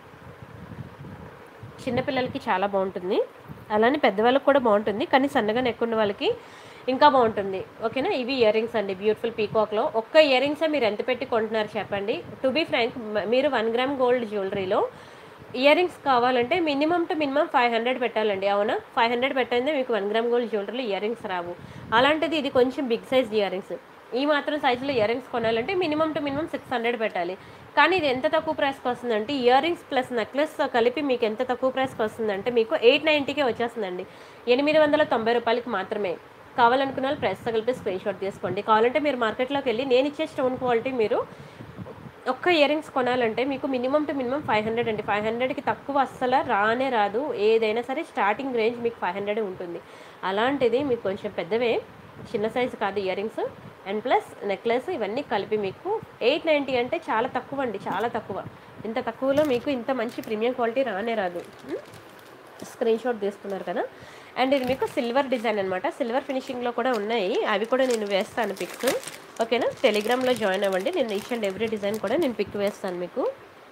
చిన్నపిల్లలకి చాలా బాగుంటుంది అలానే పెద్దవాళ్ళకి కూడా బాగుంటుంది కానీ సన్నగా నెక్ ఉన్న వాళ్ళకి ఇంకా బాగుంటుంది ఓకేనా ఇవి ఇయర్ రింగ్స్ అండి బ్యూటిఫుల్ పీకాక్లో ఒక్క ఇయర్ రింగ్సే మీరు ఎంత పెట్టి కొంటున్నారు చెప్పండి టు బీ ఫ్రాంక్ మీరు వన్ గ్రామ్ గోల్డ్ జ్యువెలరీలో ఇయర్ రింగ్స్ కావాలంటే minimum to minimum five hundred పెట్టాలండి అవునా ఫైవ్ హండ్రెడ్ పెట్టండి మీకు వన్ గ్రామ్ గోల్డ్ జ్యువెలరీలో ఇయర్ రింగ్స్ రావు అలాంటిది ఇది కొంచెం బిగ్ సైజ్ ఇయర్ రింగ్స్ ఈ మాత్రం సైజులో ఇయర్ రింగ్స్ కొనాలంటే minimum to minimum six hundred పెట్టాలి కానీ ఇది ఎంత తక్కువ ప్రైస్కి వస్తుందంటే ఇయర్ రింగ్స్ ప్లస్ నెక్లెస్ కలిపి మీకు ఎంత తక్కువ ప్రైస్కి వస్తుందంటే మీకు ఎయిట్ నైంటీకే వచ్చేస్తుందండి ఎనిమిది వందల తొంభై రూపాయలకి మాత్రమే కావాలనుకున్న వాళ్ళు ప్రైస్తో కలిపి స్క్రీన్ షాట్ తీసుకోండి కావాలంటే మీరు మార్కెట్లోకి వెళ్ళి నేను ఇచ్చే స్టోన్ క్వాలిటీ మీరు ఒక్క ఇయర్ రింగ్స్ కొనాలంటే మీకు minimum to minimum five hundred అండి ఫైవ్ హండ్రెడ్కి తక్కువ అస్సలు రానే రాదు ఏదైనా సరే స్టార్టింగ్ రేంజ్ మీకు ఫైవ్ హండ్రెడ్ ఉంటుంది అలాంటిది మీకు కొంచెం పెద్దవే చిన్న సైజు కాదు ear rings and plus necklace ఇవన్నీ కలిపి మీకు ఎయిట్ నైంటీ అంటే చాలా తక్కువ అండి చాలా తక్కువ ఇంత తక్కువలో మీకు ఇంత మంచి ప్రీమియం క్వాలిటీ రానే రాదు ఉం? స్క్రీన్ షాట్ తీసుకున్నారు కదా అండ్ ఇది మీకు సిల్వర్ డిజైన్ అనమాట సిల్వర్ ఫినిషింగ్లో కూడా ఉన్నాయి అవి కూడా నేను వేస్తాను పిక్స్ ఓకేనా టెలిగ్రామ్లో జాయిన్ అవ్వండి నేను ఈచ్ అండ్ ఎవ్రీ డిజైన్ కూడా నేను పిక్ వేస్తాను మీకు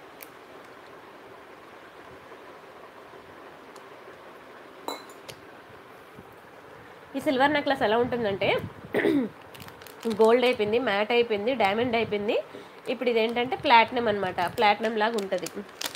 ఈ సిల్వర్ నెక్లెస్ ఎలా ఉంటుందంటే గోల్డ్ అయిపోయింది మ్యాట్ అయిపోయింది డైమండ్ అయిపోయింది ఇప్పుడు ఇదేంటంటే ప్లాటినం అనమాట ప్లాటినం లాగా ఉంటుంది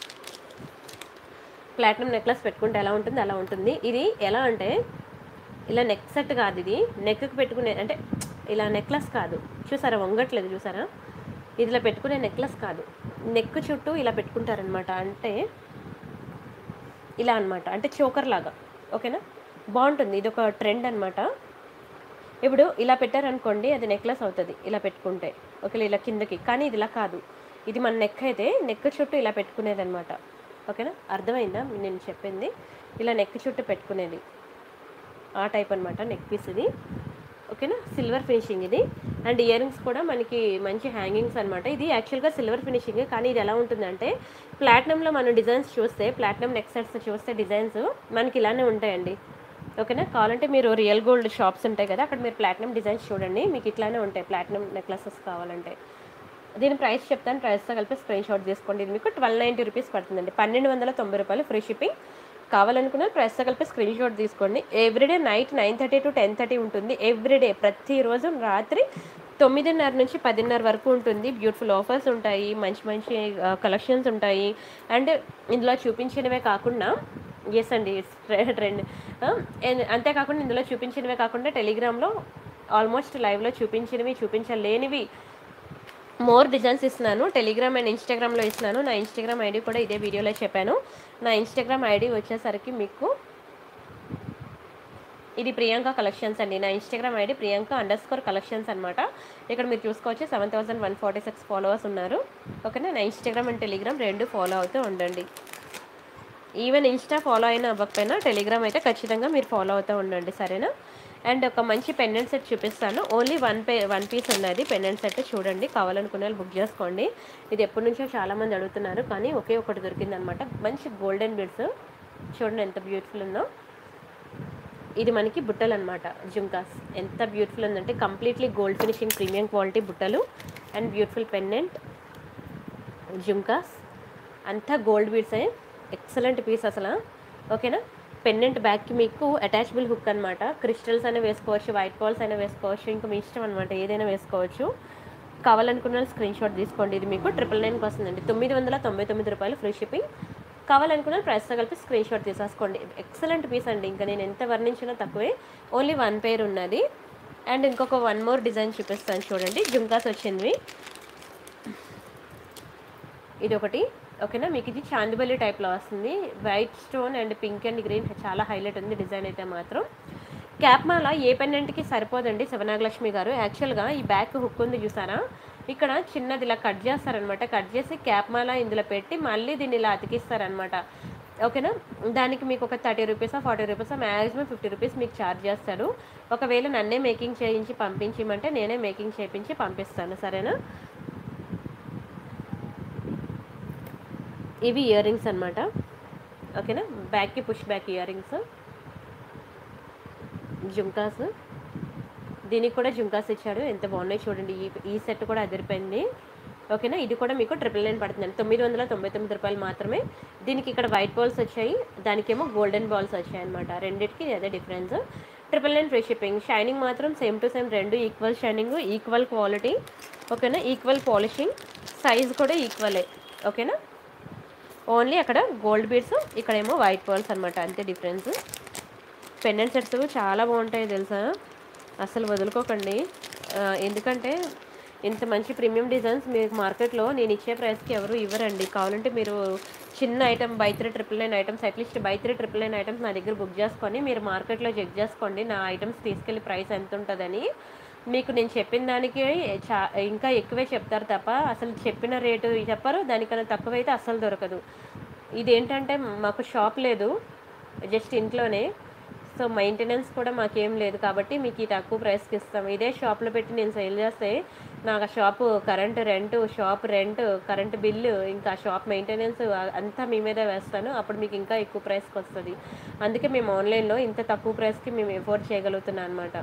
ప్లాటినం నెక్లెస్ పెట్టుకుంటే ఎలా ఉంటుంది అలా ఉంటుంది ఇది ఎలా అంటే ఇలా నెక్ సెట్ కాదు ఇది నెక్కి పెట్టుకునే అంటే ఇలా నెక్లెస్ కాదు చూసారా వంగట్లేదు చూసారా ఇది ఇలా పెట్టుకునే నెక్లెస్ కాదు నెక్ చుట్టూ ఇలా పెట్టుకుంటారనమాట అంటే ఇలా అన్నమాట అంటే చోకర్ లాగా ఓకేనా బాగుంటుంది ఇది ఒక ట్రెండ్ అనమాట ఇప్పుడు ఇలా పెట్టారనుకోండి అది నెక్లెస్ అవుతుంది ఇలా పెట్టుకుంటే ఓకే ఇలా కిందకి కానీ ఇది ఇలా కాదు ఇది మన నెక్ అయితే నెక్ చుట్టూ ఇలా పెట్టుకునేది అనమాట ఓకేనా అర్థమైందా నేను చెప్పింది ఇలా నెక్ చుట్టూ పెట్టుకునేది ఆ టైప్ అనమాట నెక్ పీస్ ఇది ఓకేనా సిల్వర్ ఫినిషింగ్ ఇది అండ్ ఇయర్ రింగ్స్ కూడా మనకి మంచి హ్యాంగింగ్స్ అనమాట ఇది యాక్చువల్గా సిల్వర్ ఫినిషింగ్ కానీ ఇది ఎలా ఉంటుందంటే ప్లాటినంలో మనం డిజైన్స్ చూస్తే ప్లాటినం నెక్ సెట్స్ చూస్తే డిజైన్స్ మనకి ఇలానే ఉంటాయండి ఓకేనా కావాలంటే మీరు రియల్ గోల్డ్ షాప్స్ ఉంటాయి కదా అక్కడ మీరు ప్లాటినం డిజైన్స్ చూడండి మీకు ఇట్లానే ఉంటాయి ప్లాటినం నెక్లెసెస్ కావాలంటే దీని ప్రైస్ చెప్తాను ప్రైస్తో కలిపి స్క్రీన్ షాట్ తీసుకోండి ఇది మీకు ట్వెల్వ్ నైంటీ రూపీస్ పడుతుందండి పన్నెండు వందల తొంభై రూపాయలు ఫ్రీ షిప్పింగ్ కావాలనుకున్న ప్రైస్తో కలిపి స్క్రీన్ షాట్ తీసుకోండి everyday night nine thirty to ten thirty ఉంటుంది ఎవ్రీడే ప్రతిరోజు రాత్రి తొమ్మిదిన్నర నుంచి పదిన్నర వరకు ఉంటుంది బ్యూటిఫుల్ ఆఫర్స్ ఉంటాయి మంచి మంచి కలెక్షన్స్ ఉంటాయి అండ్ ఇందులో చూపించినవే కాకుండా ఎస్ అండి ట్రెండ్ అంతేకాకుండా ఇందులో చూపించినవే కాకుండా టెలిగ్రామ్లో ఆల్మోస్ట్ లైవ్లో చూపించినవి చూపించలేనివి మోర్ డిజైన్స్ ఇస్తున్నాను టెలిగ్రామ్ అండ్ ఇన్స్టాగ్రామ్లో ఇస్తున్నాను నా ఇన్స్టాగ్రామ్ ఐడి కూడా ఇదే వీడియోలో చెప్పాను నా ఇన్స్టాగ్రామ్ ఐడి వచ్చేసరికి మీకు ఇది ప్రియాంక కలెక్షన్స్ అండి నా Instagram ID Priyanka under score కలెక్షన్స్ అనమాట ఇక్కడ మీరు చూసుకోవచ్చు seven thousand one forty six followers ఉన్నారు ఓకేనా నా ఇన్స్టాగ్రామ్ అండ్ టెలిగ్రామ్ రెండు ఫాలో అవుతూ ఉండండి ఈవెన్ ఇన్స్టా ఫాలో అయినా అవ్వకపోయినా టెలిగ్రామ్ అయితే ఖచ్చితంగా మీరు ఫాలో అవుతూ ఉండండి సరేనా అండ్ ఒక మంచి పెండెంట్ సెట్ చూపిస్తాను only one pay one piece ఉన్నది పెండెంట్ సెట్ చూడండి కావాలనుకునే వాళ్ళు బుక్ చేసుకోండి ఇది ఎప్పటి నుంచో చాలామంది అడుగుతున్నారు కానీ ఒకే ఒకటి దొరికిందనమాట మంచి గోల్డెన్ బిడ్స్ చూడండి ఎంత బ్యూటిఫుల్ ఉందో ఇది మనకి బుట్టలు అనమాట జుమ్కాస్ ఎంత బ్యూటిఫుల్ ఉందంటే completely gold finishing premium quality బుట్టలు అండ్ బ్యూటిఫుల్ పెండెంట్ జుమ్కాస్ అంతా గోల్డ్ బీడ్స్ ఎక్సలెంట్ పీస్ అసలు ఓకేనా పెండెంట్ బ్యాగ్కి మీకు అటాచబుల్ హుక్ అనమాట క్రిస్టల్స్ అయినా వేసుకోవచ్చు వైట్ బాల్స్ అయినా వేసుకోవచ్చు ఇంకా మీ ఇష్టం అనమాట ఏదైనా వేసుకోవచ్చు కావాలనుకున్న స్క్రీన్ షాట్ తీసుకోండి ఇది మీకు ట్రిపుల్ నైన్కి వస్తుందండి తొమ్మిది వందల తొంభై తొమ్మిది రూపాయలు ఫ్రీ షిప్పింగ్ కావాలనుకున్న ప్రైస్తో కలిపి స్క్రీన్ షాట్ తీసేసుకోండి ఎక్సలెంట్ పీస్ అండి ఇంకా నేను ఎంత వర్ణించినా తక్కువే ఓన్లీ వన్ పేర్ ఉన్నది అండ్ ఇంకొక వన్ మోర్ డిజైన్ చూపిస్తాను చూడండి జుంకాస్ వచ్చింది ఇది ఒకటి ఓకేనా మీకు ఇది చాందిబల్లి టైప్లో వస్తుంది white stone and pink and green చాలా హైలైట్ ఉంది డిజైన్ అయితే మాత్రం క్యాప్ మాల ఏ పెన్నెంట్కి సరిపోదండి శివనాగలక్ష్మి గారు యాక్చువల్గా ఈ బ్యాక్ హుక్ ఉంది చూసారా ఇక్కడ చిన్నది ఇలా కట్ చేస్తారనమాట కట్ చేసి క్యాప్ మాల ఇందులో పెట్టి మళ్ళీ దీన్ని ఇలా అతికిస్తారనమాట ఓకేనా దానికి మీకు ఒక థర్టీ రూపీసా ఫార్టీ రూపీసా మ్యాక్సిమం ఫిఫ్టీ రూపీస్ మీకు ఛార్జ్ చేస్తారు ఒకవేళ నన్నే మేకింగ్ చేయించి పంపించమంటే నేనే మేకింగ్ చేయించి పంపిస్తాను సరేనా ఇవి ఇయర్ రింగ్స్ అనమాట ఓకేనా బ్యాక్కి push back year rings jhumkas దీనికి కూడా జుంకాస్ ఇచ్చాడు ఎంత బాగున్నాయి చూడండి ఈ ఈ సెట్ కూడా అదిరిపోయింది ఓకేనా ఇది కూడా మీకు ట్రిపుల్ నైన్ పడుతుందండి తొమ్మిది వందల తొంభై తొమ్మిది రూపాయలు మాత్రమే దీనికి ఇక్కడ వైట్ బాల్స్ వచ్చాయి దానికేమో గోల్డెన్ బాల్స్ వచ్చాయి అనమాట రెండింటికి అదే difference triple nine free shipping shining మాత్రం సేమ్ టు సేమ్ రెండు ఈక్వల్ షైనింగ్ ఈక్వల్ క్వాలిటీ ఓకేనా ఈక్వల్ పాలిషింగ్ సైజ్ కూడా ఈక్వలే ఓకేనా ఓన్లీ అక్కడ గోల్డ్ బీడ్స్ ఇక్కడేమో వైట్ బాల్స్ అనమాట అంతే డిఫరెన్స్ పెండెంట్ సెట్స్ చాలా బాగుంటాయి తెలుసా అసలు వదులుకోకండి ఆ, ఎందుకంటే ఇంత మంచి ప్రీమియం డిజైన్స్ మీకు మార్కెట్లో నేను ఇచ్చే ప్రైస్కి ఎవరు ఇవ్వరండి కావాలంటే మీరు చిన్న item buy three triple nine items at least buy three triple nine items నా దగ్గర బుక్ చేసుకొని మీరు మార్కెట్లో చెక్ చేసుకోండి నా ఐటమ్స్ తీసుకెళ్ళి ప్రైస్ ఎంత ఉంటుందని మీకు నేను చెప్పిన దానికి చా ఇంకా ఎక్కువే చెప్తారు తప్ప అసలు చెప్పిన రేటు చెప్పరు దానికన్నా తక్కువైతే అస్సలు దొరకదు ఇదేంటంటే మాకు షాప్ లేదు జస్ట్ ఇంట్లోనే సో మెయింటెనెన్స్ కూడా మాకేం లేదు కాబట్టి మీకు ఈ తక్కువ ప్రైస్కి ఇస్తాం ఇదే షాప్లో పెట్టి నేను సేల్ చేస్తే నాకు ఆ shop current rent shop rent current bill ఇంకా షాప్ మెయింటెనెన్స్ అంతా మీ మీద వేస్తాను అప్పుడు మీకు ఇంకా ఎక్కువ ప్రైస్కి వస్తుంది అందుకే మేము ఆన్లైన్లో ఇంత తక్కువ ప్రైస్కి మేము ఎఫోర్డ్ చేయగలుగుతున్నాం అనమాట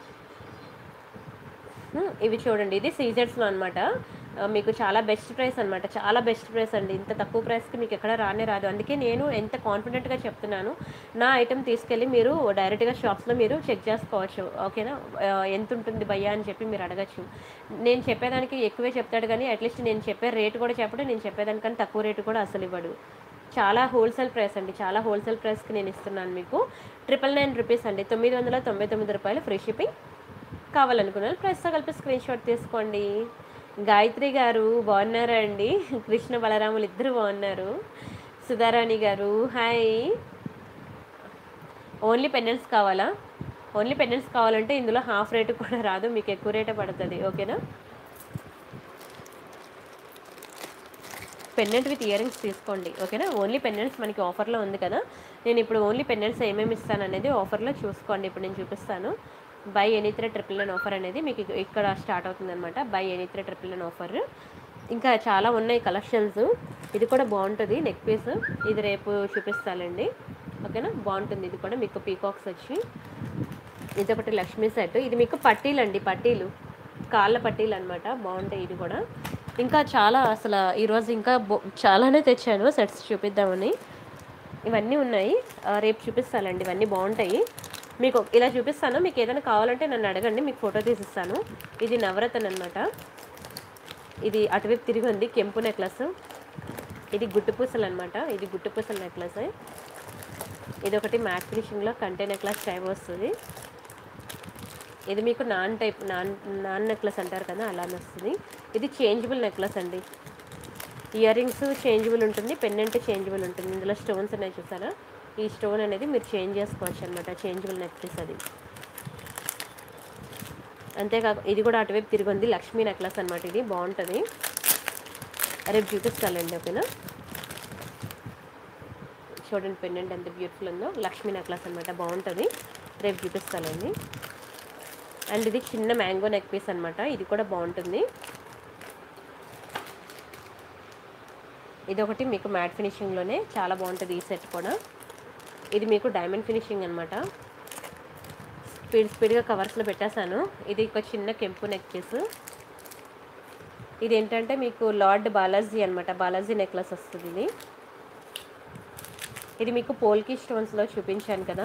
మ్మ్. ఇవి చూడండి ఇది సీజెడ్స్లో అనమాట మీకు చాలా బెస్ట్ ప్రైస్ అనమాట చాలా బెస్ట్ ప్రైస్ అండి ఇంత తక్కువ ప్రైస్కి మీకు ఎక్కడ రానే రాదు అందుకే నేను ఎంత కాన్ఫిడెంట్గా చెప్తున్నాను నా ఐటెం తీసుకెళ్ళి మీరు డైరెక్ట్గా షాప్స్లో మీరు చెక్ చేసుకోవచ్చు ఓకేనా ఆ, ఎంత ఉంటుంది భయ్యా అని చెప్పి మీరు అడగచ్చు నేను చెప్పేదానికి ఎక్కువే చెప్తాడు కానీ అట్లీస్ట్ నేను చెప్పే రేట్ కూడా చెప్పడు నేను చెప్పేదానికన్నా తక్కువ రేటు కూడా అసలు ఇవ్వడు చాలా హోల్సేల్ ప్రైస్ అండి చాలా హోల్సేల్ ప్రైస్కి నేను ఇస్తున్నాను మీకు ట్రిపుల్ నైన్ రూపీస్ అండి తొమ్మిది వందల తొంభై తొమ్మిది రూపాయలు ఫ్రీ షిప్పింగ్ కావాలనుకున్న వాళ్ళు ప్రైస్తో కలిపి స్క్రీన్ షాట్ తీసుకోండి గాయత్రి గారు బాగున్నారా అండి కృష్ణ బలరాములు ఇద్దరు బాగున్నారు సుధారాణి గారు హాయ్ ఓన్లీ పెండెంట్స్ కావాలా ఓన్లీ పెండెంట్స్ కావాలంటే ఇందులో హాఫ్ రేటు కూడా రాదు మీకు ఎక్కువ రేటే పడుతుంది ఓకేనా పెండెంట్ విత్ ఇయర్ రింగ్స్ తీసుకోండి ఓకేనా ఓన్లీ పెండెంట్స్ మనకి ఆఫర్లో ఉంది కదా నేను ఇప్పుడు ఓన్లీ పెండెంట్స్ ఏమేమి ఇస్తాను అనేది ఆఫర్లో చూసుకోండి ఇప్పుడు నేను చూపిస్తాను buy any three triple nine offer అనేది మీకు ఇక- ఇక్కడ స్టార్ట్ అవుతుంది అనమాట buy any three triple nine offer ఇంకా చాలా ఉన్నాయి కలెక్షన్స్ ఇది కూడా బాగుంటుంది నెక్ పీస్ ఇది రేపు చూపిస్తానండి ఓకేనా బాగుంటుంది ఇది కూడా మీకు పీకాక్స్ వచ్చి ఇది ఒకటి లక్ష్మీ సెట్ ఇది మీకు పట్టీలు అండి పట్టీలు కాళ్ళ పట్టీలు అనమాట బాగుంటాయి ఇది కూడా ఇంకా చాలా అసలు ఈరోజు ఇంకా బో- చాలానే తెచ్చాను సెట్స్ చూపిద్దామని ఇవన్నీ ఉన్నాయి ఆ, రేపు చూపిస్తానండి ఇవన్నీ బాగుంటాయి మీకు ఇలా చూపిస్తాను మీకు ఏదైనా కావాలంటే నన్ను అడగండి మీకు ఫోటో తీసిస్తాను ఇది నవరత్న అనమాట ఇది అటువైపు తిరిగి ఉంది కెంపు నెక్లెస్ ఇది గుట్టు పూసలు అనమాట ఇది గుట్టు పూసల నెక్లెస్ ఇది ఒకటి మ్యాట్ ఫినిషింగ్లో కంటే నెక్లెస్ టైప్ వస్తుంది ఇది మీకు non type non non necklace అంటారు కదా అలానే వస్తుంది ఇది చేంజబుల్ నెక్లెస్ అండి ఇయర్ రింగ్స్ చేంజబుల్ ఉంటుంది పెన్నెంట్ చేంజబుల్ ఉంటుంది ఇందులో స్టోన్స్ ఉన్నాయి చూసారా ఈ స్టోన్ అనేది మీరు చేంజ్ చేసుకోవచ్చు అనమాట చేంజబుల్ నెక్లెస్ అది అంతేకాక ఇది కూడా అటువైపు తిరిగి ఉంది లక్ష్మీ నెక్లెస్ అనమాట ఇది బాగుంటుంది రేపు చూపిస్తానండి ఓకేనా చూడండి పెండెంట్ ఎంత బ్యూటిఫుల్ ఉందో లక్ష్మీ నెక్లెస్ అనమాట బాగుంటుంది రేపు చూపిస్తానండి అండ్ ఇది చిన్న మ్యాంగో నెక్ పీస్ అనమాట ఇది కూడా బాగుంటుంది ఇది ఒకటి మీకు మ్యాట్ ఫినిషింగ్లోనే చాలా బాగుంటుంది ఈ సెట్ కూడా ఇది మీకు డైమండ్ ఫినిషింగ్ అనమాట స్పీడ్ స్పీడ్గా కవర్స్లో పెట్టేశాను ఇది ఒక చిన్న కెంపు నెక్ పీస్ ఇది ఏంటంటే మీకు లార్డ్ బాలాజీ అనమాట బాలాజీ నెక్లెస్ వస్తుంది ఇది ఇది మీకు పోల్కి స్టోన్స్లో చూపించాను కదా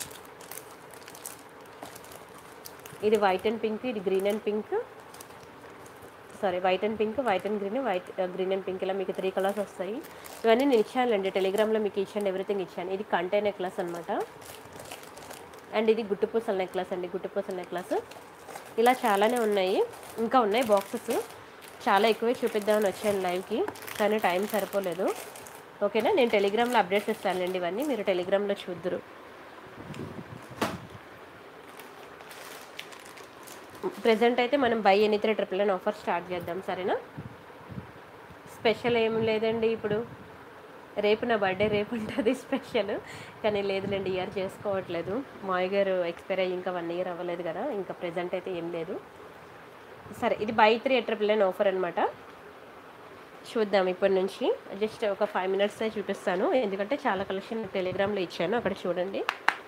ఇది వైట్ అండ్ పింక్ ఇది green and pink sorry white and pink white and green white green and pink ఇలా మీకు త్రీ కలర్స్ వస్తాయి ఇవన్నీ నేను ఇచ్చానులేండి టెలిగ్రామ్లో మీకు ఇచ్చాను ఎవ్రీథింగ్ ఇచ్చాను ఇది కంటే నెక్లెస్ అనమాట అండ్ ఇది గుట్టుపూసల నెక్లెస్ అండి గుట్టుపూసల నెక్లెస్ ఇలా చాలానే ఉన్నాయి ఇంకా ఉన్నాయి బాక్సెస్ చాలా ఎక్కువే చూపిద్దామని వచ్చాను లైవ్కి కానీ టైం సరిపోలేదు ఓకేనా నేను టెలిగ్రామ్లో అప్డేట్స్ ఇస్తానులేండి ఇవన్నీ మీరు టెలిగ్రామ్లో చూద్దరు ప్రజెంట్ అయితే మనం buy any three triple nine offer start చేద్దాం సరేనా స్పెషల్ ఏం లేదండి ఇప్పుడు రేపు నా బర్త్డే రేపు ఉంటుంది స్పెషల్ కానీ లేదులేండి ఇయర్ చేసుకోవట్లేదు మాయ గారు ఎక్స్పైర్ అయ్యి ఇంకా వన్ ఇయర్ అవ్వలేదు కదా ఇంకా ప్రజెంట్ అయితే ఏం లేదు సరే ఇది buy three triple nine offer అనమాట చూద్దాం ఇప్పటి నుంచి జస్ట్ ఒక ఫైవ్ మినిట్స్ చూపిస్తాను ఎందుకంటే చాలా కలెక్షన్ టెలిగ్రామ్లో ఇచ్చాను అక్కడ చూడండి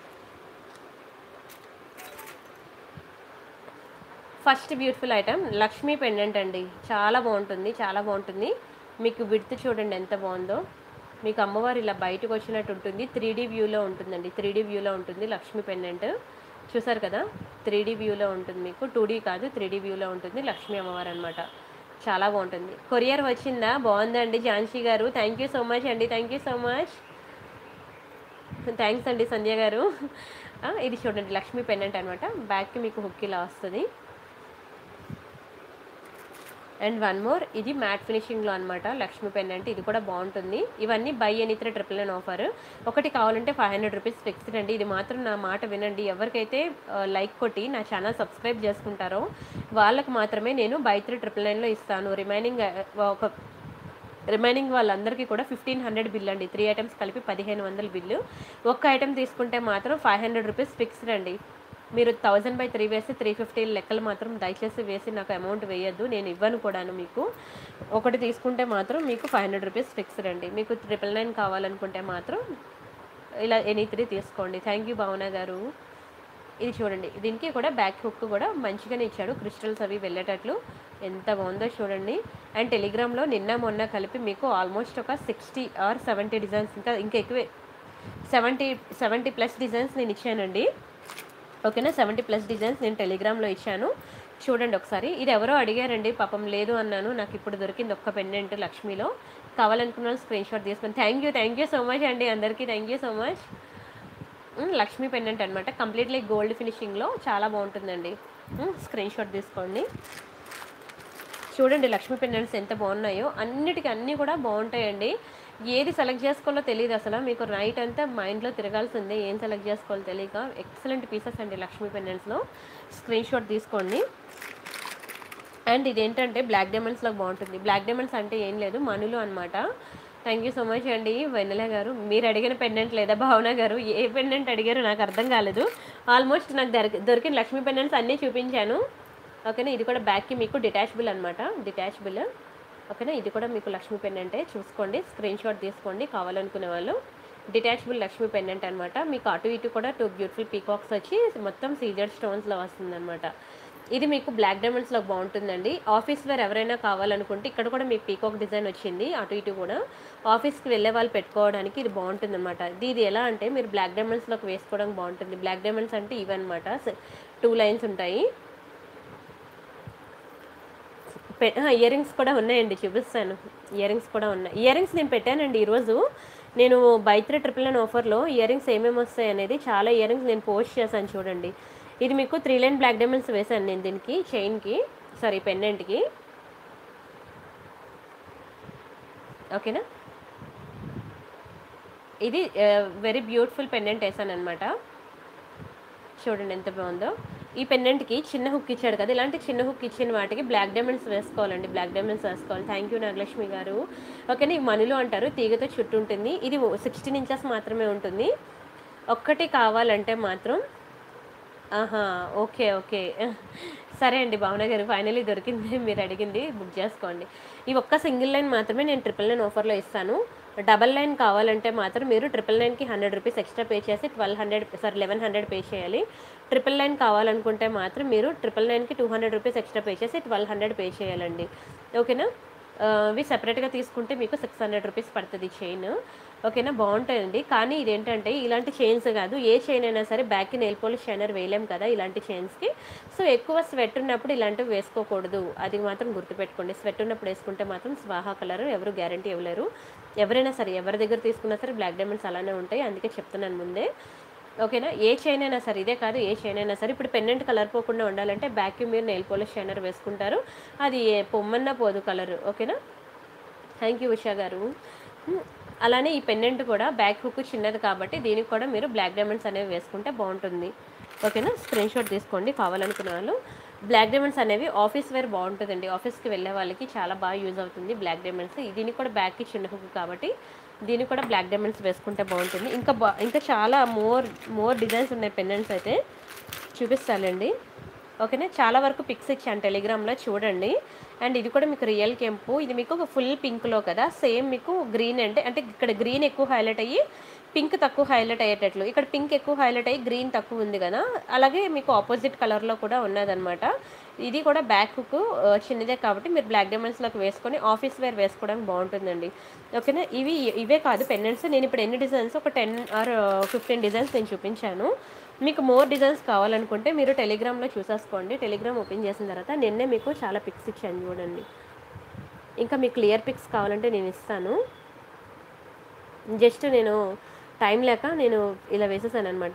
first beautiful item Lakshmi pendant అండి చాలా బాగుంటుంది చాలా బాగుంటుంది మీకు విడ్త్ చూడండి ఎంత బాగుందో మీకు అమ్మవారు ఇలా బయటకు వచ్చినట్టు ఉంటుంది త్రీ డీ వ్యూలో ఉంటుందండి త్రీ డీ వ్యూలో ఉంటుంది లక్ష్మీ పెండెంట్ చూసారు కదా త్రీ డీ వ్యూలో ఉంటుంది మీకు టూ డీ కాదు త్రీ డీ వ్యూలో ఉంటుంది లక్ష్మీ అమ్మవారు అనమాట చాలా బాగుంటుంది కొరియర్ వచ్చిందా బాగుందండి ఝాన్సీ గారు థ్యాంక్ యూ సో మచ్ అండి thank you so much thanks అండి సంధ్య గారు ఆ, ఇది చూడండి లక్ష్మీ పెండెంట్ అనమాట బ్యాక్కి మీకు హుక్ ఇలా వస్తుంది అండ్ వన్ మోర్ ఇది మ్యాట్ ఫినిషింగ్లో అనమాట లక్ష్మీ పెండెంట్ ఇది కూడా బాగుంటుంది ఇవన్నీ buy any three triple nine offer ఒకటి కావాలంటే ఫైవ్ హండ్రెడ్ రూపీస్ ఫిక్స్డ్ అండి ఇది మాత్రం నా మాట వినండి ఎవరికైతే లైక్ కొట్టి నా ఛానల్ సబ్స్క్రైబ్ చేసుకుంటారో వాళ్ళకి మాత్రమే నేను బై త్రీ ట్రిపుల్ నైన్లో ఇస్తాను రిమైనింగ్ ఒక రిమైనింగ్ వాళ్ళందరికీ కూడా ఫిఫ్టీన్ హండ్రెడ్ బిల్ అండి త్రీ ఐటమ్స్ కలిపి పదిహేను వందల బిల్లు ఒక్క ఐటమ్ తీసుకుంటే మాత్రం ఫైవ్ హండ్రెడ్ రూపీస్ ఫిక్స్డ్ అండి మీరు థౌజండ్ బై త్రీ వేసి త్రీ ఫిఫ్టీ లెక్కలు మాత్రం దయచేసి వేసి నాకు అమౌంట్ వేయద్దు నేను ఇవ్వను కూడాను మీకు ఒకటి తీసుకుంటే మాత్రం మీకు ఫైవ్ హండ్రెడ్ రూపీస్ ఫిక్స్డ్ అండి మీకు ట్రిపుల్ నైన్ కావాలనుకుంటే మాత్రం ఇలా ఎనీ త్రీ తీసుకోండి థ్యాంక్ యూ భావన గారు ఇది చూడండి దీనికి కూడా బ్యాక్ హుక్ కూడా మంచిగానే ఇచ్చాడు క్రిస్టల్స్ అవి వెళ్ళేటట్లు ఎంత బాగుందో చూడండి అండ్ టెలిగ్రామ్లో నిన్న మొన్న కలిపి మీకు ఆల్మోస్ట్ ఒక సిక్స్టీ ఆర్ సెవెంటీ డిజైన్స్ ఇంకా ఇంకా ఎక్కువే సెవెంటీ సెవెంటీ ప్లస్ డిజైన్స్ నేను ఇచ్చానండి ఓకేనా సెవెంటీ ప్లస్ డిజైన్స్ నేను టెలిగ్రామ్లో ఇచ్చాను చూడండి ఒకసారి ఇది ఎవరో అడిగారండి పాపం లేదు అన్నాను నాకు ఇప్పుడు దొరికింది ఒక్క పెండెంట్ లక్ష్మిలో కావాలనుకున్న స్క్రీన్ షాట్ తీసుకొని thank you thank you so much అండి అందరికీ థ్యాంక్ యూ సో మచ్ మ్, లక్ష్మీ పెండెంట్ అనమాట కంప్లీట్లీ గోల్డ్ ఫినిషింగ్లో చాలా బాగుంటుందండి స్క్రీన్ షాట్ తీసుకోండి చూడండి లక్ష్మీ పెండెంట్స్ ఎంత బాగున్నాయో అన్నిటికీ అన్నీ కూడా బాగుంటాయండి ఏది సెలెక్ట్ చేసుకోవాలో తెలియదు అసలు మీకు నైట్ అంతా మైండ్లో తిరగాల్సిందే ఏం సెలెక్ట్ చేసుకోవాలో తెలియక ఎక్సలెంట్ పీసెస్ అండి లక్ష్మీ పెండెంట్స్లో స్క్రీన్ షాట్ తీసుకోండి అండ్ ఇదేంటంటే బ్లాక్ డైమండ్స్లో బాగుంటుంది బ్లాక్ డైమండ్స్ అంటే ఏం లేదు మనులు అనమాట థ్యాంక్ యూ సో మచ్ అండి వెన్నెల గారు మీరు అడిగిన పెండెంట్ లేదా భావన గారు ఏ పెండెంట్ అడిగారో నాకు అర్థం కాలేదు ఆల్మోస్ట్ నాకు దొరికి దొరికిన లక్ష్మీ పెండెంట్స్ అన్నీ చూపించాను ఓకేనా ఇది కూడా బ్యాక్కి మీకు డిటాచబుల్ అనమాట డిటాచబుల్ ఓకేనా ఇది కూడా మీకు లక్ష్మీ పెండెంటే చూసుకోండి స్క్రీన్ షాట్ తీసుకోండి కావాలనుకునే వాళ్ళు డిటాచబుల్ లక్ష్మీ పెండెంట్ అనమాట మీకు అటు ఇటు కూడా టూ బ్యూటిఫుల్ పీకాక్స్ వచ్చి మొత్తం సీజర్ స్టోన్స్లో వస్తుందన్నమాట ఇది మీకు బ్లాక్ డైమండ్స్లో బాగుంటుందండి ఆఫీస్ వేర్ ఎవరైనా కావాలనుకుంటే ఇక్కడ కూడా మీకు పీకాక్ డిజైన్ వచ్చింది అటు ఇటు కూడా ఆఫీస్కి వెళ్ళే వాళ్ళు పెట్టుకోవడానికి ఇది బాగుంటుంది అనమాట ఇది ఎలా అంటే మీరు బ్లాక్ డైమండ్స్లోకి వేసుకోవడానికి బాగుంటుంది బ్లాక్ డైమండ్స్ అంటే ఇవన్నమాట టూ లైన్స్ ఉంటాయి ఇయర్ రింగ్స్ కూడా ఉన్నాయండి చూపిస్తాను ఇయర్ రింగ్స్ కూడా ఉన్నాయి ఇయర్ రింగ్స్ నేను పెట్టానండి ఈరోజు నేను బై త్రీ ట్రిపుల్ నైన్ ఆఫర్లో ఇయర్ రింగ్స్ ఏమేమి వస్తాయి అనేది చాలా ఇయర్ రింగ్స్ నేను పోస్ట్ చేశాను చూడండి ఇది మీకు త్రీ లైన్ బ్లాక్ డైమండ్స్ వేశాను నేను దీనికి చైన్కి సారీ పెండెంట్కి ఓకేనా ఇది వెరీ బ్యూటిఫుల్ పెండెంట్ వేసాను అనమాట చూడండి ఎంత బాగుందో ఈ పెండెంట్కి చిన్న హుక్ ఇచ్చాడు కదా ఇలాంటి చిన్న హుక్ ఇచ్చిన వాటికి బ్లాక్ డైమండ్స్ వేసుకోవాలండి బ్లాక్ డైమండ్స్ వేసుకోవాలి థ్యాంక్ యూ నాగలక్ష్మి గారు ఓకేనా ఈ మనులు అంటారు తీగతో చుట్టూ ఉంటుంది ఇది సిక్స్టీన్ ఇంచెస్ మాత్రమే ఉంటుంది ఒక్కటి కావాలంటే మాత్రం ఆహా ఓకే ఓకే సరే అండి భావన గారు ఫైనలీ దొరికింది మీరు అడిగింది బుక్ చేసుకోండి ఈ ఒక్క సింగిల్ లైన్ మాత్రమే నేను ట్రిపుల్ నైన్ ఆఫర్లో ఇస్తాను డబల్ లైన్ కావాలంటే మాత్రం మీరు ట్రిపుల్ నైన్కి హండ్రెడ్ రూపీస్ ఎక్స్ట్రా పే చేసి twelve hundred sorry eleven hundred pay చేయాలి ట్రిపుల్ నైన్ కావాలనుకుంటే మాత్రం మీరు ట్రిపుల్ నైన్కి two hundred rupees extra pay చేసి ట్వెల్వ్ హండ్రెడ్ పే చేయాలండి ఓకేనా ఆ, ఇవి సెపరేట్గా తీసుకుంటే మీకు సిక్స్ హండ్రెడ్ రూపీస్ పడుతుంది చైన్ ఓకేనా బాగుంటాయండి కానీ ఇదేంటంటే ఇలాంటి చైన్స్ కాదు ఏ చైన్ అయినా సరే బ్యాక్కి నెయిల్ పాలిష్ షైనర్ వేయలేం కదా ఇలాంటి చైన్స్కి సో ఎక్కువ స్వెట్ ఉన్నప్పుడు ఇలాంటివి వేసుకోకూడదు అది మాత్రం గుర్తుపెట్టుకోండి స్వెట్ ఉన్నప్పుడు వేసుకుంటే మాత్రం స్వాహా కలర్ ఎవరు గ్యారంటీ ఇవ్వలేరు ఎవరైనా సరే ఎవరి దగ్గర తీసుకున్నా సరే బ్లాక్ డైమండ్స్ అలానే ఉంటాయి అందుకే చెప్తున్నాను ముందే ఓకేనా ఏ చైన్ అయినా సరే ఇదే కాదు ఏ చైన్ అయినా సరే ఇప్పుడు పెండెంట్ కలర్ పోకుండా ఉండాలంటే బ్యాక్కి మీరు నెయిల్ పాలిష్ షైనర్ వేసుకుంటారు అది ఏ పొమ్మన్నా పోదు కలర్ ఓకేనా థ్యాంక్ యూ ఉషా గారు హ్మ్. అలానే ఈ పెండెంట్ కూడా బ్యాక్ హుక్ చిన్నది కాబట్టి దీనికి కూడా మీరు బ్లాక్ డైమండ్స్ అనేవి వేసుకుంటే బాగుంటుంది ఓకేనా స్క్రీన్ షాట్ తీసుకోండి కావాలనుకున్న వాళ్ళు బ్లాక్ డైమండ్స్ అనేవి ఆఫీస్ వేర్ బాగుంటుందండి ఆఫీస్కి వెళ్ళే వాళ్ళకి చాలా బాగా యూజ్ అవుతుంది బ్లాక్ డైమండ్స్ దీనికి కూడా బ్యాక్కి చిన్న హుక్ కాబట్టి దీనికి కూడా బ్లాక్ డైమండ్స్ వేసుకుంటే బాగుంటుంది ఇంకా బా ఇంకా చాలా మోర్ మోర్ డిజైన్స్ ఉన్నాయి పెండెంట్స్ అయితే చూపిస్తానండి ఓకేనా చాలా వరకు పిక్స్ ఇచ్చాను టెలిగ్రామ్లో చూడండి అండ్ ఇది కూడా మీకు రియల్ కెంపు ఇది మీకు ఒక ఫుల్ పింక్లో కదా సేమ్ మీకు గ్రీన్ అంటే అంటే ఇక్కడ గ్రీన్ ఎక్కువ హైలైట్ అయ్యి పింక్ తక్కువ హైలైట్ అయ్యేటట్లు ఇక్కడ పింక్ ఎక్కువ హైలైట్ అయ్యి గ్రీన్ తక్కువ ఉంది కదా అలాగే మీకు ఆపోజిట్ కలర్లో కూడా ఉన్నదన్నమాట ఇది కూడా బ్యాక్ హుక్ చిన్నదే కాబట్టి మీరు బ్లాక్ డైమండ్స్లోకి వేసుకొని ఆఫీస్ వేర్ వేసుకోవడానికి బాగుంటుందండి ఓకేనా ఇవి ఇవే కాదు పెండెంట్స్ నేను ఇప్పుడు ఎన్ని డిజైన్స్ ఒక టెన్ ఆర్ ఫిఫ్టీన్ డిజైన్స్ నేను చూపించాను మీకు మోర్ డిజైన్స్ కావాలనుకుంటే మీరు టెలిగ్రామ్లో చూసేసుకోండి టెలిగ్రామ్ ఓపెన్ చేసిన తర్వాత నిన్నే మీకు చాలా పిక్స్ ఇచ్చాను చూడండి ఇంకా మీకు క్లియర్ పిక్స్ కావాలంటే నేను ఇస్తాను జస్ట్ నేను టైం లేక నేను ఇలా వేసేసాను అనమాట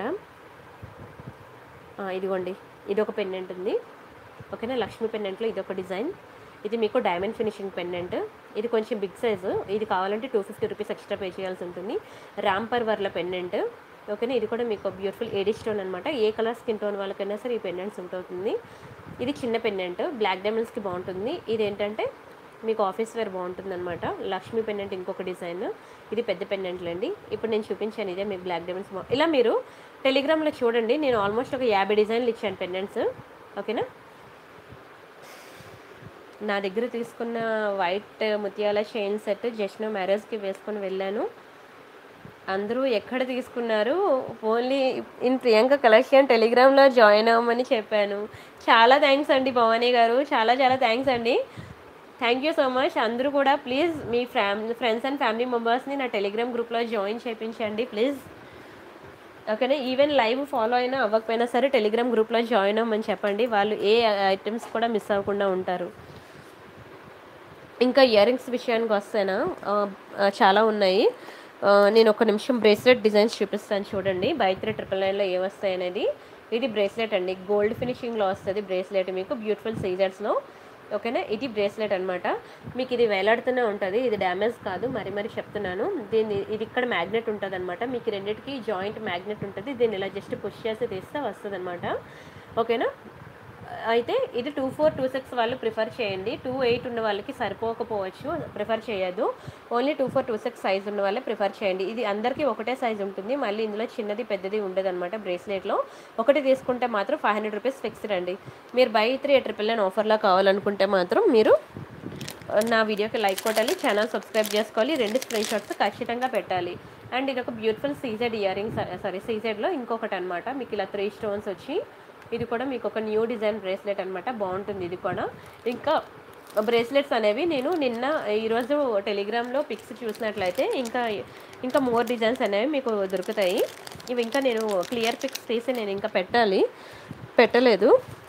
ఇదిగోండి ఇది ఒక పెండెంట్ ఉంది ఓకేనా లక్ష్మీ పెండెంట్లో ఇది ఒక డిజైన్ ఇది మీకు డైమండ్ ఫినిషింగ్ పెండెంట్ ఇది కొంచెం బిగ్ సైజు ఇది కావాలంటే two fifty rupees extra pay చేయాల్సి ఉంటుంది రాంపర్ వర్ల పెండెంట్ ఓకేనా ఇది కూడా మీకు బ్యూటిఫుల్ ఏడీ స్టోన్ అనమాట ఏ కలర్ స్కిన్ టోన్ వాళ్ళకైనా సరే ఈ పెండెంట్స్ ఉంటుంది ఇది చిన్న పెండెంట్ బ్లాక్ డైమండ్స్కి బాగుంటుంది ఇది ఏంటంటే మీకు ఆఫీస్ వేర్ బాగుంటుంది అనమాట లక్ష్మీ పెండెంట్ ఇంకొక డిజైన్ ఇది పెద్ద పెండెంట్లు అండి ఇప్పుడు నేను చూపించాను ఇదే మీకు బ్లాక్ డైమండ్స్ బా- ఇలా మీరు టెలిగ్రామ్లో చూడండి నేను ఆల్మోస్ట్ ఒక యాభై డిజైన్లు ఇచ్చాను పెండెంట్స్ ఓకేనా నా దగ్గర తీసుకున్న వైట్ ముత్యాల చైన్ సెట్ జస్ట్ మ్యారేజ్కి వేసుకొని వెళ్ళాను అందరూ ఎక్కడ తీసుకున్నారు ఓన్లీ ఇన్ ప్రియాంక కలెక్షన్ టెలిగ్రామ్లో జాయిన్ అవ్వమని చెప్పాను చాలా థ్యాంక్స్ అండి భవానీ గారు చాలా చాలా థ్యాంక్స్ అండి థ్యాంక్ యూ సో మచ్ అందరూ కూడా ప్లీజ్ మీ ఫ్యామిలీ ఫ్రెండ్స్ అండ్ ఫ్యామిలీ మెంబర్స్ని నా టెలిగ్రామ్ గ్రూప్లో జాయిన్ చేయించండి ప్లీజ్ ఓకేనా ఈవెన్ లైవ్ ఫాలో అయినా అవ్వకపోయినా సరే టెలిగ్రామ్ గ్రూప్లో జాయిన్ అవ్వమని చెప్పండి వాళ్ళు ఏ ఐటమ్స్ కూడా మిస్ అవ్వకుండా ఉంటారు ఇంకా ఇయర్ రింగ్స్ విషయానికి వస్తేనా ఆ, ఆ, చాలా ఉన్నాయి ఆ, నేను ఒక నిమిషం బ్రేస్లెట్ డిజైన్స్ చూపిస్తాను చూడండి బై త్రీ ట్రిపుల్ నైన్లో ఏ వస్తాయి అనేది ఇది బ్రేస్లెట్ అండి గోల్డ్ ఫినిషింగ్లో వస్తుంది బ్రేస్లెట్ మీకు బ్యూటిఫుల్ సీజర్స్లో ఓకేనా ఇది బ్రేస్లెట్ అనమాట మీకు ఇది వేలాడుతూనే ఉంటుంది ఇది డ్యామేజ్ కాదు మరి మరి చెప్తున్నాను దీన్ని ఇది ఇక్కడ మ్యాగ్నెట్ ఉంటుంది అనమాట మీకు రెండింటికి జాయింట్ మ్యాగ్నెట్ ఉంటుంది దీన్ని ఇలా జస్ట్ పుష్ చేసి తీస్తే వస్తుంది అనమాట ఓకేనా అయితే ఇది టూ ఫోర్ టూ సిక్స్ వాళ్ళు ప్రిఫర్ చేయండి టూ ఎయిట్ ఉన్న వాళ్ళకి సరిపోకపోవచ్చు ప్రిఫర్ చేయొద్దు only two four two six size ఉన్న వాళ్ళే ప్రిఫర్ చేయండి ఇది అందరికీ ఒకటే సైజ్ ఉంటుంది మళ్ళీ ఇందులో చిన్నది పెద్దది ఉండదు అనమాట బ్రేస్లెట్లో ఒకటి తీసుకుంటే మాత్రం ఫైవ్ హండ్రెడ్ రూపీస్ ఫిక్స్డ్ అండి మీరు బై త్రీ ట్రిపుల్ నైన్ ఆఫర్లో కావాలనుకుంటే మాత్రం మీరు నా వీడియోకి లైక్ కొట్టాలి ఛానల్ సబ్స్క్రైబ్ చేసుకోవాలి రెండు స్క్రీన్ షాట్స్ ఖచ్చితంగా పెట్టాలి అండ్ ఇది ఒక beautiful CZ earrings sorry సీజెడ్లో ఇంకొకటి అనమాట మీకు ఇలా త్రీ స్టోన్స్ వచ్చి ఇది కూడా మీకు ఒక న్యూ డిజైన్ బ్రేస్లెట్ అనమాట బాగుంటుంది ఇది కూడా ఇంకా బ్రేస్లెట్స్ అనేవి నేను నిన్న ఈరోజు టెలిగ్రామ్లో పిక్స్ చూసినట్లయితే ఇంకా ఇంకా మోర్ డిజైన్స్ అనేవి మీకు దొరుకుతాయి ఇవి ఇంకా నేను క్లియర్ పిక్స్ తీసి నేను ఇంకా పెట్టాలి పెట్టలేదు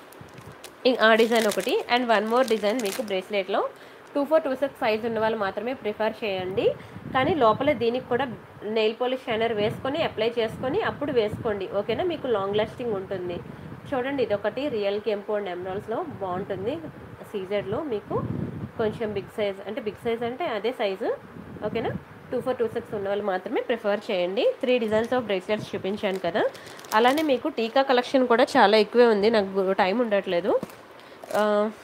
ఇం- ఆ డిజైన్ ఒకటి అండ్ వన్ మోర్ డిజైన్ మీకు బ్రేస్లెట్లో two four two six size ఉన్న వాళ్ళు మాత్రమే ప్రిఫర్ చేయండి కానీ లోపల దీనికి కూడా నెయిల్ పాలిష్ షైనర్ వేసుకొని అప్లై చేసుకొని అప్పుడు వేసుకోండి ఓకేనా మీకు లాంగ్ లాస్టింగ్ ఉంటుంది చూడండి ఇది ఒకటి రియల్ కెంపు అండ్ ఎమరాల్స్లో బాగుంటుంది సీజెడ్లో మీకు కొంచెం బిగ్ సైజ్ అంటే బిగ్ సైజ్ అంటే అదే సైజు ఓకేనా టూ ఫోర్ టూ సిక్స్ ఉన్న వాళ్ళు మాత్రమే ప్రిఫర్ చేయండి త్రీ డిజైన్స్ ఆఫ్ బ్రేస్లెట్స్ చూపించాను కదా అలానే మీకు టీకా కలెక్షన్ కూడా చాలా ఎక్కువే ఉంది నాకు టైం ఉండట్లేదు ఆ,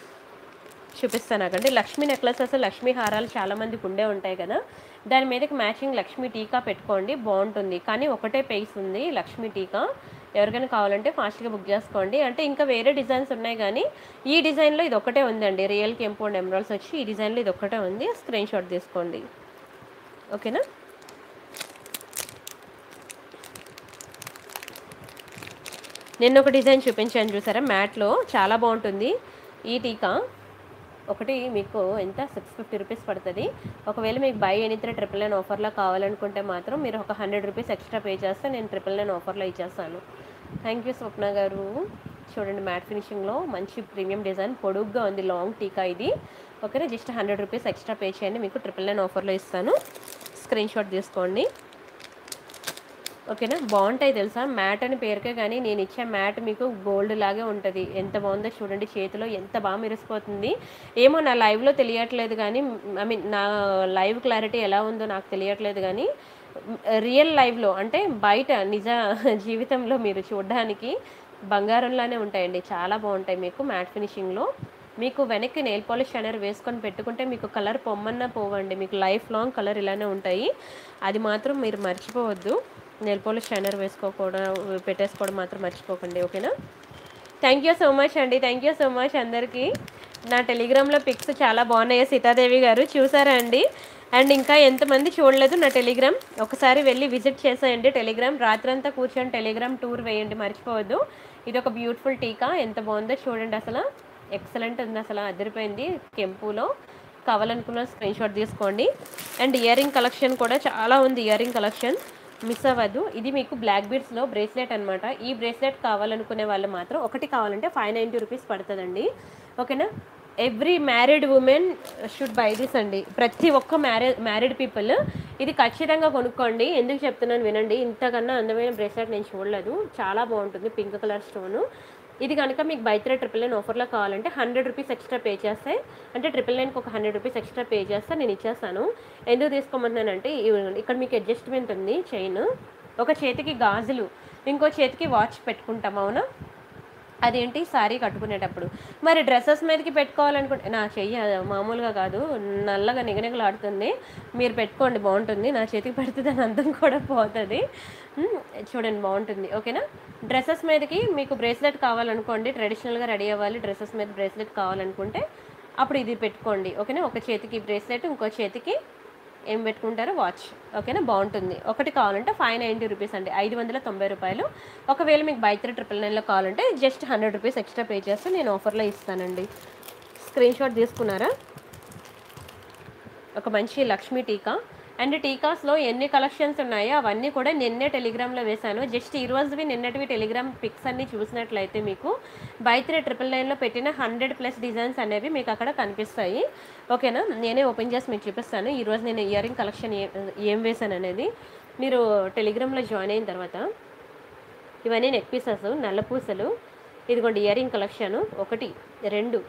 చూపిస్తాను నాకండి లక్ష్మీ నెక్లెసెస్ లక్ష్మీ హారాలు చాలా మందికి ఉండే ఉంటాయి కదా దాని మీదకి మ్యాచింగ్ లక్ష్మీ టీకా పెట్టుకోండి బాగుంటుంది కానీ ఒకటే పేస్ ఉంది లక్ష్మీ టీకా ఎవరికైనా కావాలంటే ఫాస్ట్గా బుక్ చేసుకోండి అంటే ఇంకా వేరే డిజైన్స్ ఉన్నాయి కానీ ఈ డిజైన్లో ఇది ఒకటే ఉందండి రియల్ కెంపు అండ్ ఎమరాల్స్ వచ్చి ఈ డిజైన్లో ఇది ఒకటే ఉంది స్క్రీన్ షాట్ తీసుకోండి ఓకేనా నిన్న ఒక డిజైన్ చూపించాను చూసారా మ్యాట్లో చాలా బాగుంటుంది ఈ టీకా ఒకటి మీకు ఎంత సిక్స్ ఫిఫ్టీ రూపీస్ పడుతుంది ఒకవేళ మీకు బై ఎనీత్రీ ట్రిపుల్ నైన్ ఆఫర్లో కావాలనుకుంటే మాత్రం మీరు ఒక హండ్రెడ్ రూపీస్ ఎక్స్ట్రా పే చేస్తే నేను ట్రిపుల్ నైన్ ఆఫర్లో ఇచ్చేస్తాను థ్యాంక్ యూ స్వప్న గారు చూడండి మ్యాట్ ఫినిషింగ్లో మంచి ప్రీమియం డిజైన్ పొడుగ్గా ఉంది లాంగ్ టీకా ఇది ఓకేనా just hundred rupees extra pay చేయండి మీకు ట్రిపుల్ నైన్ ఆఫర్లో ఇస్తాను స్క్రీన్ షాట్ తీసుకోండి ఓకేనా బాగుంటాయి తెలుసా మ్యాట్ అని పేరుకే కానీ నేను ఇచ్చే మ్యాట్ మీకు గోల్డ్ లాగే ఉంటుంది ఎంత బాగుందో చూడండి చేతిలో ఎంత బాగా మెరిసిపోతుంది ఏమో నా లైవ్లో తెలియట్లేదు కానీ ఐ మీన్ నా లైవ్ క్లారిటీ ఎలా ఉందో నాకు తెలియట్లేదు కానీ రియల్ లైవ్లో అంటే బయట నిజ జీవితంలో మీరు చూడడానికి బంగారంలానే ఉంటాయండి చాలా బాగుంటాయి మీకు మ్యాట్ ఫినిషింగ్లో మీకు వెనక్కి నెయిల్ పాలిష్ షైనర్ వేసుకొని పెట్టుకుంటే మీకు కలర్ పొమ్మన్నా పోవండి మీకు లైఫ్ లాంగ్ కలర్ ఇలానే ఉంటాయి అది మాత్రం మీరు మర్చిపోవద్దు నెయిల్ పాలిష్ షైనర్ వేసుకోకూడదు పెట్టేసుకోవడం మాత్రం మర్చిపోకండి ఓకేనా థ్యాంక్ యూ సో మచ్ అండి థ్యాంక్ యూ సో మచ్ అందరికీ నా టెలిగ్రామ్లో పిక్స్ చాలా బాగున్నాయి సీతాదేవి గారు చూసారా అండి అండ్ ఇంకా ఎంతమంది చూడలేదు నా టెలిగ్రామ్ ఒకసారి వెళ్ళి విజిట్ చేసేయండి టెలిగ్రామ్ రాత్రంతా కూర్చొని టెలిగ్రామ్ టూర్ వేయండి మర్చిపోవద్దు ఇది ఒక బ్యూటిఫుల్ టీకా ఎంత బాగుందో చూడండి అసలు ఎక్సలెంట్ ఉంది అసలు అదిరిపోయింది కెంపులో కావాలనుకున్న స్క్రీన్ షాట్ తీసుకోండి అండ్ ఇయర్ రింగ్ కలెక్షన్ కూడా చాలా ఉంది ఇయర్ రింగ్ కలెక్షన్ మిస్ అవ్వద్దు ఇది మీకు బ్లాక్ బీడ్స్లో బ్రేస్లెట్ అనమాట ఈ బ్రేస్లెట్ కావాలనుకునే వాళ్ళు మాత్రం ఒకటి కావాలంటే ఫైవ్ నైంటీ రూపీస్ పడుతుందండి ఓకేనా every married women should buy this అండి ప్రతి ఒక్క మ్యారేజ్ మ్యారీడ్ పీపుల్ ఇది ఖచ్చితంగా కొనుక్కోండి ఎందుకు చెప్తున్నాను వినండి ఇంతకన్నా అందమైన బ్రేస్లెట్ నేను చూడలేదు చాలా బాగుంటుంది పింక్ కలర్ స్టోను ఇది కనుక మీకు బైత్రే ట్రిపుల్ నైన్ ఆఫర్లో కావాలంటే హండ్రెడ్ రూపీస్ ఎక్స్ట్రా పే చేస్తే అంటే ట్రిపుల్ నైన్కి ఒక హండ్రెడ్ రూపీస్ ఎక్స్ట్రా పే చేస్తే నేను ఇచ్చేస్తాను ఎందుకు తీసుకోమంటున్నానంటే ఇవి- ఇక్కడ మీకు అడ్జస్ట్మెంట్ ఉంది చైన్ ఒక చేతికి గాజులు ఇంకో చేతికి వాచ్ పెట్టుకుంటాం అవునా అదేంటి శారీ కట్టుకునేటప్పుడు మరి డ్రెస్సెస్ మీదకి పెట్టుకోవాలనుకుంటే నా చెయ్యి అది మామూలుగా కాదు నల్లగా నిగనిగలాడుతుంది మీరు పెట్టుకోండి బాగుంటుంది నా చేతికి పెడితే దాని అందం కూడా పోతుంది మ్, చూడండి బాగుంటుంది ఓకేనా డ్రెస్సెస్ మీదకి మీకు బ్రేస్లెట్ కావాలనుకోండి ట్రెడిషనల్గా రెడీ అవ్వాలి డ్రెస్సెస్ మీద బ్రేస్లెట్ కావాలనుకుంటే అప్పుడు ఇది పెట్టుకోండి ఓకేనా ఒక చేతికి బ్రేస్లెట్ ఇంకో చేతికి ఏం పెట్టుకుంటారో వాచ్ ఓకేనా బాగుంటుంది ఒకటి కావాలంటే ఫైవ్ నైంటీ రూపీస్ అండి ఐదు వందల తొంభై రూపాయలు ఒకవేళ మీకు బై త్రీ ట్రిపుల్ నైన్లో కావాలంటే just hundred rupees extra pay చేస్తే నేను ఆఫర్లో ఇస్తానండి స్క్రీన్ షాట్ తీసుకున్నారా ఒక మంచి లక్ష్మీ టీకా అండ్ టీకాస్లో ఎన్ని కలెక్షన్స్ ఉన్నాయో అవన్నీ కూడా నిన్నే టెలిగ్రామ్లో వేశాను జస్ట్ ఈ రోజువి నిన్నటివి టెలిగ్రామ్ పిక్స్ అన్ని చూసినట్లయితే మీకు బై త్రీ ట్రిపుల్ నైన్లో పెట్టిన హండ్రెడ్ ప్లస్ డిజైన్స్ అనేవి మీకు అక్కడ కనిపిస్తాయి ఓకేనా నేనే ఓపెన్ చేసి మీకు చూపిస్తాను ఈరోజు నేను ఇయర్ రింగ్ కలెక్షన్ ఏ ఏం వేశాను అనేది మీరు టెలిగ్రామ్లో జాయిన్ అయిన తర్వాత ఇవన్నీ నెక్ పీసెస్ నల్ల పూసలు ఇదిగోండి ఇయర్ రింగ్ కలెక్షన్ ఒకటి రెండు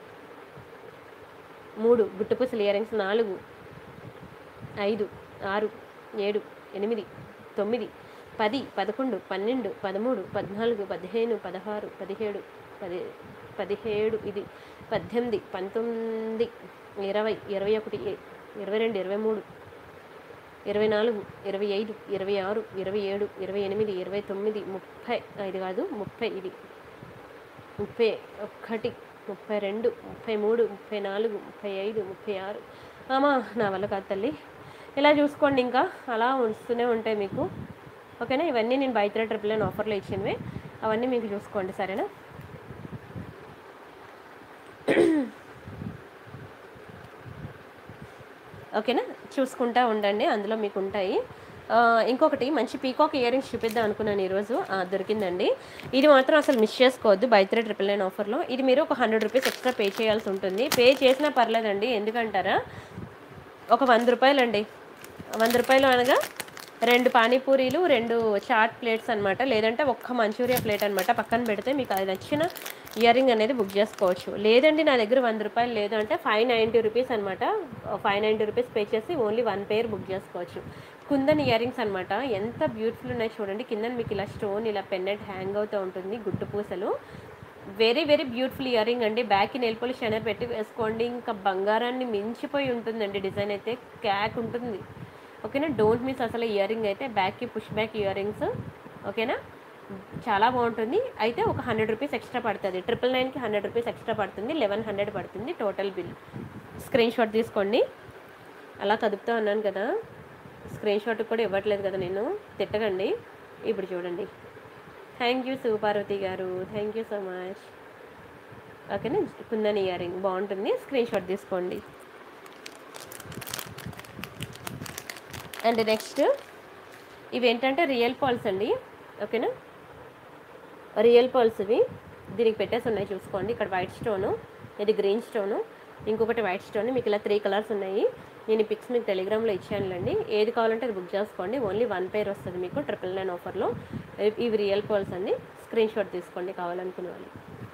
మూడు గుట్టుపూసలు ఇయర్ రింగ్స్ నాలుగు ఐదు ఆరు ఏడు ఎనిమిది తొమ్మిది పది పదకొండు పన్నెండు పదమూడు పద్నాలుగు పదిహేను పదహారు పదిహేడు పది పదిహేడు ఇది పద్దెనిమిది పంతొమ్మిది ఇరవై ఇరవై ఒకటి ఇరవై రెండు ఇరవై మూడు ఇరవై నాలుగు ఇరవై ఐదు ఇరవై ఆరు ఇరవై ఏడు ఇరవై ఎనిమిది ఇరవై తొమ్మిది ముప్పై ఇది కాదు ముప్పై ఇది ముప్పై ఒకటి ముప్పై రెండు ముప్పై మూడు ముప్పై నాలుగు ముప్పై ఐదు ముప్పై ఆరు ఆమా నా వల్ల కాదు తల్లి ఇలా చూసుకోండి ఇంకా అలా వస్తూనే ఉంటాయి మీకు ఓకేనా ఇవన్నీ నేను బైత్రా ట్రిపుల్ నైన్ ఆఫర్లో ఇచ్చినవి అవన్నీ మీకు చూసుకోండి సరేనా ఓకేనా చూసుకుంటా ఉండండి అందులో మీకు ఉంటాయి ఆ, ఇంకొకటి మంచి పీకాక్ ఇయర్ రింగ్స్ చూపిద్దాం అనుకున్నాను ఈరోజు ఆ, దొరికిందండి ఇది మాత్రం అసలు మిస్ చేసుకోవద్దు బై త్రీ ట్రిపుల్ నైన్ ఆఫర్లో ఇది మీరు ఒక హండ్రెడ్ రూపీస్ ఎక్స్ట్రా పే చేయాల్సి ఉంటుంది పే చేసినా పర్లేదండి ఎందుకంటారా ఒక వంద రూపాయలండి వంద రూపాయలు అనగా రెండు పానీపూరీలు రెండు చాట్ ప్లేట్స్ అనమాట లేదంటే ఒక్క మంచూరియా ప్లేట్ అనమాట పక్కన పెడితే మీకు అది నచ్చిన ఇయర్ రింగ్ అనేది బుక్ చేసుకోవచ్చు లేదండి నా దగ్గర వంద రూపాయలు లేదు అంటే ఫైవ్ నైంటీ రూపీస్ అనమాట ఫైవ్ నైంటీ రూపీస్ పే చేసి ఓన్లీ వన్ పేర్ బుక్ చేసుకోవచ్చు కుందన్ ఇయర్ రింగ్స్ అనమాట ఎంత బ్యూటిఫుల్ ఉన్నాయి చూడండి కింద మీకు ఇలా స్టోన్ ఇలా పెన్నెట్ హ్యాంగ్ అవుతూ ఉంటుంది గుట్టు పూసలు very very beautiful earring అండి బ్యాక్ నెయిల్ పాలిష్ షైనర్ పెట్టి వేసుకోండి ఇంకా బంగారాన్ని మించిపోయి ఉంటుందండి డిజైన్ అయితే క్యాక్ ఉంటుంది ఓకేనా డోంట్ మిస్ అసలు ఇయర్ రింగ్ అయితే బ్యాక్కి పుష్ బ్యాక్ ఇయర్ రింగ్స్ ఓకేనా చాలా బాగుంటుంది అయితే ఒక హండ్రెడ్ రూపీస్ ఎక్స్ట్రా పడుతుంది ట్రిపుల్ నైన్కి హండ్రెడ్ రూపీస్ ఎక్స్ట్రా పడుతుంది లెవెన్ హండ్రెడ్ పడుతుంది టోటల్ బిల్ స్క్రీన్ షాట్ తీసుకోండి అలా కదుపుతూ ఉన్నాను కదా స్క్రీన్ షాట్ కూడా ఇవ్వట్లేదు కదా నేను తిట్టకండి ఇప్పుడు చూడండి థ్యాంక్ యూ శివపార్వతి గారు థ్యాంక్ యూ సో మచ్ ఓకేనా కుందన్ ఇయర్ రింగ్ బాగుంటుంది స్క్రీన్ షాట్ తీసుకోండి అండ్ నెక్స్ట్ ఇవి ఏంటంటే రియల్ పాల్స్ అండి ఓకేనా రియల్ పర్ల్స్ ఇవి దీనికి పెట్టేసి ఉన్నాయి చూసుకోండి ఇక్కడ వైట్ స్టోను ఇది గ్రీన్ స్టోను ఇంకొకటి వైట్ స్టోన్ మీకు ఇలా త్రీ కలర్స్ ఉన్నాయి నేను ఈ పిక్స్ మీకు టెలిగ్రామ్లో ఇచ్చానులేండి ఏది కావాలంటే అది బుక్ చేసుకోండి ఓన్లీ వన్ పేర్ వస్తుంది మీకు ట్రిపుల్ నైన్ ఆఫర్లో ఇవి- ఇవి రియల్ పర్ల్స్ అండి స్క్రీన్ షాట్ తీసుకోండి కావాలనుకునే వాళ్ళు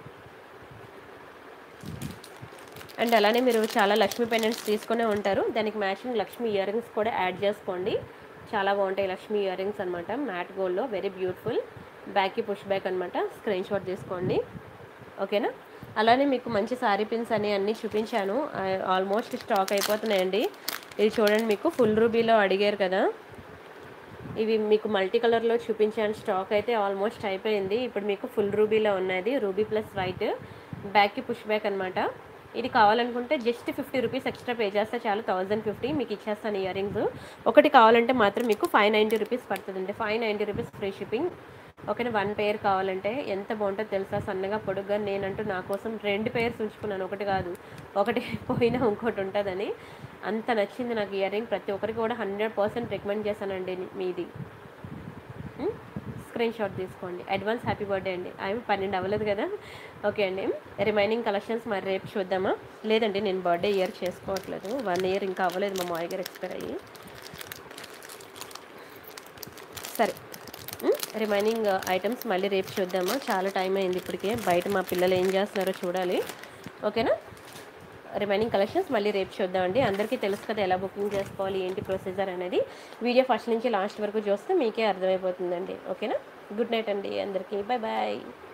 అండ్ అలానే మీరు చాలా లక్ష్మీ పెండెంట్స్ తీసుకునే ఉంటారు దానికి మ్యాచింగ్ లక్ష్మీ ఇయర్ రింగ్స్ కూడా యాడ్ చేసుకోండి చాలా బాగుంటాయి లక్ష్మీ ఇయర్ రింగ్స్ అనమాట మ్యాట్ గోల్డ్లో వెరీ బ్యూటిఫుల్ బ్యాక్కి పుష్ బ్యాక్ అనమాట స్క్రీన్ షాట్ తీసుకోండి ఓకేనా అలానే మీకు మంచి సారీ పిన్స్ అని అన్నీ చూపించాను ఆల్మోస్ట్ స్టాక్ అయిపోతున్నాయండి ఇది చూడండి మీకు ఫుల్ రూబీలో అడిగారు కదా ఇవి మీకు మల్టీ కలర్లో చూపించాను స్టాక్ అయితే ఆల్మోస్ట్ అయిపోయింది ఇప్పుడు మీకు ఫుల్ రూబీలో ఉన్నది రూబీ ప్లస్ వైట్ బ్యాక్కి పుష్ బ్యాక్ అనమాట ఇది కావాలనుకుంటే just fifty rupees extra pay చేస్తే చాలు థౌజండ్ ఫిఫ్టీ మీకు ఇచ్చేస్తాను ఇయర్ రింగ్స్ ఒకటి కావాలంటే మాత్రం మీకు ఫైవ్ నైంటీ రూపీస్ పడుతుందండి five ninety rupees free shipping ఓకేనా వన్ పేర్ కావాలంటే ఎంత బాగుంటుందో తెలుసా సన్నగా పొడుగ్గా నేనంటూ నా కోసం రెండు పేర్స్ ఉంచుకున్నాను ఒకటి కాదు ఒకటి పోయినా ఇంకోటి ఉంటుందని అంత నచ్చింది నాకు ఇయర్ రింగ్ ప్రతి ఒక్కరికి కూడా హండ్రెడ్ పర్సెంట్ రికమెండ్ చేశానండి మీది స్క్రీన్ షాట్ తీసుకోండి అడ్వాన్స్ హ్యాపీ బర్త్డే అండి అవి పన్నెండు అవ్వలేదు కదా ఓకే అండి రిమైనింగ్ కలెక్షన్స్ మరి రేపు చూద్దామా లేదండి నేను బర్త్డే ఇయర్ చేసుకోవట్లేదు వన్ ఇయర్ ఇంకా అవ్వలేదు మా మాయ గారు ఎక్స్పైర్ అయ్యి సరే రిమైనింగ్ ఐటమ్స్ మళ్ళీ రేపు చూద్దామా చాలా టైం అయింది ఇప్పటికే బయట మా పిల్లలు ఏం చేస్తున్నారో చూడాలి ఓకేనా రిమైనింగ్ కలెక్షన్స్ మళ్ళీ రేపు చూద్దామండి అందరికీ తెలుసు కదా ఎలా బుకింగ్ చేసుకోవాలి ఏంటి ప్రొసీజర్ అనేది వీడియో ఫస్ట్ నుంచి లాస్ట్ వరకు చూస్తే మీకే అర్థమైపోతుందండి ఓకేనా గుడ్ నైట్ అండి అందరికీ బాయ్ బాయ్